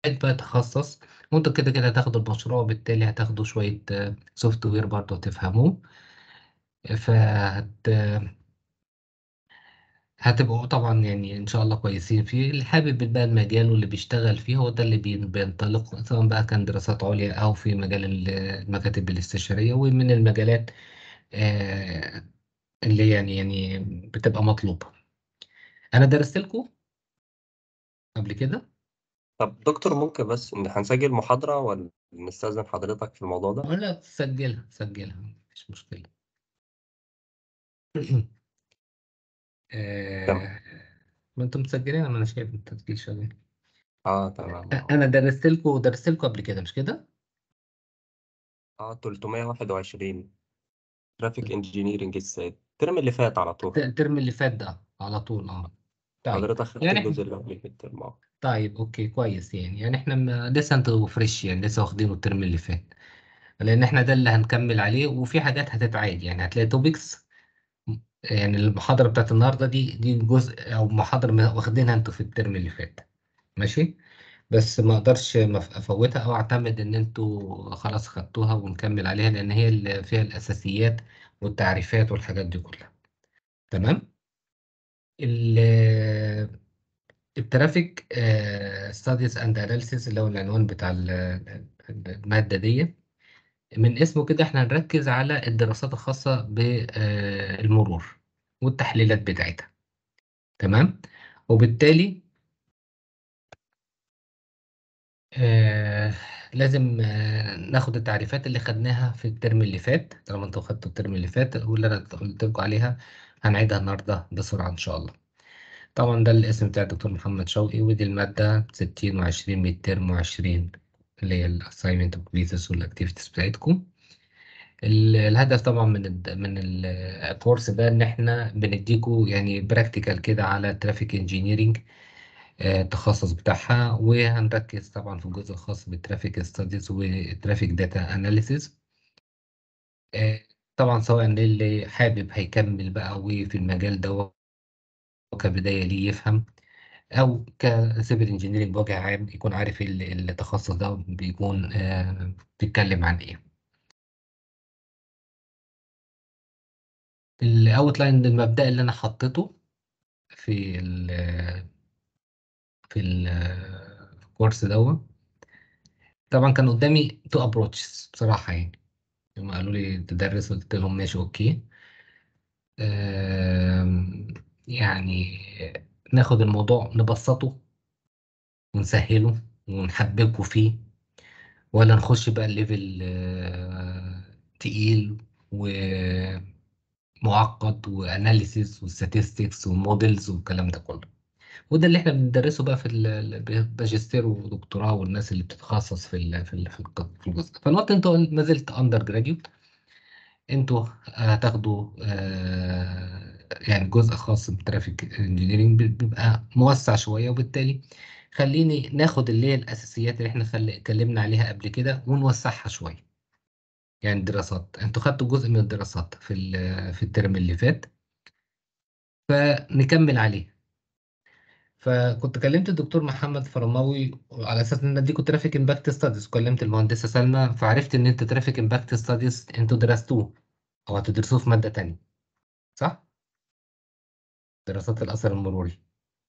بقى تخصص وانتوا كده كده هتاخدوا المشروع وبالتالي هتاخدوا شوية سوفت وير برضه تفهموه فهت هتبقوا طبعا يعني ان شاء الله كويسين فيه اللي حابب بقى المجال واللي بيشتغل فيه هو ده اللي بي- بينطلق سواء بقى كان دراسات عليا او في مجال ال- المكاتب الاستشارية ومن المجالات آه، اللي يعني يعني بتبقى مطلوبة انا درست لكم قبل كده طب دكتور ممكن بس إن هنسجل محاضرة ولا نستأذن حضرتك في الموضوع ده؟ ولا تسجلها سجلها مفيش مشكلة تمام آه، ما انتم مسجلين ما انا شايف التسجيل شغال اه تمام اه انا درست لكم درست لكم قبل كده مش كده اه 321 ترافيك انجينيرنج السيد الترم اللي فات على طول الترم اللي فات ده على طول اه طيب حضرتك خدت يعني الجزء احنا اللي قبل في الترم اه طيب اوكي كويس يعني يعني احنا م- لسه انتوا فريش يعني لسه واخدينه الترم اللي فات لان احنا ده اللي هنكمل عليه وفي حاجات هتتعاد يعني هتلاقي توبكس يعني المحاضرة بتاعت النهاردة دي دي جزء او محاضرة م- واخدينها انتوا في الترم اللي فات ماشي بس ما اقدرش مف- افوتها او اعتمد ان انتوا خلاص خدتوها ونكمل عليها لان هي اللي فيها الاساسيات والتعريفات والحاجات دي كلها تمام ال- الترافيك ستاديز اند اناليسيس اللي هو العنوان بتاع ال- ال- المادة دي من اسمه كده احنا هنركز على الدراسات الخاصة بالمرور والتحليلات بتاعتها تمام وبالتالي آه لازم آه ناخد التعريفات اللي خدناها في الترم اللي فات طالما انتوا خدتوا الترم اللي فات واللي انا قلت لكم عليها هنعيدها النهارده بسرعة ان شاء الله طبعا ده الاسم بتاع الدكتور محمد شوقي ودي المادة 60 و20 ميد ترم و20 اللي هي الاساينمنت والكويزز والاكتيفيتيز بتاعتكم ال- الهدف طبعا من ال من ال- الكورس ده ان احنا بنديكوا يعني براكتيكال كده على ترافيك انجينيرينج التخصص بتاعها وهنركز طبعا في الجزء الخاص بالترافيك ستاديز والترافيك داتا اناليسيز طبعا سواء للي حابب هيكمل بقى وفي المجال ده كبداية ليه يفهم او كسيفل انجينيرنج بوجه عام يكون عارف ال- التخصص ده بيكون آه، بيتكلم عن ايه الاوتلاين المبدئي اللي انا حطيته في ال في ال في الكورس دوت طبعا كان قدامي تو ابروتشز بصراحة يعني لما قالوا لي تدرس قلت لهم ماشي اوكي آم، يعني ناخد الموضوع نبسطه ونسهله ونحببكوا فيه ولا نخش بقى الليفل آه، تقيل ومعقد واناليسيس وستاتستكس وموديلز والكلام ده كله وده اللي احنا بندرسه بقى في ال- الماجستير ودكتوراه والناس اللي بتتخصص في ال في ال في الق- في الجزء ده. فالوقت انتوا ما زلت اندر جراديوت انتوا هتاخدوا آه، يعني جزء خاص بالترافيك انجينيرنج بيبقى موسع شويه وبالتالي خليني ناخد اللي هي الاساسيات اللي احنا خل- اتكلمنا عليها قبل كده ونوسعها شويه يعني دراسات انتوا خدتوا جزء من الدراسات في ال- في الترم اللي فات فنكمل عليه فكنت كلمت الدكتور محمد فرماوي على اساس ان اديكوا ترافيك امباكت ستاديز كلمت المهندسه سلمى فعرفت ان انت ترافيك امباكت ستاديز انتوا درستوه او هتدرسوه في ماده تانية صح؟ دراسات الاثر المروري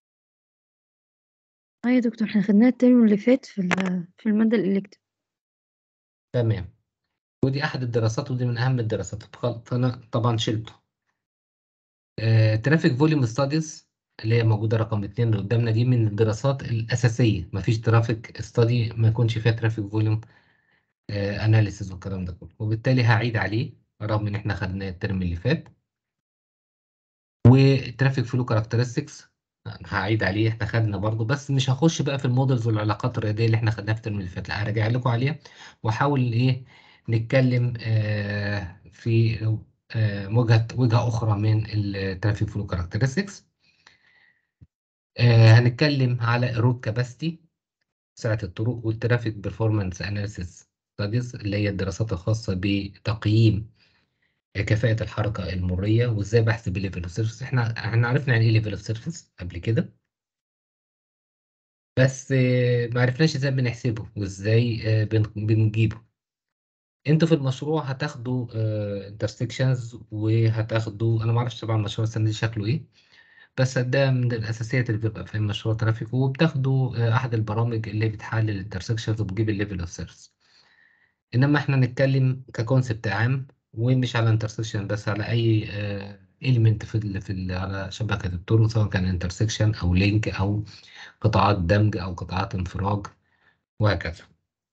اه يا دكتور احنا خدناها الترم اللي فات في ال- في المادة الإلكتيف تمام ودي احد الدراسات ودي من اهم الدراسات فخل- فانا طبعا شلته ترافيك فوليوم ستاديز اللي هي موجوده رقم اتنين اللي قدامنا دي من الدراسات الاساسيه مفيش ترافيك ستادي ما يكونش فيها ترافيك فوليوم اناليسيز والكلام ده كله وبالتالي هعيد عليه رغم ان احنا خدناه الترم اللي فات وترافيك فلو كاركترستكس هعيد عليه احنا خدنا برضو بس مش هخش بقى في المودلز والعلاقات الرياضيه اللي احنا خدناها في الترم اللي فات لا هرجع لكم عليها واحاول ايه نتكلم آه في آه وجهه وجهه اخرى من الترافيك فلو كاركترستكس آه هنتكلم على الروت كاباسيتي سعه الطرق والترافيك بيرفورمانس اناليسيس ستاديز اللي هي الدراسات الخاصه بتقييم كفاءة الحركة المرية وازاي بحسب الليفل اوف سيرفيس احنا احنا عرفنا يعني ايه ليفل اوف سيرفيس قبل كده بس آه، ما عرفناش ازاي بنحسبه وازاي آه، بن- بنجيبه انتوا في المشروع هتاخدوا انترسكشنز وهتاخدوا انا ما اعرفش طبعا مشروع السنه دي شكله ايه بس ده من الاساسيات اللي بتبقى في مشروع ترافيك وبتاخدوا آه، احد البرامج اللي بتحلل الانترسكشنز وبتجيب الليفل اوف سيرفيس انما احنا نتكلم ككونسبت عام ومش على انترسكشن بس على اي اليمنت في ال في ال على شبكه الطرق سواء كان انترسكشن او لينك او قطاعات دمج او قطاعات انفراج وهكذا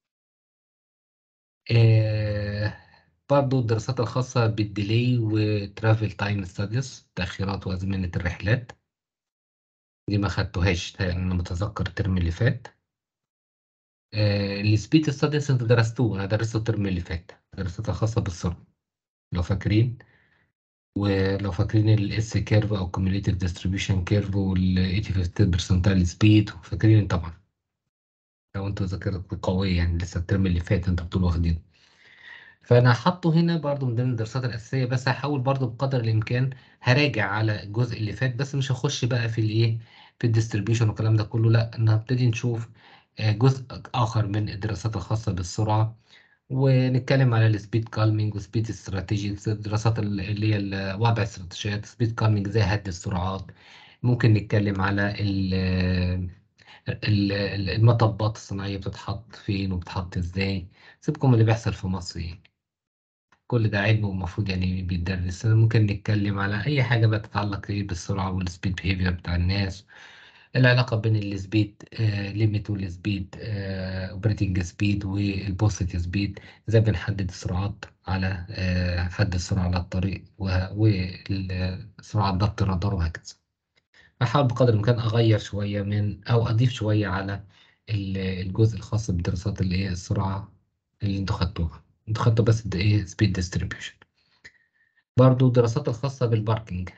آه، برضو الدراسات الخاصة بالديلي وترافل تايم ستاديز تأخيرات وأزمنة الرحلات دي ما خدتوهاش يعني أنا متذكر الترم اللي فات آه، السبيد ستاديز انتوا درستوه أنا درسته الترم اللي فات الدراسات الخاصة بالسرعة لو فاكرين ولو فاكرين الاس كيرف او كوميوليتيف ديستريبيوشن كيرف وال 85 برسنتايل سبيد فاكرين طبعا لو انتوا ذاكرتكم قوية يعني لسه الترم اللي فات انتوا بتقولوا واخدينه فانا حاطه هنا برضو من ضمن الدراسات الاساسيه بس هحاول برضو بقدر الامكان هراجع على الجزء اللي فات بس مش هخش بقى في الايه في الديستريبيوشن والكلام ده كله لا انا هبتدي نشوف آه، جزء اخر من الدراسات الخاصه بالسرعه ونتكلم على السبيد كالمينج وسبيد استراتيجي الدراسات ال- اللي هي ال- وضع استراتيجيات سبيد كالمينج زي هد السرعات ممكن نتكلم على ال ال- ال- المطبات الصناعية بتتحط فين وبتتحط ازاي سيبكم اللي بيحصل في مصر يعني كل ده علم ومفروض يعني بيتدرس ممكن نتكلم على أي حاجة بقى تتعلق إيه بالسرعة والسبيد بيهيفير بتاع الناس العلاقة بين السبيد ليميت والسبيد اوبريتنج سبيد والبوست سبيد ازاي بنحدد السرعات على آه، حد السرعة على الطريق وسرعة ضبط الرادار وهكذا أحاول بقدر الإمكان أغير شوية من أو أضيف شوية على ال- الجزء الخاص بدراسات اللي هي السرعة اللي انتوا خدتوها انتوا خدتوا بس ده ايه سبيد ديستريبيوشن برضو الدراسات الخاصة بالباركينج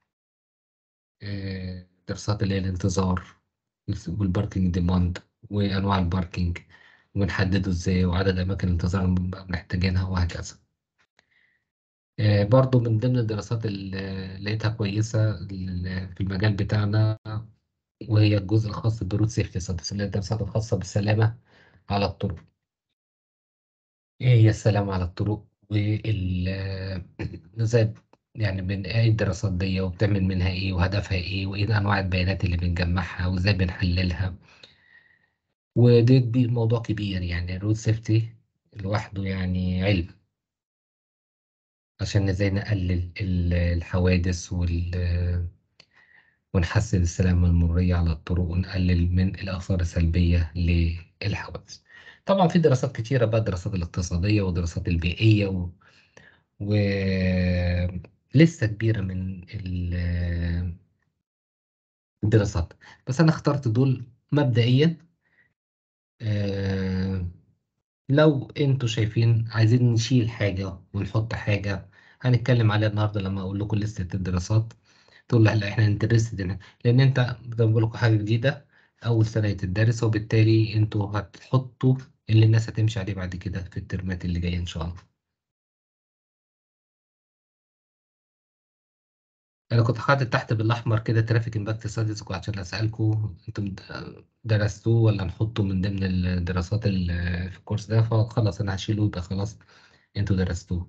آه، دراسات اللي هي الانتظار والباركينج ديماند وأنواع الباركينج ونحدده ازاي وعدد أماكن الانتظار اللي بنبقى محتاجينها وهكذا آه، برضو من ضمن الدراسات اللي لقيتها كويسة ال- في المجال بتاعنا وهي الجزء الخاص بالرود سيفتي ستاتس اللي هي الدراسات الخاصة بالسلامة على الطرق ايه هي السلامة على الطرق وال ازاي يعني من ايه الدراسات دي وبتعمل منها ايه وهدفها ايه وايه انواع البيانات اللي بنجمعها وازاي بنحللها وده كبير موضوع كبير يعني الرود سيفتي لوحده يعني علم عشان ازاي نقلل ال- الحوادث وال ونحسن السلامة المرورية على الطرق ونقلل من الآثار السلبية للحوادث طبعا في دراسات كتيرة بقى الدراسات الاقتصادية والدراسات البيئية و... ولسه كبيرة من ال- الدراسات بس أنا اخترت دول مبدئيا آه، لو انتوا شايفين عايزين نشيل حاجة ونحط حاجة هنتكلم عليها النهاردة لما أقول لكم لستة الدراسات تقول لا احنا انترستد لأن أنت زي ما بقول لكم حاجة جديدة أول سنة تدرس وبالتالي انتوا هتحطوا اللي الناس هتمشي عليه بعد كده في الترمات اللي جاية إن شاء الله. انا كنت حاطط تحت بالاحمر كده ترافيك امباكت ستاديز عشان اسالكم انتم درستوه ولا نحطه من ضمن الدراسات اللي في الكورس ده فخلاص انا هشيله يبقى خلاص انتوا درستوه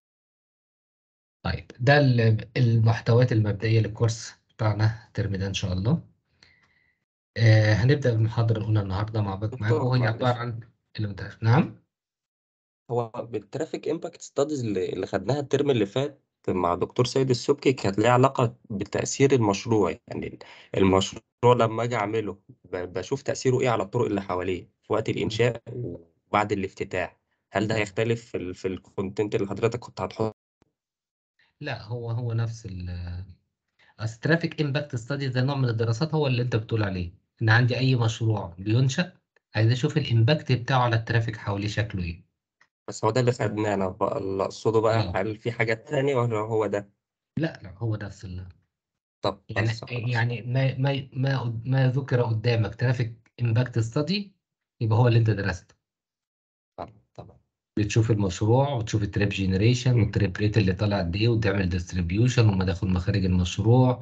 طيب ده ال- المحتويات المبدئيه للكورس بتاعنا الترم ده ان شاء الله آه هنبدا بالمحاضره الاولى النهارده مع بعض معاكم دكتور وهي معلش عباره عن المدرس نعم هو بالترافيك امباكت ستاديز اللي اللي خدناها الترم اللي فات مع دكتور سيد السبكي كانت ليها علاقة بتأثير المشروع يعني المشروع لما أجي أعمله ب- بشوف تأثيره إيه على الطرق اللي حواليه في وقت الإنشاء وبعد الافتتاح هل ده هيختلف في ال في الكونتنت اللي حضرتك كنت هتحطه؟ لا هو هو نفس ال اصل ترافيك امباكت ستادي ده نوع من الدراسات هو اللي انت بتقول عليه ان عندي اي مشروع بينشأ عايز اشوف الامباكت بتاعه على الترافيك حواليه شكله ايه بس هو ده اللي خدناه أنا بقى اللي أقصده بقى اه هل في حاجة تانية ولا هو ده؟ لا لا هو نفس ال... طب يعني بس خلاص يعني ما ما ما ما ذكر قدامك ترافيك امباكت ستادي يبقى هو اللي انت درسته طبعا طبعا بتشوف المشروع وتشوف التريب جينيريشن والتريب ريت اللي طالع قد ايه وتعمل ديستريبيوشن ومداخل مخارج المشروع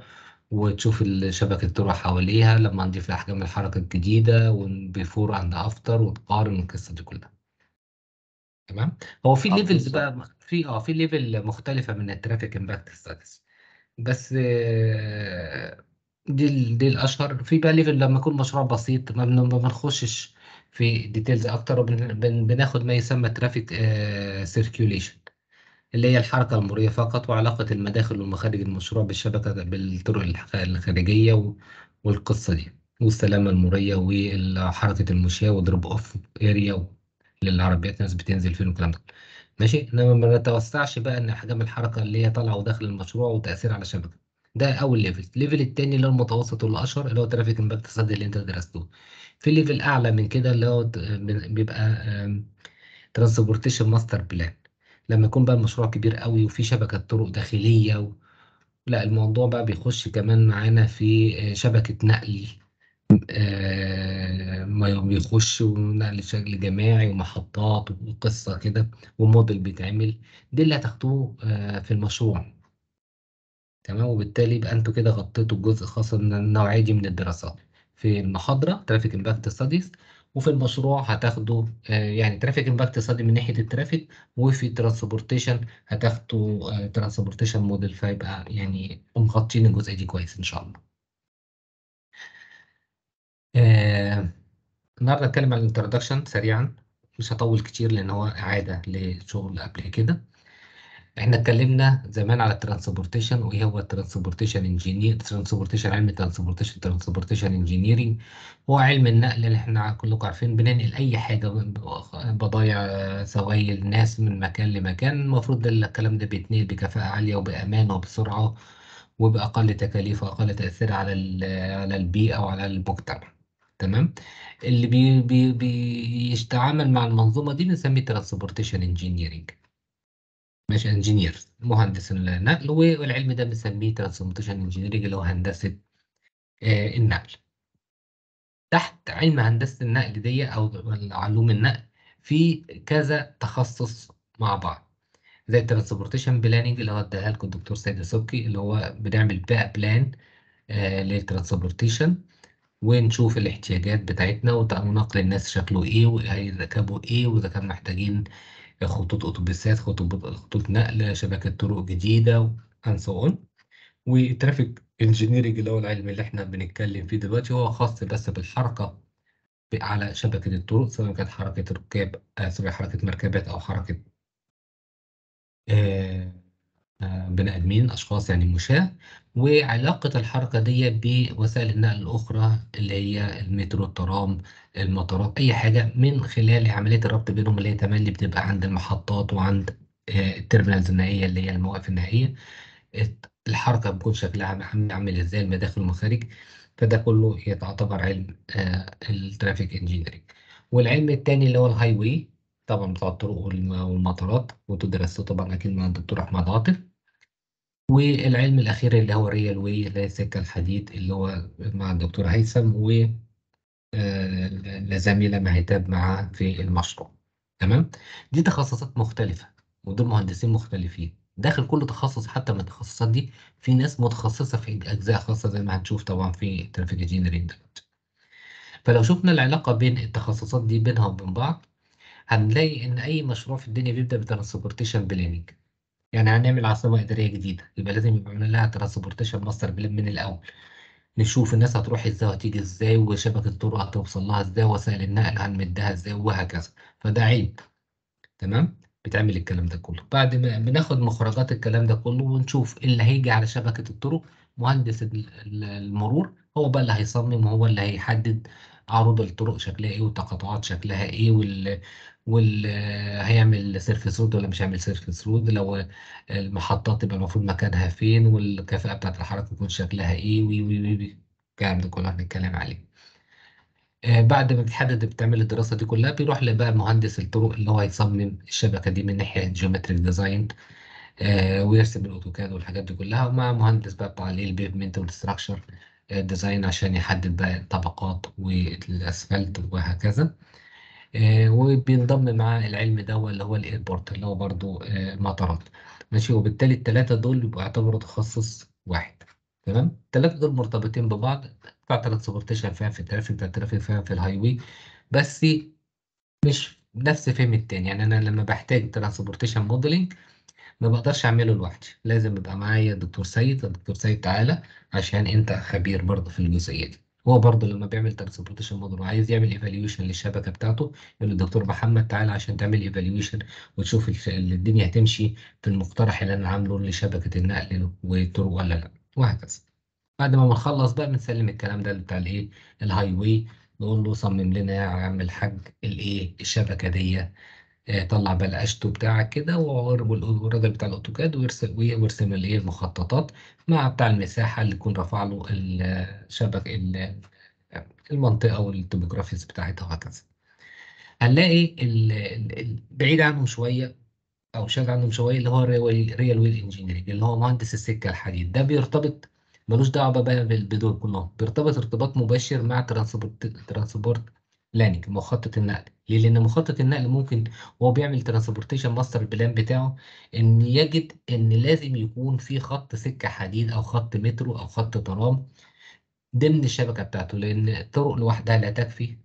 وتشوف ال- شبكة الطرق حواليها لما نضيف الأحجام الحركة الجديدة وبيفور أند أفتر وتقارن القصة دي كلها تمام هو في اه ليفلز بالظبط بقى في اه في ليفل مختلفة من الترافيك امباكت ستاتس بس آه، دي ال- دي الاشهر في بقى ليفل لما يكون مشروع بسيط ما بن- ما بنخشش في ديتيلز اكتر وبناخد ما يسمى ترافيك سيركيوليشن اللي هي الحركة المرورية فقط وعلاقة المداخل والمخارج المشروع بالشبكة بالطرق الخ- الخارجية و- والقصة دي والسلامة المرورية وحركة المشاة ودروب اوف اريا للعربيات ناس بتنزل فين والكلام ده ماشي انما ما نتوسعش بقى ان احجام الحركة اللي هي طالعة وداخل المشروع وتأثير على الشبكة ده اول ليفل الليفل التاني اللي هو المتوسط والاشهر اللي هو ترافيك امباكت ستادي اللي انت درسته في ليفل اعلى من كده اللي هو ت- بيبقى ترانسبورتيشن ماستر بلان لما يكون بقى المشروع كبير قوي وفي شبكة طرق داخلية و... لا الموضوع بقى بيخش كمان معانا في آه، شبكة نقل آه، ما بيخش ونقل بشكل جماعي ومحطات وقصة كده وموديل بيتعمل دي اللي هتاخدوه آه، في المشروع تمام وبالتالي يبقى انتوا كده غطيتوا الجزء الخاص من النوعية دي من الدراسات في المحاضرة ترافيك امباكت ستاديز وفي المشروع هتاخدوا آه، يعني ترافيك امباكت ستادي من ناحية الترافيك وفي ترانسبورتيشن هتاخدوا ترانسبورتيشن موديل فيبقى يعني مغطين الجزء دي كويس ان شاء الله آه، النهارده هتكلم عن الانترودكشن سريعا مش هطول كتير لان هو اعاده لشغل قبل كده احنا اتكلمنا زمان على الترانسبورتيشن وايه هو الترانسبورتيشن انجينير ترانسبورتيشن علم الترانسبورتيشن ترانسبورتيشن انجينيرنج هو علم النقل اللي احنا كلكم عارفين بننقل اي حاجه بضايع آه، سوائل ناس من مكان لمكان المفروض الكلام ده بيتنقل بكفاءه عاليه وبامان وبسرعه وباقل تكاليف واقل تاثير على ال- على البيئه وعلى المجتمع تمام اللي بي بي بيتعامل مع المنظومه دي بنسميه ترانسبورتيشن انجينيرنج ماشي انجينير مهندس النقل والعلم ده بنسميه ترانسبورتيشن انجينيرنج اللي هو هندسه آه، النقل تحت علم هندسه النقل دي او علوم النقل في كذا تخصص مع بعض زي الترانسبورتيشن بلاننج اللي هو اداها لكم الدكتور سيد سبكي اللي هو بنعمل بقى بلان آه للترانسبورتيشن ونشوف الاحتياجات بتاعتنا وت- ونقل الناس شكله ايه وهيركبوا ايه واذا كانوا محتاجين خطوط اتوبيسات خطوط خطوط نقل شبكة طرق جديدة and so on والترافيك انجينيرنج اللي هو العلم اللي احنا بنتكلم فيه دلوقتي هو خاص بس بالحركة ب- على شبكة الطرق سواء كانت حركة ركاب آه سوري حركة مركبات أو حركة آه آه بني آدمين أشخاص يعني مشاة وعلاقة الحركة دي بوسائل النقل الأخرى اللي هي المترو الترام المطارات أي حاجة من خلال عملية الربط بينهم اللي هي تملي بتبقى عند المحطات وعند آه، التيرمينالز النهائية اللي هي المواقف النهائية الت- الحركة بيكون شكلها عامل عامل ازاي المداخل والمخارج فده كله يعتبر علم آه الترافيك انجينيرنج والعلم التاني اللي هو الهاي واي طبعا بتاع الطرق والم- والمطارات وتدرسه طبعا اكيد مع الدكتور احمد عاطف والعلم الاخير اللي هو الريال واي اللي هي سكة الحديد اللي هو مع الدكتور هيثم و آه، لزميلة مهتاب معاه في المشروع تمام دي تخصصات مختلفة ودول مهندسين مختلفين داخل كل تخصص حتى من التخصصات دي في ناس متخصصة في أجزاء خاصة زي ما هنشوف طبعا في ترافيك انجينيرنج دلوقتي فلو شفنا العلاقة بين التخصصات دي بينها وبين بعض هنلاقي إن أي مشروع في الدنيا بيبدأ بترانسبورتيشن بلاننج يعني هنعمل عاصمة إدارية جديدة يبقى لازم يبقى عاملين لها ترانسبورتيشن ماستر بلان من الأول نشوف الناس هتروح ازاي وهتيجي ازاي وشبكة الطرق هتوصل لها ازاي وسائل النقل هنمدها ازاي وهكذا فده عيب تمام بتعمل الكلام ده كله بعد ما بناخد مخرجات الكلام ده كله ونشوف اللي هيجي على شبكة الطرق مهندس ال- ال- المرور هو بقى اللي هيصمم وهو اللي هيحدد عروض الطرق شكلها ايه والتقاطعات شكلها ايه وال وال هيعمل سيرفيس رود ولا مش هيعمل سيرفيس رود لو المحطات تبقى المفروض مكانها فين والكفاءة بتاعت الحركة يكون شكلها ايه وي وي وي وي. الكلام ده كله هنتكلم عليه آه، بعد ما بتحدد بتعمل الدراسة دي كلها بيروح لبقى مهندس الطرق اللي هو هيصمم الشبكة دي من ناحية جيومتريك ديزاين ويرسم الأوتوكاد والحاجات دي كلها ومع مهندس بقى بتاع البيفمنت والستراكشر ديزاين عشان يحدد بقى الطبقات والأسفلت وهكذا آه، وبينضم مع العلم ده اللي هو الايربورت اللي هو برضو آه، مطارات ماشي وبالتالي الثلاثة دول بيبقوا يعتبروا تخصص واحد تمام الثلاثه دول مرتبطين ببعض بتاع ترانسبورتيشن فاهم في الترافيك بتاع الترافيك فاهم في الهاي واي بس مش نفس فهم التاني يعني انا لما بحتاج ترانسبورتيشن موديلنج ما بقدرش اعمله لوحدي لازم يبقى معايا دكتور سيد الدكتور سيد تعالى عشان انت خبير برضه في الجزئيه دي هو برضه لما بيعمل ترانسبورتيشن موديل وعايز يعمل ايفالويشن للشبكه بتاعته يقول للدكتور محمد تعالى عشان تعمل ايفالويشن وتشوف الش- الدنيا هتمشي في المقترح اللي انا عامله لشبكه النقل والطرق ولا لا وهكذا بعد ما بنخلص بقى بنسلم الكلام ده بتاع الايه الهاي واي نقول له صمم لنا يا عم الحاج الايه الشبكه دي آه، طلع بقى الاشتو بتاعك كده وعرب الراجل بتاع الاوتوكاد ويرسم ويرسم الايه المخططات مع بتاع المساحه اللي يكون رفع له الشبكه ال- المنطقه والتوبوغرافيز بتاعتها وهكذا هنلاقي ال- ال- ال- بعيد عنهم شويه او شاذ عنهم شويه اللي هو ريال ويل انجينيرنج اللي هو مهندس السكه الحديد ده بيرتبط ملوش دعوه بقى بال- بدول كلهم بيرتبط ارتباط مباشر مع ترانسبورت ترانسبورت بلاننج مخطط النقل ليه لان مخطط النقل ممكن وهو بيعمل ترانسبورتيشن ماستر بلان بتاعه ان يجد ان لازم يكون في خط سكه حديد او خط مترو او خط ترام ضمن الشبكه بتاعته لان الطرق لوحدها لا تكفي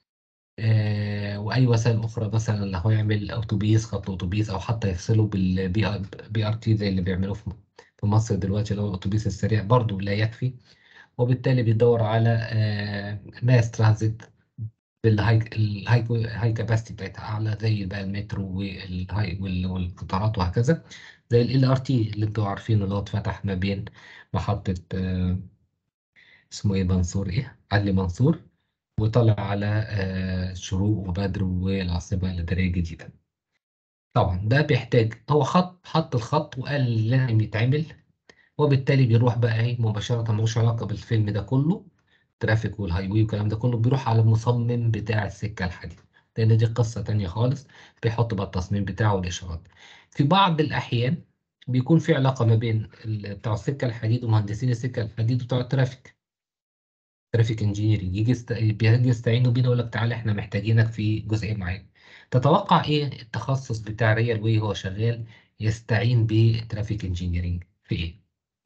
آه، واي وسائل اخرى مثلا لو هو يعمل اتوبيس خط اتوبيس او حتى يفصله بالبي ار بي ار تي زي اللي بيعملوه في في مصر دلوقتي اللي هو الاتوبيس السريع برضه لا يكفي وبالتالي بيدور على ماس ترانزيت بالهاي الهاي هاي كاباسيتي بتاعتها اعلى زي بقى المترو والهاي وال- والقطارات وهكذا زي ال ار تي اللي انتوا عارفينه اللي هو اتفتح ما بين محطة آه، اسمه ايه منصور ايه علي منصور وطلع على آه، شروق وبدر والعاصمة الإدارية الجديدة طبعا ده بيحتاج هو خط حط الخط وقال لازم يتعمل وبالتالي بيروح بقى ايه مباشرة ملوش علاقة بالفيلم ده كله ترافيك والهاي واي والكلام ده كله بيروح على المصمم بتاع السكة الحديد لأن دي قصة تانية خالص بيحط بقى التصميم بتاعه والإشارات في بعض الأحيان بيكون في علاقة ما بين ال- بتوع السكة الحديد ومهندسين السكة الحديد وبتوع الترافيك ترافيك انجينيرنج يجي يست... بيجي يستعينوا بينا يقول لك تعالى احنا محتاجينك في جزئيه معينه تتوقع ايه التخصص بتاع ريال واي هو شغال يستعين بترافيك انجينيرنج في ايه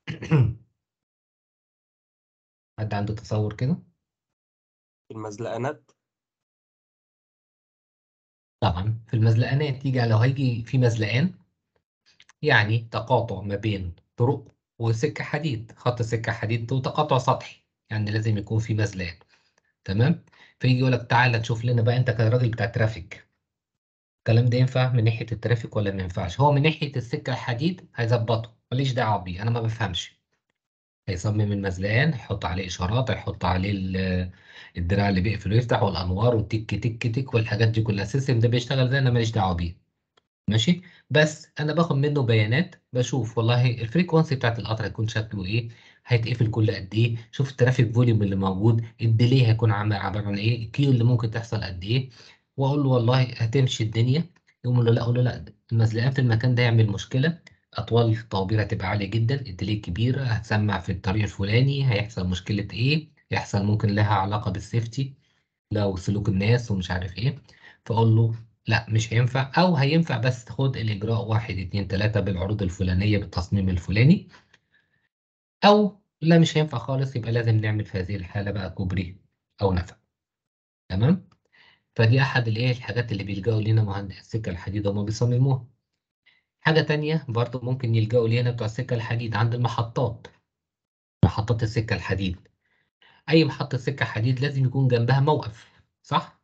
حد عنده تصور كده في المزلقانات طبعا في المزلقانات يجي لو هيجي في مزلقان يعني تقاطع ما بين طرق وسكه حديد خط سكه حديد وتقاطع سطحي يعني لازم يكون في مزلقان تمام فيجي يقول لك تعالى تشوف لنا بقى انت كراجل بتاع ترافيك الكلام ده ينفع من ناحية الترافيك ولا ما ينفعش هو من ناحية السكة الحديد هيظبطه ماليش دعوة بيه أنا ما بفهمش هيصمم المزلقان هيحط عليه إشارات هيحط عليه ال- الدراع اللي بيقفل ويفتح والأنوار والتك تك تك والحاجات دي كلها السيستم ده بيشتغل زي أنا ماليش دعوة بيه ماشي بس أنا باخد منه بيانات بشوف والله الفريكونسي بتاعت القطر هيكون شكله إيه هيتقفل كل قد إيه شوف الترافيك فوليوم اللي موجود الديلي هيكون عامل عبارة عن إيه الكيو اللي ممكن تحصل قد إيه واقول له والله هتمشي الدنيا يقوم له لا اقول له لا المزلقان في المكان ده يعمل مشكله اطوال الطوابير هتبقى عاليه جدا الديلي كبيره هتسمع في الطريق الفلاني هيحصل مشكله ايه يحصل ممكن لها علاقه بالسيفتي لو سلوك الناس ومش عارف ايه فاقول له لا مش هينفع او هينفع بس خد الاجراء واحد اتنين تلاته بالعروض الفلانيه بالتصميم الفلاني او لا مش هينفع خالص يبقى لازم نعمل في هذه الحاله بقى كوبري او نفق تمام فدي احد الايه الحاجات اللي بيلجأوا لينا مهندس السكه الحديد هما بيصمموها حاجه تانية برضو ممكن يلجأوا لينا بتوع السكه الحديد عند المحطات محطات السكه الحديد اي محطه سكه حديد لازم يكون جنبها موقف صح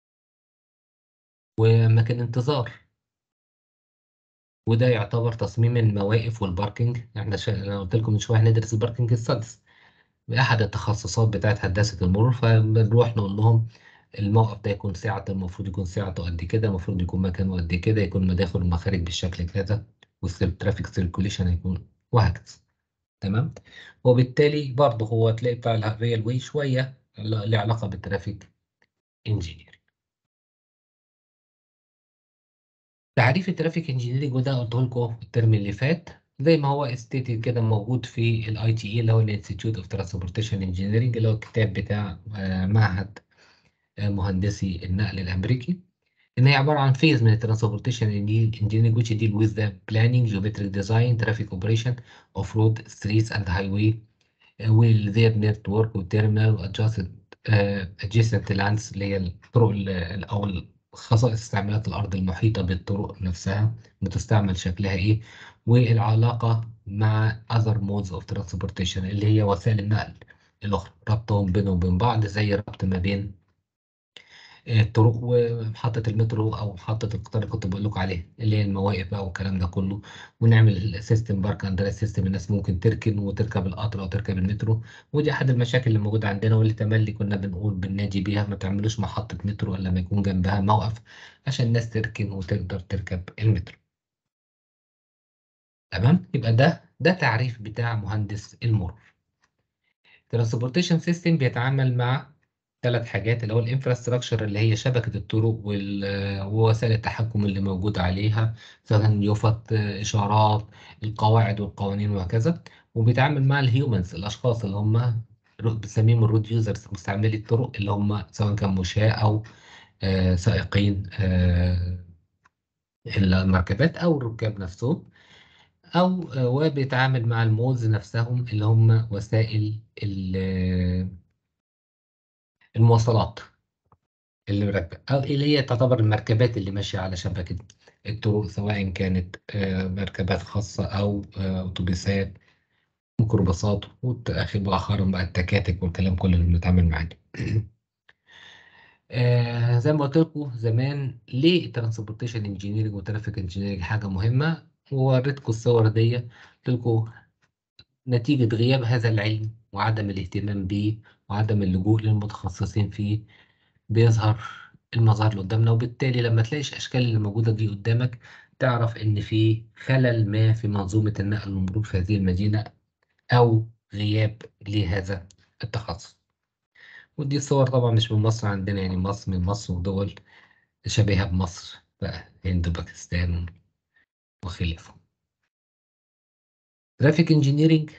ومكان انتظار وده يعتبر تصميم المواقف والباركينج احنا شا... انا قلت لكم من شويه هندرس الباركينج السادس بأحد التخصصات بتاعت هندسة المرور فبنروح نقول لهم الموقف ده يكون سعة المفروض يكون سعته قد كده المفروض يكون مكانه قد كده يكون مداخل والمخارج بالشكل كذا والترافيك سيركوليشن هيكون وهكذا تمام وبالتالي برضه هو تلاقي بتاع الريال واي شوية له علاقة بالترافيك انجينير تعريف الترافيك انجينيرنج وده قلته لكم الترم اللي فات زي ما هو استيتد كده موجود في الاي تي اي اللي هو الانستيتيوت اوف ترانسبورتيشن انجينيرنج اللي هو الكتاب بتاع آه، معهد آه، مهندسي النقل الامريكي ان هي عباره عن فيز من الترانسبورتيشن انجينيرنج which deal with the planning geometric design traffic operation of road streets and highway والذير نتورك والتيرمينال وادجاستد adjacent lands اللي هي الطرق ال- او خصائص استعمالات الارض المحيطه بالطرق نفسها بتستعمل شكلها ايه والعلاقه مع other modes of transportation اللي هي وسائل النقل الاخرى ربطهم بينهم وبين بعض زي ربط ما بين الطرق ومحطة المترو أو محطة القطار اللي كنت بقول لكم عليها اللي هي المواقف بقى والكلام ده كله ونعمل سيستم بارك أندر سيستم الناس ممكن تركن وتركب القطر أو تركب المترو ودي أحد المشاكل اللي موجودة عندنا واللي تملي كنا بنقول بننادي بيها ما تعملوش محطة مترو إلا لما يكون جنبها موقف عشان الناس تركن وتقدر تركب المترو تمام يبقى ده ده تعريف بتاع مهندس المرور ترانسبورتيشن سيستم بيتعامل مع ثلاث حاجات اللي هو الانفراستراكشر اللي هي شبكة الطرق وال- ووسائل التحكم اللي موجودة عليها سواء يفط إشارات القواعد والقوانين وهكذا وبيتعامل مع الهيومنز الأشخاص اللي هم بنسميهم الرود يوزرز مستعملي الطرق اللي هم سواء كان مشاة أو آه، سائقين آه، المركبات أو الركاب نفسهم أو آه، وبيتعامل مع المودز نفسهم اللي هم وسائل ال- المواصلات اللي مركبة أو اللي هي تعتبر المركبات اللي ماشية على شبكة الطرق سواء كانت آه، مركبات خاصة أو آه، أتوبيسات ميكروباصات وآخر وآخرهم بقى التكاتك والكلام كله اللي بنتعامل معاه ده. آه زي ما قلت لكم زمان ليه الترانسبورتيشن انجينيرنج وترافيك انجينيرنج حاجة مهمة ووريتكم الصور دي قلت لكم نتيجة غياب هذا العلم وعدم الاهتمام به وعدم اللجوء للمتخصصين فيه بيظهر المظاهر اللي قدامنا وبالتالي لما تلاقيش الاشكال اللي موجوده دي قدامك تعرف ان في خلل ما في منظومه النقل والمرور في هذه المدينه او غياب لهذا التخصص ودي صور طبعا مش من مصر عندنا يعني مصر من مصر ودول شبيهه بمصر بقى هند وباكستان وخلافه ترافيك انجينيرنج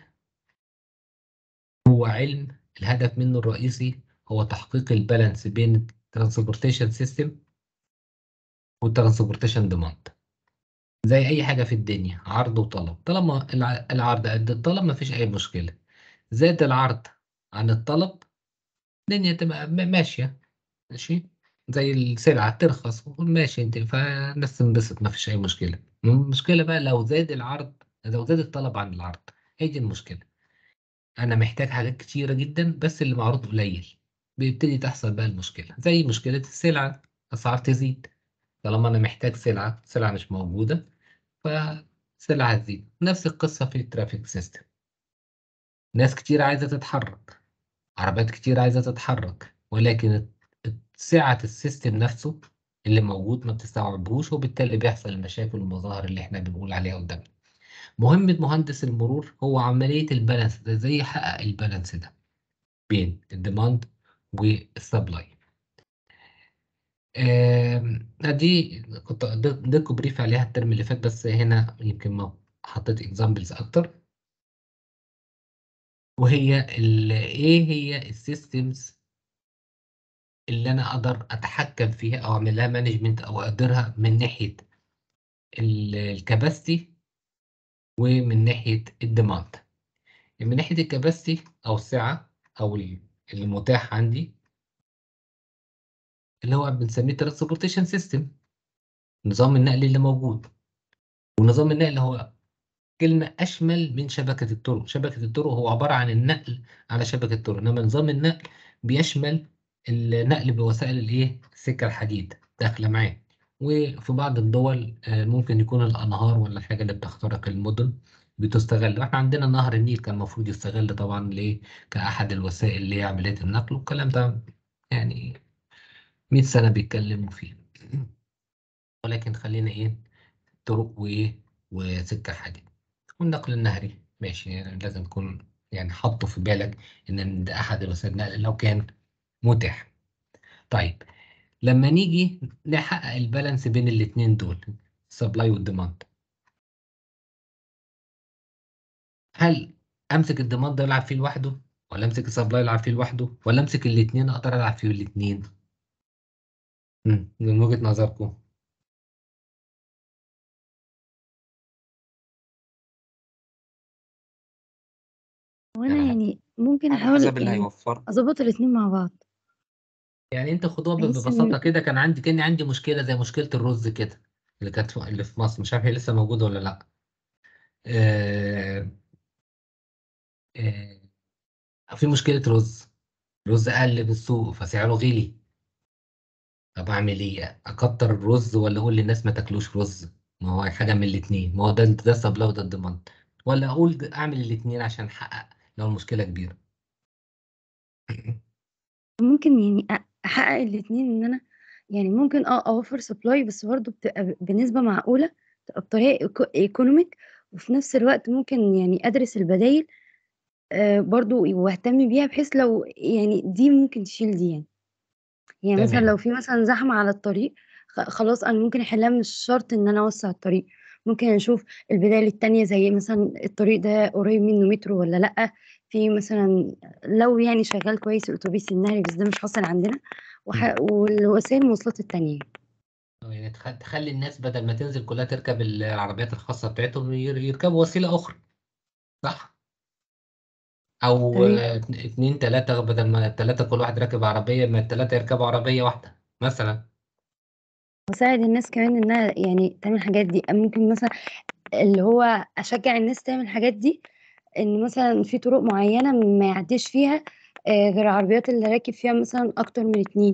هو علم الهدف منه الرئيسي هو تحقيق البالانس بين الترانسبورتيشن سيستم والترانسبورتيشن ديماند زي اي حاجه في الدنيا عرض وطلب طالما الع- العرض قد الطلب مفيش اي مشكله زاد العرض عن الطلب الدنيا تبقى م- ماشيه ماشي زي السلعه ترخص ماشي انت فالناس تنبسط مفيش اي مشكله المشكله بقى لو زاد العرض لو زاد الطلب عن العرض هي دي المشكله انا محتاج حاجات كتيره جدا بس اللي معروض قليل بيبتدي تحصل بقى المشكله زي مشكله السلعه اسعار تزيد طالما انا محتاج سلعه سلعه مش موجوده فسلعة تزيد نفس القصة في الترافيك سيستم ناس كتير عايزة تتحرك عربيات كتير عايزة تتحرك ولكن سعة السيستم نفسه اللي موجود ما بتستوعبهوش وبالتالي بيحصل المشاكل والمظاهر اللي احنا بنقول عليها قدامنا مهمة مهندس المرور هو عملية البالانس ده ازاي يحقق البالانس ده بين الديماند والسبلاي آم، دي كنت اديتكم بريف عليها الترم اللي فات بس هنا يمكن ما حطيت اكزامبلز اكتر وهي ال- ايه هي السيستمز اللي انا اقدر اتحكم فيها او اعمل لها مانجمنت او اقدرها من ناحيه الكباستي ومن ناحيه الديماند من ناحيه الكباستي او السعه او ال- المتاح عندي اللي هو بنسميه ترانسبورتيشن سيستم نظام النقل اللي موجود ونظام النقل هو كلمة أشمل من شبكة الطرق شبكة الطرق هو عبارة عن النقل على شبكة الطرق إنما نظام النقل بيشمل النقل بوسائل الإيه السكة الحديد داخلة معاه وفي بعض الدول آه، ممكن يكون الأنهار ولا حاجة اللي بتخترق المدن بتستغل واحنا عندنا نهر النيل كان المفروض يستغل طبعا ليه كأحد الوسائل اللي هي عملية النقل والكلام ده يعني 100 سنة بيتكلموا فيه ولكن خلينا إيه طرق وإيه وسكة حديد والنقل النهري ماشي يعني لازم تكون يعني حاطه في بالك ان ده احد وسائل النقل لو كان متاح طيب لما نيجي نحقق البالانس بين الاتنين دول السبلاي والديماند هل امسك الديماند ده العب فيه لوحده ولا امسك السبلاي العب فيه لوحده ولا امسك الاتنين اقدر العب فيه الاتنين مم، من وجهة نظركم وانا يعني يعني ممكن على احاول حسب اللي يعني هيوفر اظبط الاتنين مع بعض يعني انت خدوها ب- بحيث ببساطه ان كده كان عندي كان عندي مشكله زي مشكله الرز كده اللي كانت في- اللي في مصر مش عارف هي لسه موجوده ولا لا آه آه في مشكله رز رز قل في السوق فسعره غلي طب اعمل ايه اكتر الرز ولا اقول للناس ما تاكلوش رز ما هو حاجه من الاثنين ما هو ده ده السبلاي وده الديماند ولا اقول د- اعمل الاثنين عشان احقق لو المشكله كبيره ممكن يعني أ- احقق الاتنين ان انا يعني ممكن اه اوفر سبلاي بس برضه بتبقى ب- بنسبة معقولة تبقى بطريقة ايكونوميك وفي نفس الوقت ممكن يعني ادرس البدايل آه برضه واهتم بيها بحيث لو يعني دي ممكن تشيل دي يعني يعني مثلا لو تمام في مثلا زحمة على الطريق خ- خلاص انا ممكن احلها مش شرط ان انا اوسع الطريق ممكن اشوف البدائل التانية زي مثلا الطريق ده قريب منه مترو ولا لأ في مثلا لو يعني شغال كويس الاتوبيس النهري بس ده مش حاصل عندنا وح... مم. والوسائل المواصلات التانية يعني تخ- تخلي الناس بدل ما تنزل كلها تركب العربيات الخاصه بتاعتهم ير- يركبوا وسيله اخرى صح او تمام آه، اتن- اتنين تلاته بدل ما التلاته كل واحد راكب عربيه ما التلاته يركبوا عربيه واحده مثلا واساعد الناس كمان انها يعني تعمل الحاجات دي ممكن مثلا اللي هو اشجع الناس تعمل الحاجات دي ان مثلا في طرق معينة ما يعديش فيها آه، غير العربيات اللي راكب فيها مثلا اكتر من اتنين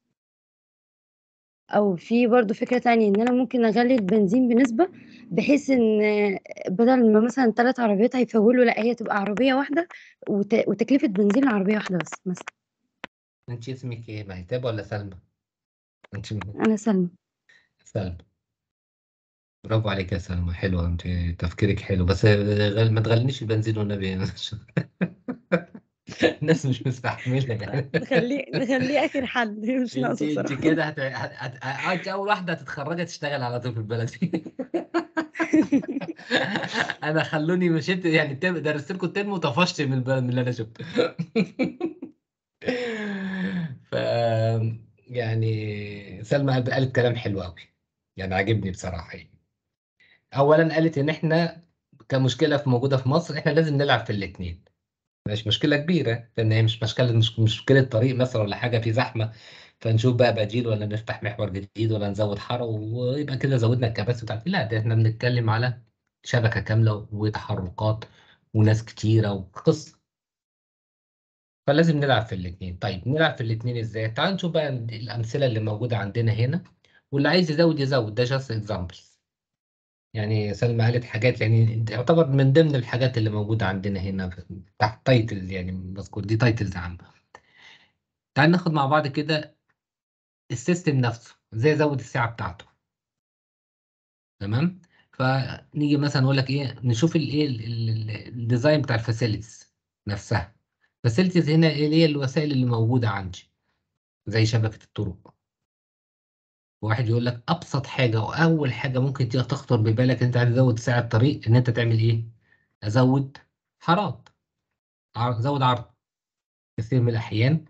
او في برضو فكرة تانية ان انا ممكن اغلي البنزين بنسبة بحيث ان بدل ما مثلا ثلاث عربيات هيفولوا لا هي تبقى عربية واحدة وت... وتكلفة بنزين العربية واحدة بس مثلا انت اسمك ايه مهتاب ولا سلمى انت انا سلمى سلمى برافو عليك يا سلمى حلوة انت تفكيرك حلو بس غل... ما تغلنيش البنزين والنبي الناس مش مستحملة يعني نخليه نخليه اخر حل مش انت ناقصه انت بصراحة كده هت... هت... هت... انت اول واحدة هتتخرجي تشتغل على طول في البلد انا خلوني مشيت يعني الترم درست لكم الترم وطفشت من البلد من اللي انا شفته ف يعني سلمى قالت قالت كلام حلو قوي يعني عجبني بصراحة يعني. اولا قالت ان احنا كمشكله في موجوده في مصر احنا لازم نلعب في الاثنين مش مشكله كبيره لان هي مش مشكله مش مشكله طريق مثلا ولا حاجه في زحمه فنشوف بقى بديل ولا نفتح محور جديد ولا نزود حاره ويبقى كده زودنا الكباسيتي بتاعت لا ده احنا بنتكلم على شبكه كامله وتحركات وناس كتيره وقصه فلازم نلعب في الاثنين طيب نلعب في الاثنين ازاي تعال نشوف بقى الامثله اللي موجوده عندنا هنا واللي عايز يزود يزود ده جاست اكزامبلز يعني سلمى قالت حاجات يعني يعتبر من ضمن الحاجات اللي موجودة عندنا هنا في- تحت تايتلز يعني مذكور دي تايتلز عامة تعال ناخد مع بعض كده السيستم نفسه ازاي ازود الساعة بتاعته تمام فنيجي مثلا نقول لك ايه نشوف الايه ال- ال- ال- الديزاين بتاع الفاسيلتيز نفسها الفاسيلتيز هنا ايه اللي هي الوسائل اللي موجودة عندي زي شبكة الطرق واحد يقول لك ابسط حاجة واول حاجة ممكن تيجي تخطر ببالك انت عايز تزود ساعة طريق ان انت تعمل ايه ازود حارات عرض زود عرض كثير من الأحيان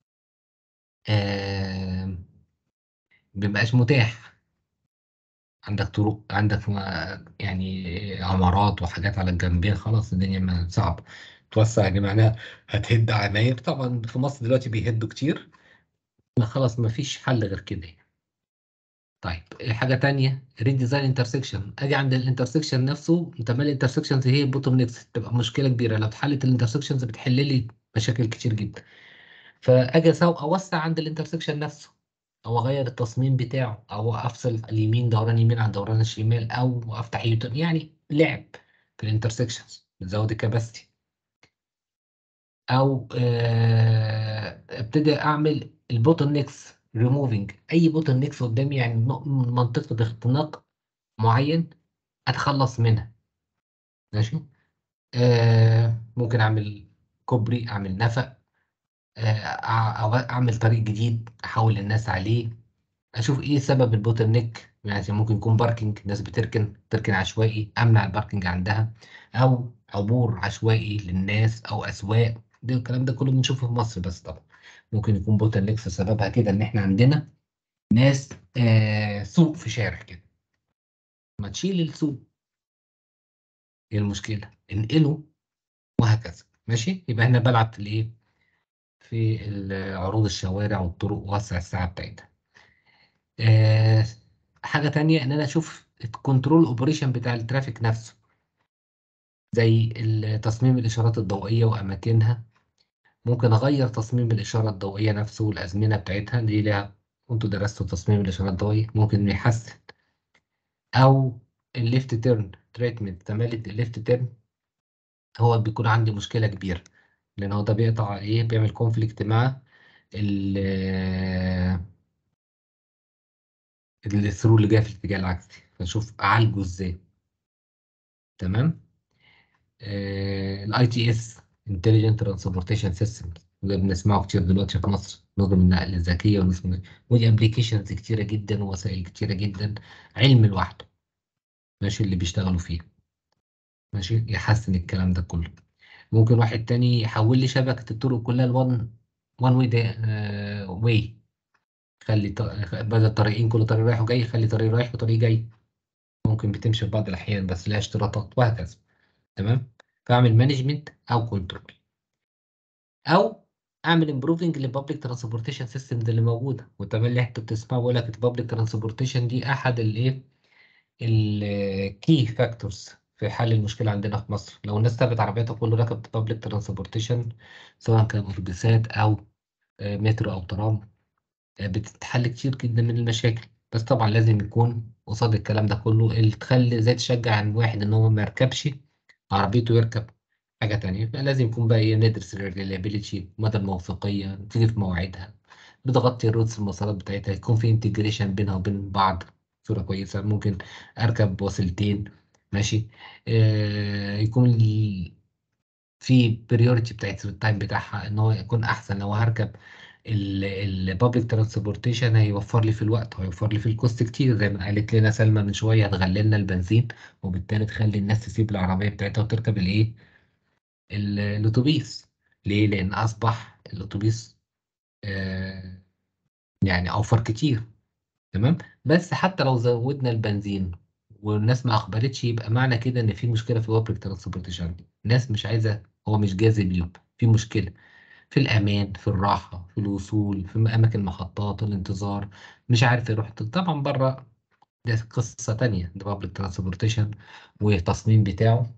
آه بيبقاش متاح عندك طرق عندك ما- يعني عمارات وحاجات على الجنبين خلاص الدنيا ما صعب توسع دي معناها هتهد عماير طبعا في مصر دلوقتي بيهدوا كتير لا خلاص ما فيش حل غير كده يعني. طيب حاجة تانية ريديزاين انترسكشن اجي عند الانترسكشن نفسه انت مال الانترسكشنز هي بوتوم نيكس تبقى مشكلة كبيرة لو اتحلت الانترسكشنز بتحل لي مشاكل كتير جدا فاجي أسو- اوسع عند الانترسكشن نفسه او اغير التصميم بتاعه او افصل اليمين دوران يمين عن دوران الشمال او افتح يوتن يعني لعب في الانترسكشنز بتزود الكباستي او آه، ابتدي اعمل البوتل نيكس ريموفينج اي بوتل نيكس قدامي يعني نق- منطقه اختناق معين اتخلص منها ماشي آه ممكن اعمل كوبري اعمل نفق آه أع- أو اعمل طريق جديد احول الناس عليه اشوف ايه سبب البوتل نيك يعني ممكن يكون باركينج ناس بتركن تركن عشوائي امنع الباركينج عندها او عبور عشوائي للناس او اسواق ده الكلام ده كله بنشوفه في مصر بس طبعا ممكن يكون بوتل نيك سببها كده ان احنا عندنا ناس آه سوق في شارع كده ما تشيل السوق ايه المشكله انقله وهكذا ماشي يبقى هنا بلعب في الايه في ال- عروض الشوارع والطرق ووسع الساعه بتاعتها آه حاجه تانية ان انا اشوف الكنترول اوبريشن بتاع الترافيك نفسه زي ال- تصميم الاشارات الضوئيه واماكنها ممكن اغير تصميم الاشاره الضوئيه نفسه والازمنه بتاعتها دي ليها انتوا درستوا تصميم الاشارات الضوئيه ممكن يحسن او الليفت تيرن تريتمنت تمالة الليفت تيرن هو بيكون عندي مشكله كبيره لان هو ده بيقطع ايه بيعمل كونفليكت مع ال الثرو اللي جاي في الاتجاه العكسي فنشوف اعالجه ازاي تمام الاي تي اس انتليجنت ترانسبورتيشن سيستم وده بنسمعه كتير دلوقتي في مصر نظم النقل الذكيه ونظم ودي ابلكيشنز كتيره جدا ووسائل كتيره جدا علم لوحده ماشي اللي بيشتغلوا فيه ماشي يحسن الكلام ده كله ممكن واحد تاني يحول لي شبكه الطرق كلها لوان وان واي واي خلي ط- بدل طريقين كل طريق رايح وجاي خلي طريق رايح وطريق جاي ممكن بتمشي في بعض الأحيان بس لها اشتراطات وهكذا تمام فأعمل مانجمنت أو كنترول أو أعمل امبروفنج للبابليك ترانسبورتيشن سيستم اللي موجودة وتمام اللي انتوا بتسمعوا بقول لك البابليك ترانسبورتيشن دي أحد الإيه الكي فاكتورز في حل المشكلة عندنا في مصر لو الناس سابت عربيتها كله ركب بابليك ترانسبورتيشن سواء كان أتوبيسات أو آه، مترو أو ترام بتتحل كتير جدا من المشاكل بس طبعا لازم يكون قصاد الكلام ده كله اللي تخلي زي تشجع عن واحد ان هو ما يركبش عربيته يركب حاجة تانية فلازم يكون بقى ايه ندرس الريلابيليتي مدى الموثوقية تيجي في مواعيدها بتغطي الروتس المسارات بتاعتها يكون في انتجريشن بينها وبين بعض صورة كويسة ممكن اركب وسيلتين ماشي آه يكون ال- في بريوريتي بتاعت التايم بتاعها ان هو يكون احسن لو هركب البابليك ترانسبورتيشن هيوفر لي في الوقت وهيوفر لي في الكوست كتير زي ما قالت لنا سلمى من شويه هتغلي لنا البنزين وبالتالي تخلي الناس تسيب العربيه بتاعتها وتركب الايه ال- الاتوبيس ليه لان اصبح الاتوبيس آه يعني اوفر كتير تمام بس حتى لو زودنا البنزين والناس ما اخبرتش يبقى معنى كده ان في مشكله في البابليك ترانسبورتيشن الناس مش عايزه هو مش جاذب ليهم في مشكله في الأمان في الراحة في الوصول في أماكن المحطات الانتظار مش عارف يروح طبعا بره ده قصة تانية ده بابليك ترانسبورتيشن والتصميم بتاعه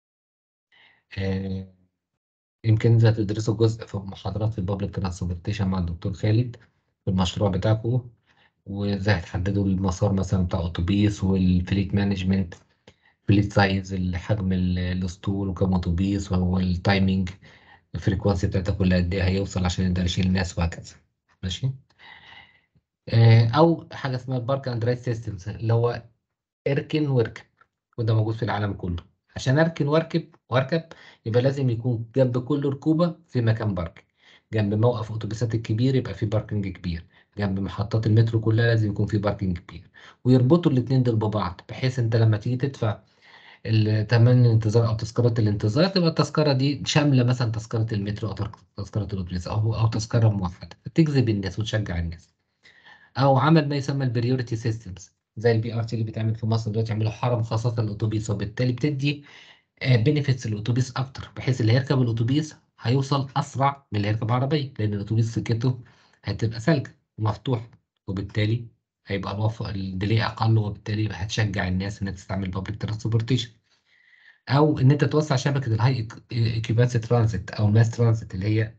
آه يمكن انت تدرسوا جزء في محاضرات في البابليك ترانسبورتيشن مع الدكتور خالد في المشروع بتاعكم وازاي هتحددوا المسار مثلا بتاع اتوبيس والفليت مانجمنت فليت سايز حجم ال- الاسطول وكم اتوبيس والتايمينج الفريكوانسي بتاعتها كلها قد ايه هيوصل عشان يقدر يشيل الناس وهكذا ماشي آه، او حاجه اسمها البارك اند رايد سيستمز اللي هو اركن واركب وده موجود في العالم كله عشان اركن واركب واركب يبقى لازم يكون جنب كل ركوبه في مكان بارك جنب موقف اتوبيسات الكبير يبقى في باركنج كبير جنب محطات المترو كلها لازم يكون في باركنج كبير ويربطوا الاتنين دول ببعض بحيث انت لما تيجي تدفع ال- تمن الانتظار او تذكره الانتظار تبقى التذكره دي شامله مثلا تذكره المترو او تذكره الاتوبيس او او تذكره موحده فتجذب الناس وتشجع الناس او عمل ما يسمى البريوريتي سيستمز زي البي ار تي اللي بيتعمل في مصر دلوقتي يعملوا حرم خاصه للاتوبيس وبالتالي بتدي بنفيتس للاتوبيس اكتر بحيث اللي هيركب الاتوبيس هيوصل اسرع من اللي هيركب عربيه لان الاتوبيس سكته هتبقى سالكه ومفتوحه وبالتالي هيبقى الوفر الديلي اقل وبالتالي هتشجع الناس انها تستعمل بابليك ترانسبورتيشن او ان انت توسع شبكه الهاي اكيبانسي ترانزيت او الماس ترانزيت اللي هي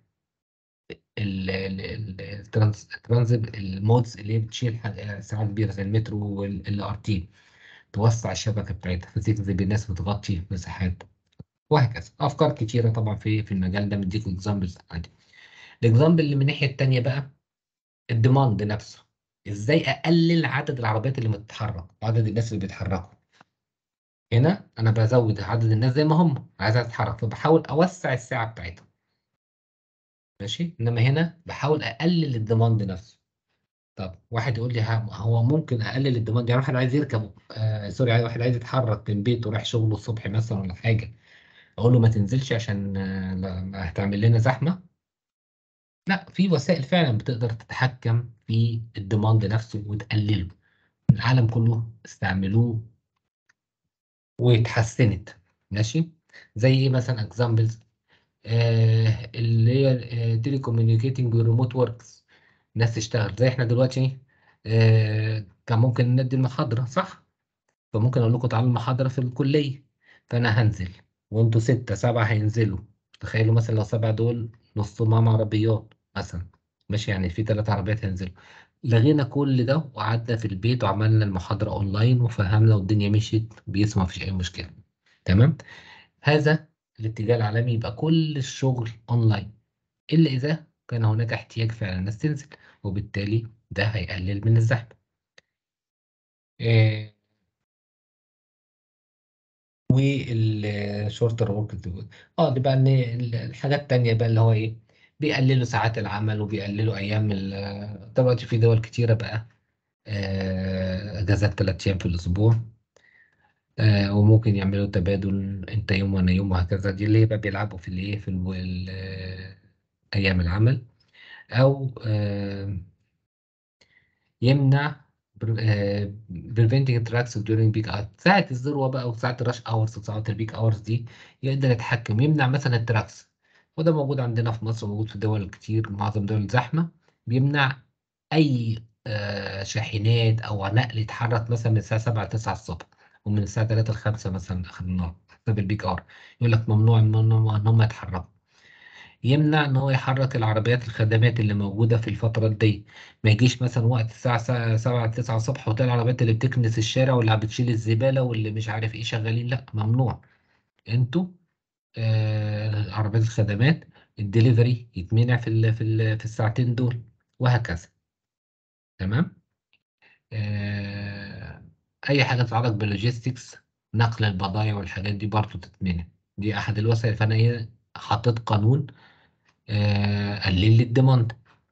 الترانزيت المودز اللي هي بتشيل ح- ساعات كبيره زي المترو والال ار تي توسع الشبكه بتاعتها فتجذب الناس وتغطي مساحات وهكذا افكار كتيره طبعا في في المجال ده مديك اكزامبلز عندي الاكزامبل اللي من الناحيه التانيه بقى الديماند نفسه ازاي اقلل عدد العربيات اللي بتتحرك وعدد الناس اللي بيتحركوا هنا انا بزود عدد الناس زي ما هم عايزها تتحرك فبحاول اوسع الساعه بتاعتها ماشي انما هنا بحاول اقلل الديماند نفسه طب واحد يقول لي ها- هو ممكن اقلل الديماند يعني واحد عايز يركب آه سوري يعني واحد عايز يتحرك من بيته رايح شغله الصبح مثلا ولا حاجه اقول له ما تنزلش عشان آه لا- ما هتعمل لنا زحمه لا في وسائل فعلا بتقدر تتحكم في الديماند نفسه وتقلله العالم كله استعملوه واتحسنت ماشي زي ايه مثلا اكزامبلز آه اللي هي تيلي كوميونيكيتنج ريموت وركس ناس تشتغل زي احنا دلوقتي آه كان ممكن ندي المحاضرة صح؟ فممكن اقول لكم تعالوا المحاضرة في الكلية فانا هنزل وانتوا ستة سبعة هينزلوا تخيلوا مثلا لو سبعة دول نصهم معاهم عربيات مثلا ماشي يعني في ثلاث عربيات هينزلوا لغينا كل ده وقعدنا في البيت وعملنا المحاضرة اونلاين وفهمنا والدنيا مشيت بيسمع مفيش اي مشكلة تمام هذا الاتجاه العالمي يبقى كل الشغل اونلاين الا اذا كان هناك احتياج فعلا الناس تنزل وبالتالي ده هيقلل من الزحمة إيه والشورتر ورك اه دي بقى ان الحاجات التانية بقى اللي هو ايه بيقللوا ساعات العمل وبيقللوا ايام ال- دلوقتي في دول كتيرة بقى آه، اجازات تلات ايام في الاسبوع آه، وممكن يعملوا تبادل انت يوم وانا يوم وهكذا دي اللي بقى بيلعبوا في الايه في ال- ال- آه، ايام العمل او آه، يمنع بر- آه، preventing tracks during peak hours ساعة الذروة بقى وساعة الراش اورز وساعة البيك اورز دي يقدر يتحكم يمنع مثلا التراكس وده موجود عندنا في مصر موجود في دول كتير معظم دول الزحمة بيمنع أي آه، شاحنات أو نقل يتحرك مثلا من الساعة 7 ل 9 الصبح ومن الساعة 3 ل 5 مثلا آخر النهار بسبب البيك اور يقول لك ممنوع إن هم إن هم يتحركوا يمنع ان هو يحرك العربيات الخدمات اللي موجوده في الفتره دي ما يجيش مثلا وقت الساعه 7 9 الصبح وتلاقي العربيات اللي بتكنس الشارع واللي بتشيل الزباله واللي مش عارف ايه شغالين لا ممنوع انتوا آه عربيات الخدمات الدليفري يتمنع في ال في ال في الساعتين دول وهكذا تمام آه اي حاجه تتعلق باللوجيستكس نقل البضائع والحاجات دي برضه تتمنع دي احد الوسائل فانا ايه حطيت قانون آه قلل لي الديماند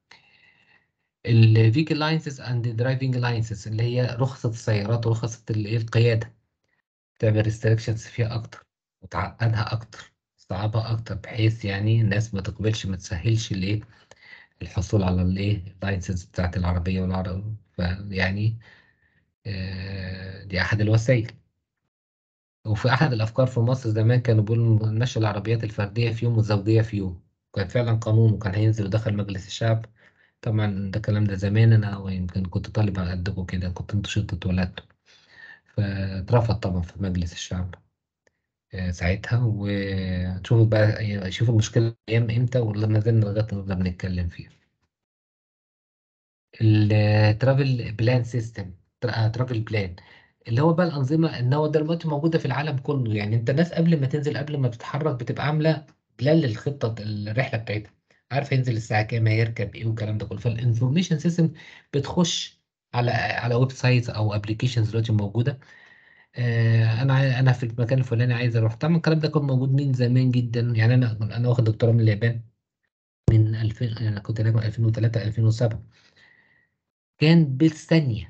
الفيكل لاينسز اند درايفنج لاينسز اللي هي رخصة السيارات ورخصة ال- إيه القيادة تعمل ريستريكشنز فيها أكتر وتعقدها أكتر تصعبها أكتر بحيث يعني الناس ما تقبلش ما تسهلش الإيه الحصول على الإيه اللاينسز بتاعت العربية والعربية فيعني آه، دي أحد الوسائل وفي أحد الأفكار في مصر زمان كانوا بيقولوا نمشي العربيات الفردية في يوم والزوجية في يوم كان فعلا قانون وكان هينزل ودخل مجلس الشعب طبعا ده الكلام ده زمان انا ويمكن كنت طالب على قدكم كده كنت انتوا شلتوا اتولدتوا فاترفض طبعا في مجلس الشعب آه، ساعتها وتشوفوا بقى شوفوا المشكلة أيام إمتى ولا ما زلنا لغاية النهاردة بنتكلم فيها الترافل بلان سيستم ترافل بلان اللي هو بقى الأنظمة إن هو ده دلوقتي موجودة في العالم كله يعني أنت الناس قبل ما تنزل قبل ما بتتحرك بتبقى عاملة بلان للخطة الرحلة بتاعتها عارف هينزل الساعة كام هيركب إيه والكلام ده كله فالانفورميشن سيستم بتخش على على ويب سايتس أو ابلكيشنز دلوقتي موجودة آه، انا عاي- انا في المكان الفلاني عايز اروح طبعا الكلام ده كان موجود من زمان جدا يعني انا انا واخد دكتوراه من اليابان من 2000 انا كنت هناك من 2003 2007 كان بالثانيه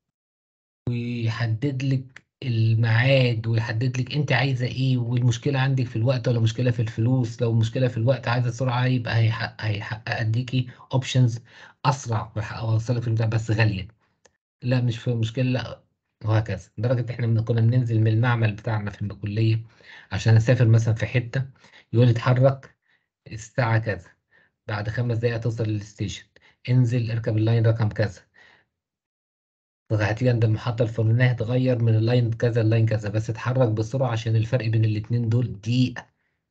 ويحدد لك الميعاد ويحدد لك انت عايزه ايه والمشكله عندك في الوقت ولا مشكله في الفلوس لو مشكله في الوقت عايزه سرعه يبقى هيحقق هيحقق اديكي اوبشنز اسرع ويحقق يوصلك في البتاع بس غاليه لا مش في مشكله لا وهكذا لدرجه احنا من- كنا بننزل من المعمل بتاعنا في الكليه عشان اسافر مثلا في حته يقول لي اتحرك الساعه كذا بعد خمس دقايق توصل للستيشن انزل اركب اللاين رقم كذا هتيجي عند المحطة الفلانية هتغير من اللاين كذا اللاين كذا بس اتحرك بسرعة عشان الفرق بين الاتنين دول دقيقة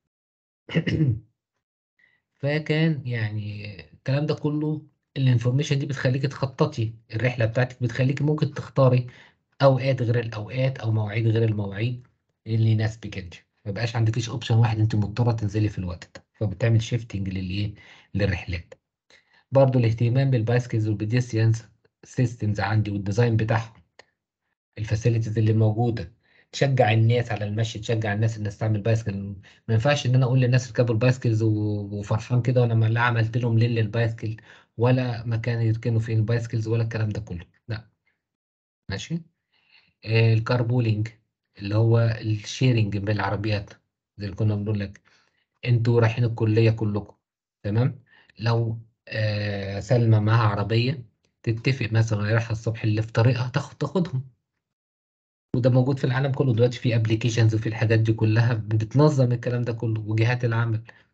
فكان يعني الكلام ده كله الانفورميشن دي بتخليك تخططي الرحلة بتاعتك بتخليك ممكن تختاري أوقات غير الأوقات أو مواعيد غير المواعيد اللي يناسبك انت ما يبقاش عندكيش اوبشن واحد انت مضطرة تنزلي في الوقت ده فبتعمل شيفتنج للايه للرحلات برضو الاهتمام بالبايسكلز والبيديستريانز سيستمز عندي والديزاين بتاعهم الفاسيلتيز اللي موجوده تشجع الناس على المشي تشجع الناس انها تستعمل بايسكل ما ينفعش ان انا اقول للناس اركبوا البايسكلز و- وفرحان كده وانا لا عملت لهم ليل للبايسكل ولا مكان يركنوا فيه البايسكلز ولا الكلام ده كله لا ماشي آه الكاربولينج اللي هو الشيرنج بالعربيات زي اللي كنا بنقول لك انتوا رايحين الكليه كلكم تمام لو آه سلمى معاها عربيه تتفق مثلا رايحه الصبح اللي في طريقها تاخد تاخدهم وده موجود في العالم كله دلوقتي في ابلكيشنز وفي الحاجات دي كلها بتنظم الكلام ده كله وجهات العمل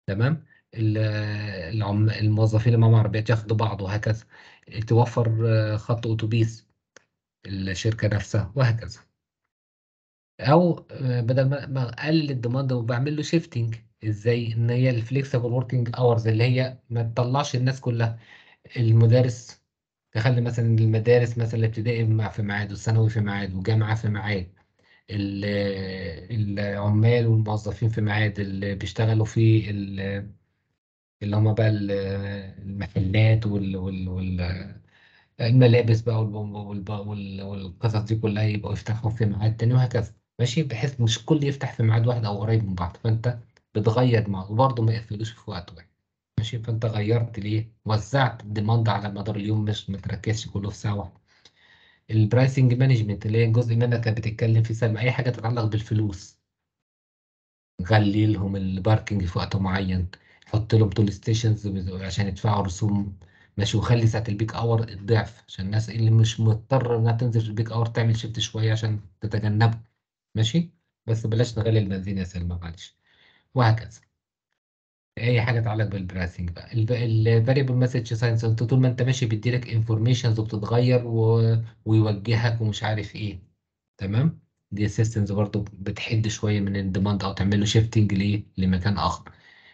تمام ال- العم... الموظفين اللي معاهم عربيات ياخدوا بعض وهكذا توفر آه، خط اتوبيس الشركه نفسها وهكذا او آه، بدل ما ما اقلل الديماند وبعمل له شيفتنج ازاي ان هي الفليكسبل وركينج اورز اللي هي ما تطلعش الناس كلها المدارس تخلي مثلا المدارس مثلا الابتدائي مع- في ميعاد والثانوي في ميعاد والجامعه في ميعاد ال- العمال والموظفين في ميعاد اللي بيشتغلوا في ال- اللي هم بقى ال- المحلات وال وال وال الملابس بقى والب- والب- وال- والقصص دي كلها يبقوا يفتحوا في ميعاد تاني وهكذا ماشي بحيث مش الكل يفتح في ميعاد واحد او قريب من بعض فانت بتغير مع وبرضه ما يقفلوش في وقت واحد ماشي فانت غيرت ليه وزعت الديماند على مدار اليوم مش ما تركزش كله في ساعه واحده البرايسنج مانجمنت اللي هي جزء منها كانت بتتكلم في سلم اي حاجه تتعلق بالفلوس غلي لهم الباركينج في وقت معين حط لهم تول ستيشنز عشان يدفعوا رسوم ماشي وخلي ساعة البيك اور الضعف عشان الناس اللي مش مضطرة انها تنزل في البيك اور تعمل شيفت شوية عشان تتجنبه ماشي بس بلاش نغلي البنزين يا سلمى معلش وهكذا اي حاجه تتعلق بالبرايسنج بقى الفاريبل مسج ساينس انت طول ما انت ماشي بيديلك انفورميشنز وبتتغير و... ويوجهك ومش عارف ايه تمام دي السيستمز برضو بتحد شويه من الديماند او تعمل له شيفتنج ليه لمكان اخر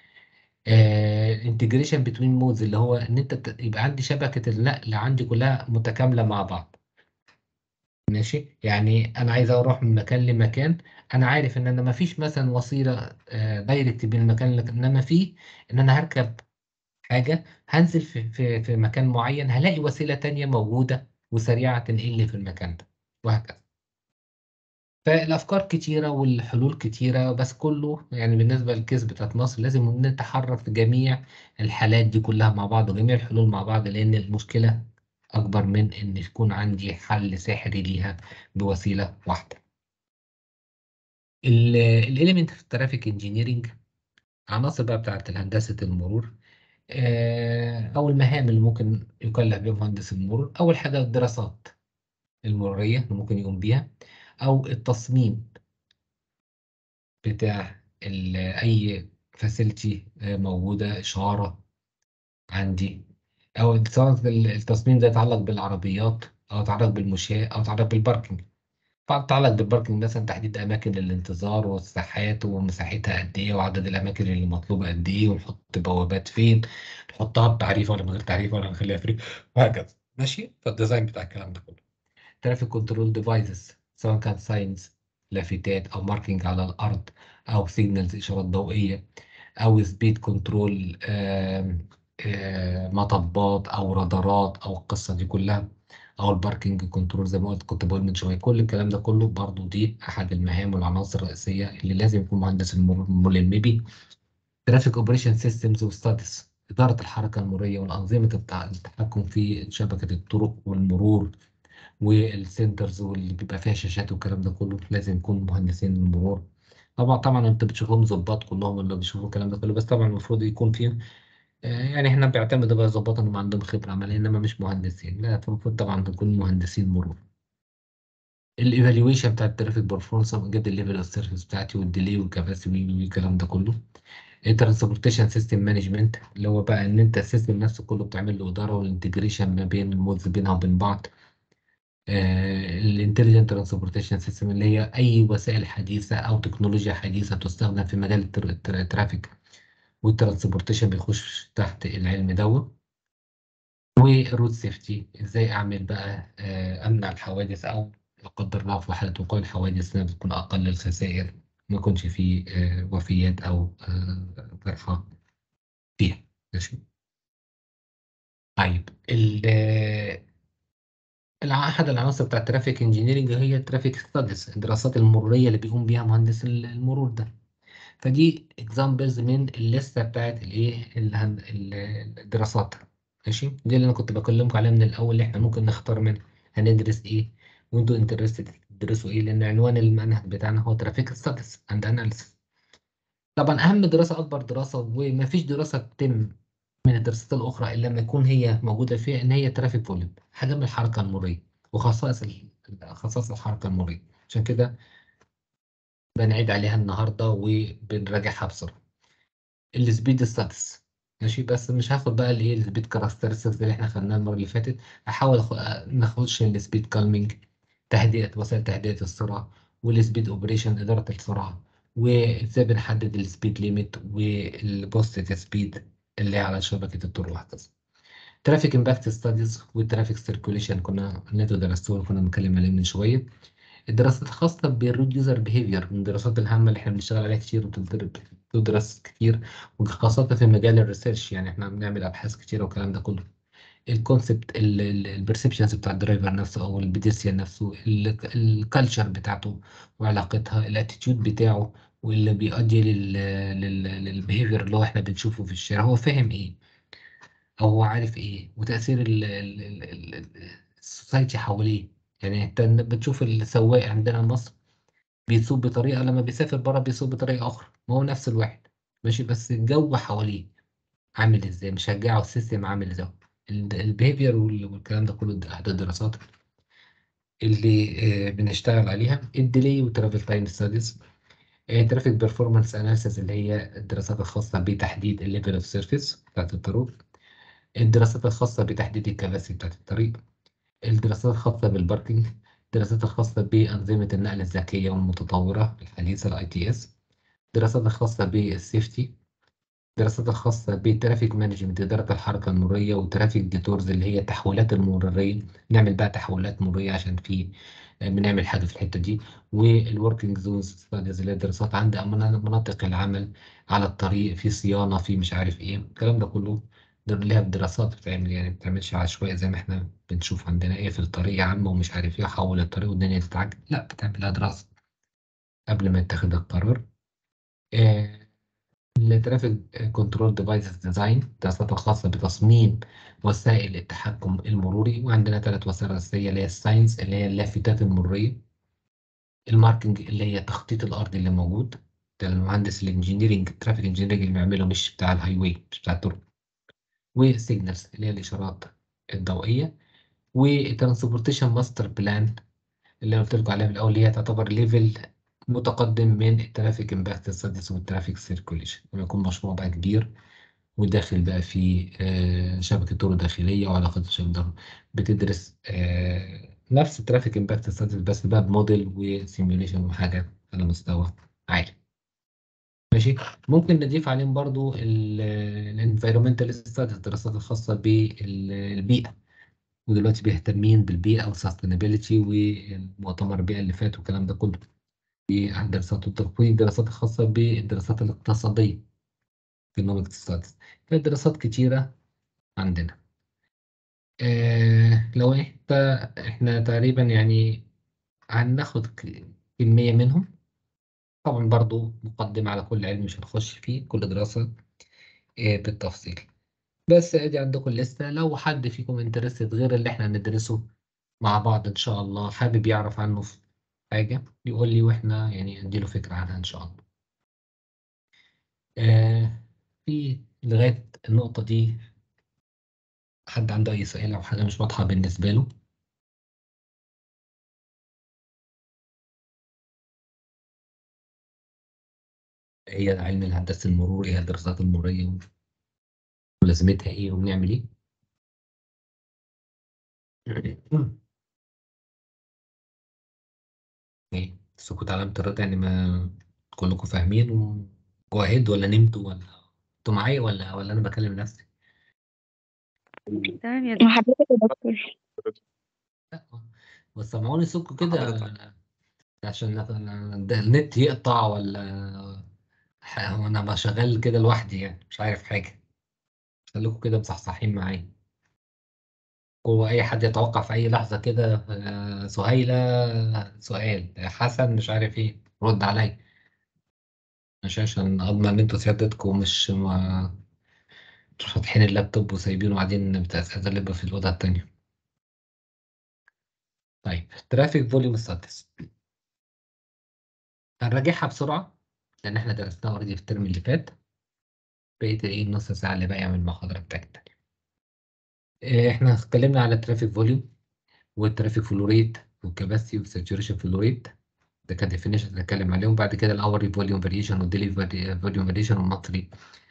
انتجريشن بتوين مودز اللي هو ان انت ت- يبقى عندي شبكه النقل عندي كلها متكامله مع بعض ماشي يعني انا عايز اروح من مكان لمكان انا عارف ان انا ما فيش مثلا وسيله دايركت بين المكان اللي انما فيه ان انا هركب حاجه هنزل في في في مكان معين هلاقي وسيله تانية موجوده وسريعه تنقلني في المكان ده وهكذا فالافكار كتيره والحلول كتيره بس كله يعني بالنسبه للكيس بتاعت مصر لازم نتحرك في جميع الحالات دي كلها مع بعض وجميع الحلول مع بعض لان المشكله اكبر من ان يكون عندي حل سحري ليها بوسيله واحده الاليمنت في الترافيك انجينيرنج عناصر بقى بتاعت هندسه المرور آه، او المهام اللي ممكن يكلف بها مهندس المرور اول حاجه الدراسات المروريه اللي ممكن يقوم بيها او التصميم بتاع ال- اي فاسيلتي موجوده اشاره عندي او سواء التصميم ده يتعلق بالعربيات او يتعلق بالمشاة او يتعلق بالباركنج تتعلق بالباركنج مثلا تحديد اماكن الانتظار والساحات ومساحتها قد ايه وعدد الاماكن اللي مطلوبه قد ايه ونحط بوابات فين نحطها بتعريف ولا من غير تعريف ولا نخليها فري وهكذا ماشي فالديزاين بتاع الكلام ده كله ترافيك كنترول ديفايسز سواء كان ساينز لافتات او ماركينج على الارض او سيجنالز اشارات ضوئيه او سبيد كنترول مطبات او رادارات او القصه دي كلها او الباركينج كنترول زي ما قلت كنت بقول من شويه كل الكلام ده كله برضو دي احد المهام والعناصر الرئيسيه اللي لازم يكون مهندس المرور ملم بيه ترافيك اوبريشن سيستمز وستاتس اداره الحركه المروريه والانظمه التع- التحكم في شبكه الطرق والمرور والسنترز واللي بيبقى فيها شاشات والكلام ده كله لازم يكون مهندسين المرور طبعا طبعا انت بتشوفهم ظباط كلهم اللي بيشوفوا الكلام ده كله بس طبعا المفروض يكون فيه آه، يعني احنا بيعتمدوا بقى ظباط انهم عندهم خبره عمليه انما مش مهندسين لا المفروض طبعا نكون مهندسين مرور الايفالويشن بتاع الترافيك برفورمانس بجد الليفل اوف سيرفيس بتاعتي والديلي والكباسيتي والكلام ده كله الترانسبورتيشن سيستم مانجمنت اللي هو بقى ان انت السيستم نفسه كله بتعمل له اداره والانتجريشن ما بين المودز بينها وبين بعض الانتليجنت ترانسبورتيشن سيستم اللي هي اي وسائل حديثه او تكنولوجيا حديثه تستخدم في مجال التر- التر- الترافيك والترانسبورتيشن بيخش تحت العلم دوت والرود سيفتي ازاي اعمل بقى آه، امنع الحوادث او لا قدر الله في حاله وقوع الحوادث انها بتكون اقل الخسائر ما يكونش فيه آه، وفيات او آه، جرحى فيها ماشي طيب ال- آه، الع- احد العناصر بتاع الترافيك انجينيرنج هي الترافيك ستاديز الدراسات المروريه اللي بيقوم بيها مهندس ال- المرور ده فدي اكزامبلز من الليسته بتاعت الايه الهن- ال- الدراسات ماشي دي اللي انا كنت بكلمكم عليها من الاول اللي احنا ممكن نختار منها هندرس ايه وانتوا انترستد تدرسوا ايه لان عنوان المنهج بتاعنا هو ترافيك ستاتس اند اناليسيس طبعا اهم دراسه اكبر دراسه ومفيش دراسه تتم من الدراسات الاخرى الا لما يكون هي موجوده فيها ان هي ترافيك فوليوم حجم الحركه المروريه وخصائص ال- خصائص الحركه المروريه عشان كده بنعيد عليها النهارده وبنراجعها بسرعه السبيد ستاتس ماشي بس مش هاخد بقى اللي هي السبيد كاركترستكس اللي احنا خدناها المره اللي فاتت هحاول أخ... نخش السبيد كالمينج تهدئه وسائل تهدئه السرعه والسبيد اوبريشن اداره السرعه وازاي بنحدد السبيد ليميت والبوست سبيد اللي هي على شبكه الطرق وهكذا ترافيك امباكت ستاديز والترافيك سيركوليشن كنا نتو درستوه كنا بنتكلم عليه من شويه الدراسات الخاصة بالرود يوزر بيهيفير من الدراسات الهامة اللي احنا بنشتغل عليها كتير وبتدرس كتير وخاصة في مجال الريسيرش يعني احنا بنعمل أبحاث كتير والكلام ده كله الكونسبت البرسبشنز بتاع الدرايفر نفسه أو البيديسيان نفسه الكالتشر بتاعته وعلاقتها الاتيتيود بتاعه واللي بيؤدي للبيهيفير اللي هو احنا بنشوفه في الشارع هو فاهم ايه او هو عارف ايه وتأثير السوسايتي حواليه يعني انت بتشوف السواق عندنا في مصر بيسوق بطريقه لما بيسافر بره بيسوق بطريقه اخرى ما هو نفس الواحد ماشي بس الجو حواليه عامل ازاي مشجعه السيستم عامل ازاي البيهيفير والكلام ده كله احد الدراسات اللي آه، بنشتغل عليها الديلي وترافل تايم ستاديز ترافيك بيرفورمانس اناليسيس اللي هي الدراسات الخاصه بتحديد الليفل اوف سيرفيس بتاعت الطرق الدراسات الخاصه بتحديد الكباسي بتاعت الطريق الدراسات الخاصة بالباركينج الدراسات الخاصة بأنظمة النقل الذكية والمتطورة الحديثة ال ITS الدراسات الخاصة بالسيفتي الدراسات الخاصة بالترافيك مانجمنت إدارة الحركة المرورية وترافيك ديتورز اللي هي التحويلات المرورية نعمل بقى تحويلات مرورية عشان في بنعمل حاجة في الحتة دي والوركينج زونز ستاديز اللي هي دراسات عند مناطق العمل على الطريق في صيانة في مش عارف إيه الكلام ده كله ده ليها دراسات بتعمل يعني ما بتعملش عشوائي زي ما احنا بنشوف عندنا ايه في الطريق يا عم ومش عارف ايه حول الطريق والدنيا تتعجل لا بتعمل لها دراسة قبل ما يتخذ القرار الترافيك كنترول ديفايسز ديزاين دراسات الخاصة بتصميم وسائل التحكم المروري وعندنا ثلاث وسائل رئيسية اللي هي الساينس اللي هي اللافتات المرورية الماركنج اللي هي تخطيط الأرض اللي موجود ده المهندس الانجينيرنج الترافيك انجينيرنج اللي بيعمله مش بتاع الهاي واي مش بتاع الطرق وسيجنالز اللي هي الإشارات الضوئية وترانسبورتيشن ماستر بلان اللي قلت لكم عليها في الأول اللي هي تعتبر ليفل متقدم من الترافيك امباكت ستاديز والترافيك سيركوليشن لما يكون مشروع بقى كبير وداخل بقى في آه، شبكة طرق داخلية وعلاقات الشبكة بتدرس آه، نفس الترافيك امباكت ستاديز بس بقى بموديل وسيميوليشن وحاجة على مستوى عالي ماشي ممكن نضيف عليهم برضو الانفيرومنتال ستاديز الدراسات الخاصة بالبيئة ودلوقتي بيهتمين بالبيئة والسستينابيلتي ومؤتمر البيئة اللي فات والكلام ده كله في دراسات التقويم الدراسات الخاصة بالدراسات الاقتصادية economic studies في دراسات كتيرة عندنا آه لو انت احنا تقريبا يعني هناخد كمية منهم طبعا برضو مقدمة على كل علم مش هنخش فيه كل دراسة آه بالتفصيل بس ادي عندكم الليستة لو حد فيكم انترستد غير اللي احنا هندرسه مع بعض ان شاء الله حابب يعرف عنه في حاجة يقول لي واحنا يعني اديله فكرة عنها ان شاء الله آه في لغاية النقطة دي حد عنده أي سؤال أو حاجة مش واضحة بالنسبة له هي علم الهندسة المرور هي الدراسات المرورية ولازمتها إيه وبنعمل إيه؟ إيه سكوت علامة الرد يعني ما كلكم فاهمين وجاهد ولا نمتوا ولا انتوا معايا ولا ولا أنا بكلم نفسي؟ تمام يا مع دكتور حضرتك يا دكتور لا بس سمعوني صوتكم كده حضرتك. عشان ده النت يقطع ولا ح- وانا بقى شغال كده لوحدي يعني مش عارف حاجة خليكم كده مصحصحين معايا هو أي حد يتوقع في أي لحظة كده آه، سهيلة سؤال حسن مش عارف إيه رد عليا مش عشان أضمن إن أنتوا سيادتكم مش ما مش فاتحين اللابتوب وسايبينه قاعدين بتقلب في الأوضة التانية طيب ترافيك فوليوم ستاتس هنراجعها بسرعة لأن إحنا درسناها أوريدي في الترم اللي فات بقيت إيه النص ساعة اللي باقية من المحاضرة بتاعتنا إيه، إحنا اتكلمنا على الترافيك فوليوم والترافيك فلو ريت والكباسيتي والساتوريشن فلو ريت ده كان ديفينيشن هنتكلم عليهم بعد كده الاوري فوليوم فاريشن والديلي فوليوم فاريشن والمونثلي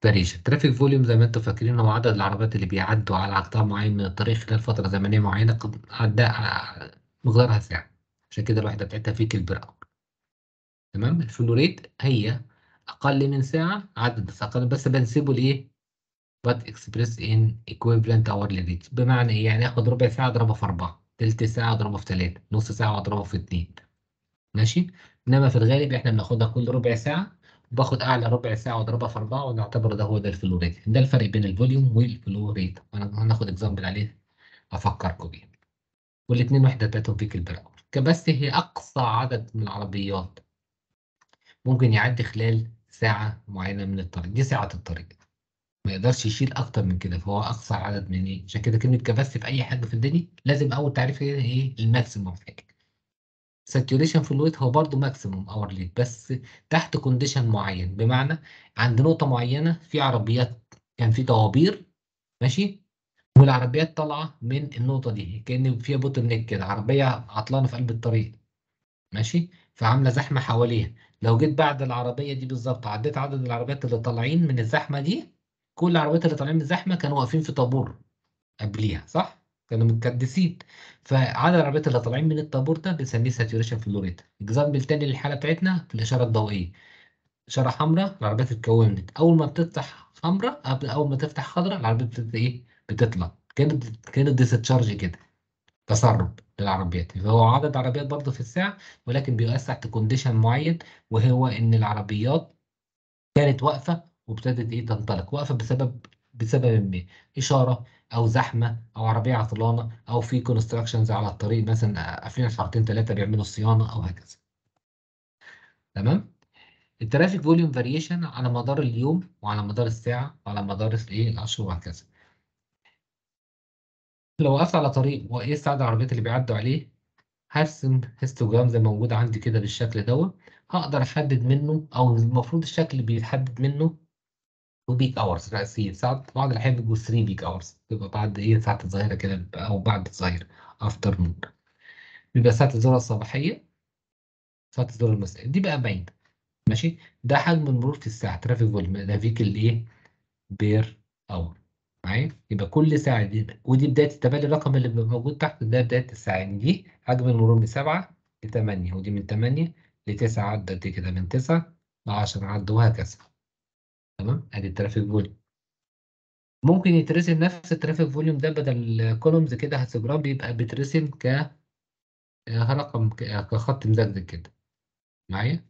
فاريشن ترافيك فوليوم زي ما انتم فاكرين هو عدد العربيات اللي بيعدوا على قطاع معين من الطريق خلال فتره زمنيه معينه قد عدى مقدارها ساعه عشان كده الوحده بتاعتها في كيل بير اور تمام الفلو ريت هي اقل من ساعه عدد بس اقل بس بنسيبه لايه but expressed in equivalent hourly rate بمعنى ايه يعني اخد ربع ساعه اضربها في اربعه تلت ساعه اضربها في ثلاثه نص ساعه واضربها في اتنين ماشي انما في الغالب احنا بناخدها كل ربع ساعه وباخد اعلى ربع ساعه واضربها في اربعه ونعتبر ده هو ده الفلو ريت ده الفرق بين الفوليوم والفلو ريت انا هناخد اكزامبل عليه افكركم بيه والاثنين وحده بتاعتهم في بير اور كباستي هي اقصى عدد من العربيات ممكن يعدي خلال ساعه معينه من الطريق دي ساعه الطريق ما يقدرش يشيل اكتر من كده فهو اقصى عدد من ايه عشان كده كلمه كباستي في اي حاجه في الدنيا لازم اول تعريف هي ايه الماكسيموم حاجه ساتوريشن فلويد هو برضه ماكسيموم اور ليت بس تحت كونديشن معين بمعنى عند نقطه معينه في عربيات كان في طوابير ماشي والعربيات طالعه من النقطه دي كان فيها بوتل نيك كده عربيه عطلانه في قلب الطريق ماشي فعامله زحمه حواليها لو جيت بعد العربيه دي بالظبط عديت عدد العربيات اللي طالعين من الزحمه دي كل العربيات اللي طالعين من الزحمه كانوا واقفين في طابور قبليها صح كانوا متكدسين فعدد العربيات اللي طالعين من الطابور ده بنسميه ساتوريشن فلو ريت اكزامبل تاني للحاله بتاعتنا في الاشاره الضوئيه اشاره حمراء العربيات اتكونت اول ما بتفتح حمراء قبل اول ما تفتح خضراء العربيات بتبدا ايه بتطلع كانت كانت ديستشارج كده تسرب للعربيات فهو عدد عربيات برضه في الساعه ولكن بيقاس تحت كونديشن معين وهو ان العربيات كانت واقفه وابتدت ايه تنطلق واقفه بسبب بسبب ما اشاره او زحمه او عربيه عطلانه او في كونستراكشنز على الطريق مثلا قافلين حارتين ثلاثه بيعملوا صيانه او هكذا تمام الترافيك فوليوم فاريشن على مدار اليوم وعلى مدار الساعه وعلى مدار الايه الاشهر وهكذا لو وقفت على طريق وقيست عدد العربيات اللي بيعدوا عليه هرسم هيستوجرام زي ما موجود عندي كده بالشكل دوت هقدر احدد منه او المفروض الشكل اللي بيتحدد منه وبيك اورز رئيسية ساعات بعض الاحيان بيبقوا 3 بيك اورز بيبقى بعد ايه ساعة الظهيرة كده او بعد الظهيرة افتر نون بيبقى ساعة الذروة الصباحية ساعة الذروة المسائية دي بقى باينة ماشي ده حجم المرور في الساعة ترافيك فوليوم ده فيكل ايه بير اور معايا يبقى كل ساعة دي ودي بداية التبادل الرقم اللي بيبقى موجود تحت ده بداية الساعة يعني دي حجم المرور من 7 ل 8 ودي من 8 ل 9 عدى دي كده من 9 ل 10 عدى وهكذا تمام ادي الترافيك فوليوم ممكن يترسم نفس الترافيك فوليوم ده بدل كولومز كده هيستوجرام بيبقى بيترسم ك رقم كخط مزجزج كده معايا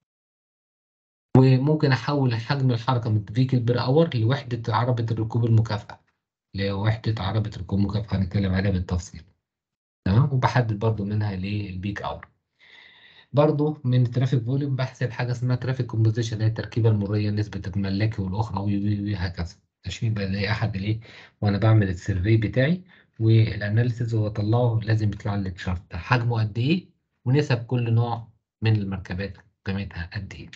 وممكن احول حجم الحركه من فيكل بير اور لوحده عربه الركوب المكافئه اللي هي وحده عربه ركوب مكافئه هنتكلم عليها بالتفصيل تمام وبحدد برضو منها للبيك اور برضو من الترافيك فوليوم بحسب حاجه اسمها ترافيك كومبوزيشن اللي هي التركيبه المريه نسبه الملاكي والاخرى وهكذا ماشي يبقى ده احد الايه وانا بعمل السيرفي بتاعي والاناليسيز واطلعه لازم يطلع لي تشارت حجمه قد ايه ونسب كل نوع من المركبات قيمتها قد ايه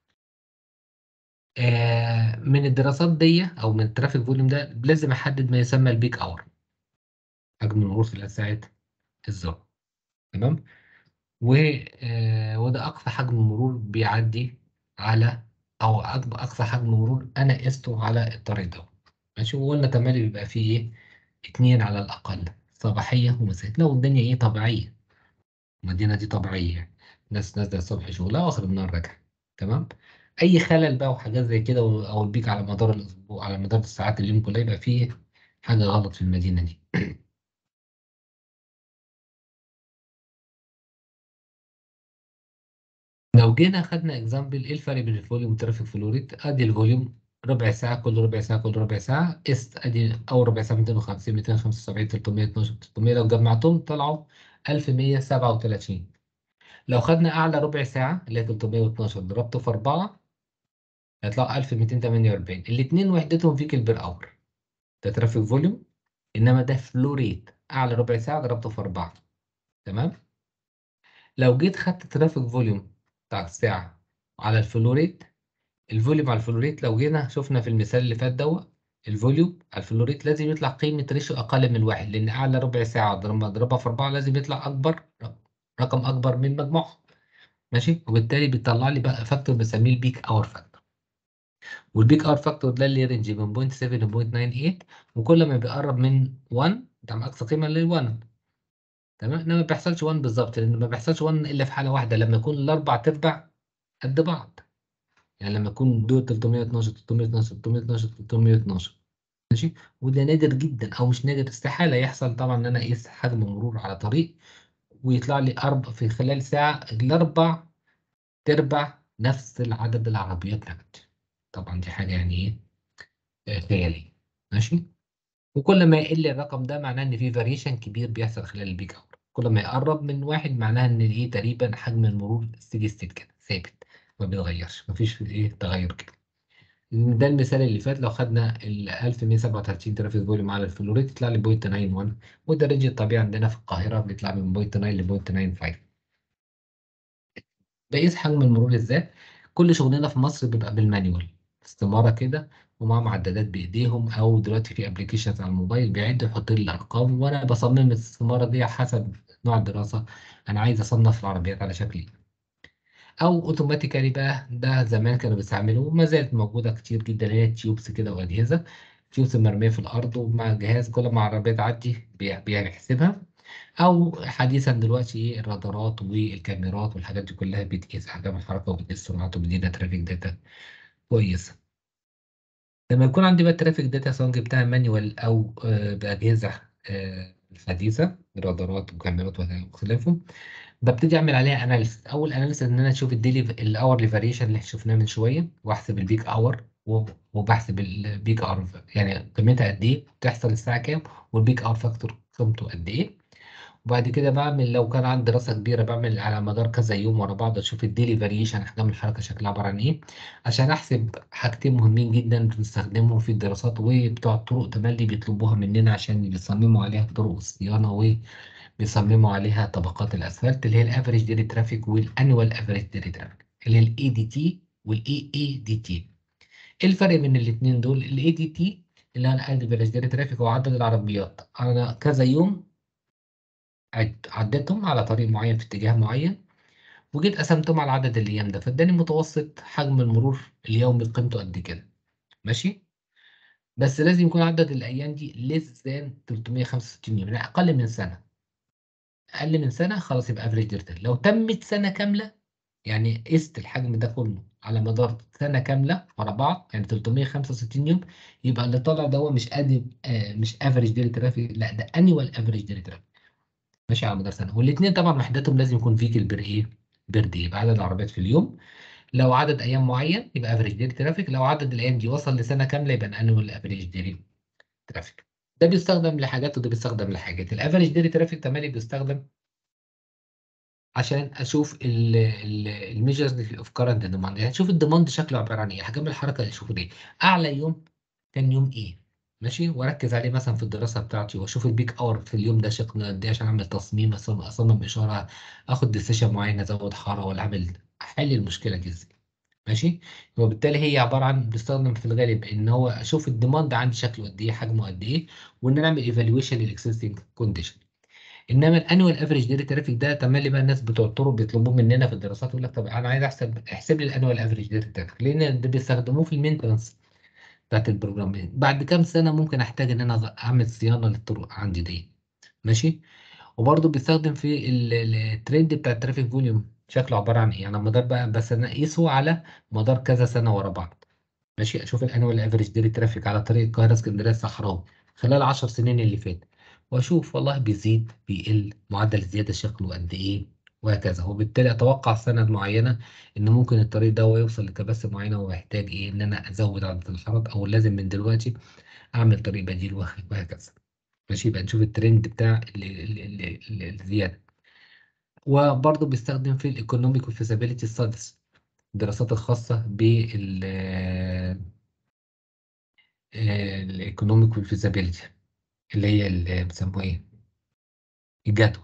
آه من الدراسات دي او من الترافيك فوليوم ده لازم احدد ما يسمى البيك اور حجم المرور في ساعات الذروه تمام و آه وده اقصى حجم مرور بيعدي على او اقصى حجم مرور انا قسته على الطريق ده ماشي وقلنا تملي بيبقى فيه ايه اتنين على الاقل صباحيه ومسائيه لو الدنيا ايه طبيعيه المدينه دي طبيعيه يعني ناس نازله الصبح شغلها واخر النهار راجعه تمام اي خلل بقى وحاجات زي كده او البيك على مدار الاسبوع على مدار الساعات اليوم كلها يبقى فيه حاجه غلط في المدينه دي لو جينا خدنا اكزامبل ايه الفرق بين الفوليوم والترافيك فلوريت ادي الفوليوم ربع ساعة كل ربع ساعة كل ربع ساعة است ادي اول ربع ساعة 250 275 312 300 لو جمعتهم طلعوا 1137 لو خدنا اعلى ربع ساعة اللي هي 312 ضربته في 4 هيطلعوا 1248 الاثنين وحدتهم فيكل بير اور ده ترافيك فوليوم انما ده فلو ريت اعلى ربع ساعة ضربته في 4 تمام لو جيت خدت ترافيك فوليوم بتاع الساعة على الفلوريت الفوليوم على الفلوريت لو جينا شفنا في المثال اللي فات دوت الفوليوم على الفلوريت لازم يطلع قيمة ريشيو أقل من واحد لأن أعلى ربع ساعة لما أضربها في أربعة لازم يطلع أكبر رقم أكبر من مجموعهم ماشي وبالتالي بيطلع لي بقى فاكتور بسميه البيك أور فاكتور والبيك ار فاكتور ده اللي رينج من 0.7 ل 0.98 وكل ما بيقرب من 1 ده اقصى قيمه لل 1 تمام انما ما بيحصلش 1 بالظبط لان ما بيحصلش 1 الا في حاله واحده لما يكون الاربع تربع قد بعض يعني لما يكون دول 312 312 312 312 ماشي وده نادر جدا او مش نادر استحاله يحصل طبعا ان انا اقيس حجم مرور على طريق ويطلع لي اربع في خلال ساعه الاربع تربع نفس العدد العربيات نفسها طبعا دي حاجه يعني ايه آه، خياليه ماشي وكل ما يقل الرقم ده معناه ان في فاريشن كبير بيحصل خلال البيك اور كل ما يقرب من واحد معناها ان ايه تقريبا حجم المرور ستيدي ستيت كده ثابت ما بيتغيرش مفيش ايه تغير كده ده المثال اللي فات لو خدنا ال 1137 ترافيك فوليوم على الفلوريت يطلع لي 0.91 وده الرينج الطبيعي عندنا في القاهرة بيطلع من 0.9 ل 0.95 بقيس حجم المرور ازاي؟ كل شغلنا في مصر بيبقى بالمانيوال استمارة كده ومع معدات بإيديهم أو دلوقتي في ابلكيشنز على الموبايل بيعد يحط لي الأرقام وأنا بصمم الاستمارة دي حسب نوع الدراسة أنا عايز أصنف العربيات على شكل إيه او اوتوماتيكالي بقى ده زمان كانوا بيستعملوه وما زالت موجوده كتير جدا اللي هي تيوبس كده واجهزه تيوبس مرميه في الارض ومع جهاز كل ما عربيه تعدي بي- بيحسبها او حديثا دلوقتي ايه الرادارات والكاميرات والحاجات دي كلها بتقيس احجام الحركه وبتقيس سرعات وبتدينا ترافيك داتا كويسه لما يكون عندي بقى الترافيك داتا سواء جبتها مانيوال او آه، باجهزه آه، حديثه رادارات وكاميرات وخلافه ببتدي اعمل عليها اناليسيس اول اناليسيس ان انا اشوف الديلي الاورلي فاريشن اللي شفناه من شويه واحسب البيك اور وبحسب البيك اور يعني قيمتها قد ايه بتحصل الساعه كام والبيك اور فاكتور قيمته قد ايه وبعد كده بعمل لو كان عندي دراسه كبيره بعمل على مدار كذا يوم ورا بعض اشوف الديلي فاريشن احجام الحركه شكلها عباره عن ايه عشان احسب حاجتين مهمين جدا بنستخدمهم في الدراسات وبتوع الطرق تملي بيطلبوها مننا عشان يصمموا عليها طرق الصيانه و بيصمموا عليها طبقات الاسفلت اللي هي الافريج ديلي ترافيك والانوال افريج ديلي ترافيك اللي هي الاي دي تي والاي اي دي تي ايه الفرق بين الاثنين دول الاي دي تي اللي هو الافريج ديلي ترافيك هو عدد العربيات انا كذا يوم عد- عديتهم على طريق معين في اتجاه معين وجيت قسمتهم على عدد الايام ده فاداني متوسط حجم المرور اليومي قيمته قد كده ماشي بس لازم يكون عدد الايام دي less than 365 يوم يعني اقل من سنه اقل من سنه خلاص يبقى افريج ديرتال لو تمت سنه كامله يعني قست الحجم ده كله على مدار سنه كامله ورا بعض يعني 365 يوم يبقى اللي طالع ده هو مش قادم آه مش افريج ديلي ترافيك لا ده انيوال افريج ديلي ترافيك ماشي على مدار سنه والاثنين طبعا وحدتهم لازم يكون فيكل بير ايه بير دي يبقى عدد العربيات في اليوم لو عدد ايام معين يبقى افريج ديلي ترافيك لو عدد الايام دي وصل لسنه كامله يبقى انيوال افريج ديلي ترافيك ده بيستخدم لحاجات وده بيستخدم لحاجات الافريج ديلي ترافيك تملي بيستخدم عشان اشوف الميجرز اوف كارنت ديماند يعني اشوف الديماند شكله عباره عن ايه حجم الحركه اشوف ايه اعلى يوم كان يوم ايه ماشي واركز عليه مثلا في الدراسه بتاعتي واشوف البيك اور في اليوم ده شكله قد ايه عشان اعمل تصميم اصمم أصمم اشاره اخد ديسيشن معين ازود حاره ولا اعمل احل المشكله دي ازاي ماشي وبالتالي هي عباره عن بيستخدم في الغالب ان هو اشوف الديماند عندي شكله قد ايه حجمه قد ايه وان انا اعمل ايفالويشن للاكزيستنج كونديشن انما الانوال افريج ديلي ترافيك ده تملي بقى الناس بتوع الطرق بيطلبوه مننا في الدراسات يقول لك طب انا عايز احسب احسب لي الانوال افريج ديلي ترافيك لان ده بيستخدموه في المينتنس بتاعت البروجرام بعد كام سنه ممكن احتاج ان انا اعمل صيانه للطرق عندي دي ماشي وبرضه بيستخدم في ال- ال- الترند بتاع الترافيك فوليوم شكله عباره عن ايه يعني مدار بقى بس انا اقيسه على مدار كذا سنه ورا بعض ماشي اشوف الانوال افريج ديلي ترافيك على طريق القاهره اسكندريه الصحراوي خلال 10 سنين اللي فات واشوف والله بيزيد بيقل معدل الزياده شكله قد ايه وهكذا وبالتالي اتوقع سنه معينه ان ممكن الطريق ده هو يوصل لكباسه معينه ويحتاج ايه ان انا ازود عدد الحارات او لازم من دلوقتي اعمل طريق بديل وه- وهكذا ماشي يبقى نشوف الترند بتاع ال- ال- ال- ال- الزياده وبرضه بيستخدم في الايكونوميك والفيزابيليتي ستاديز الدراسات الخاصه بال الايكونوميك والفيزابيلتي اللي هي اللي بيسموها ايه الجدوى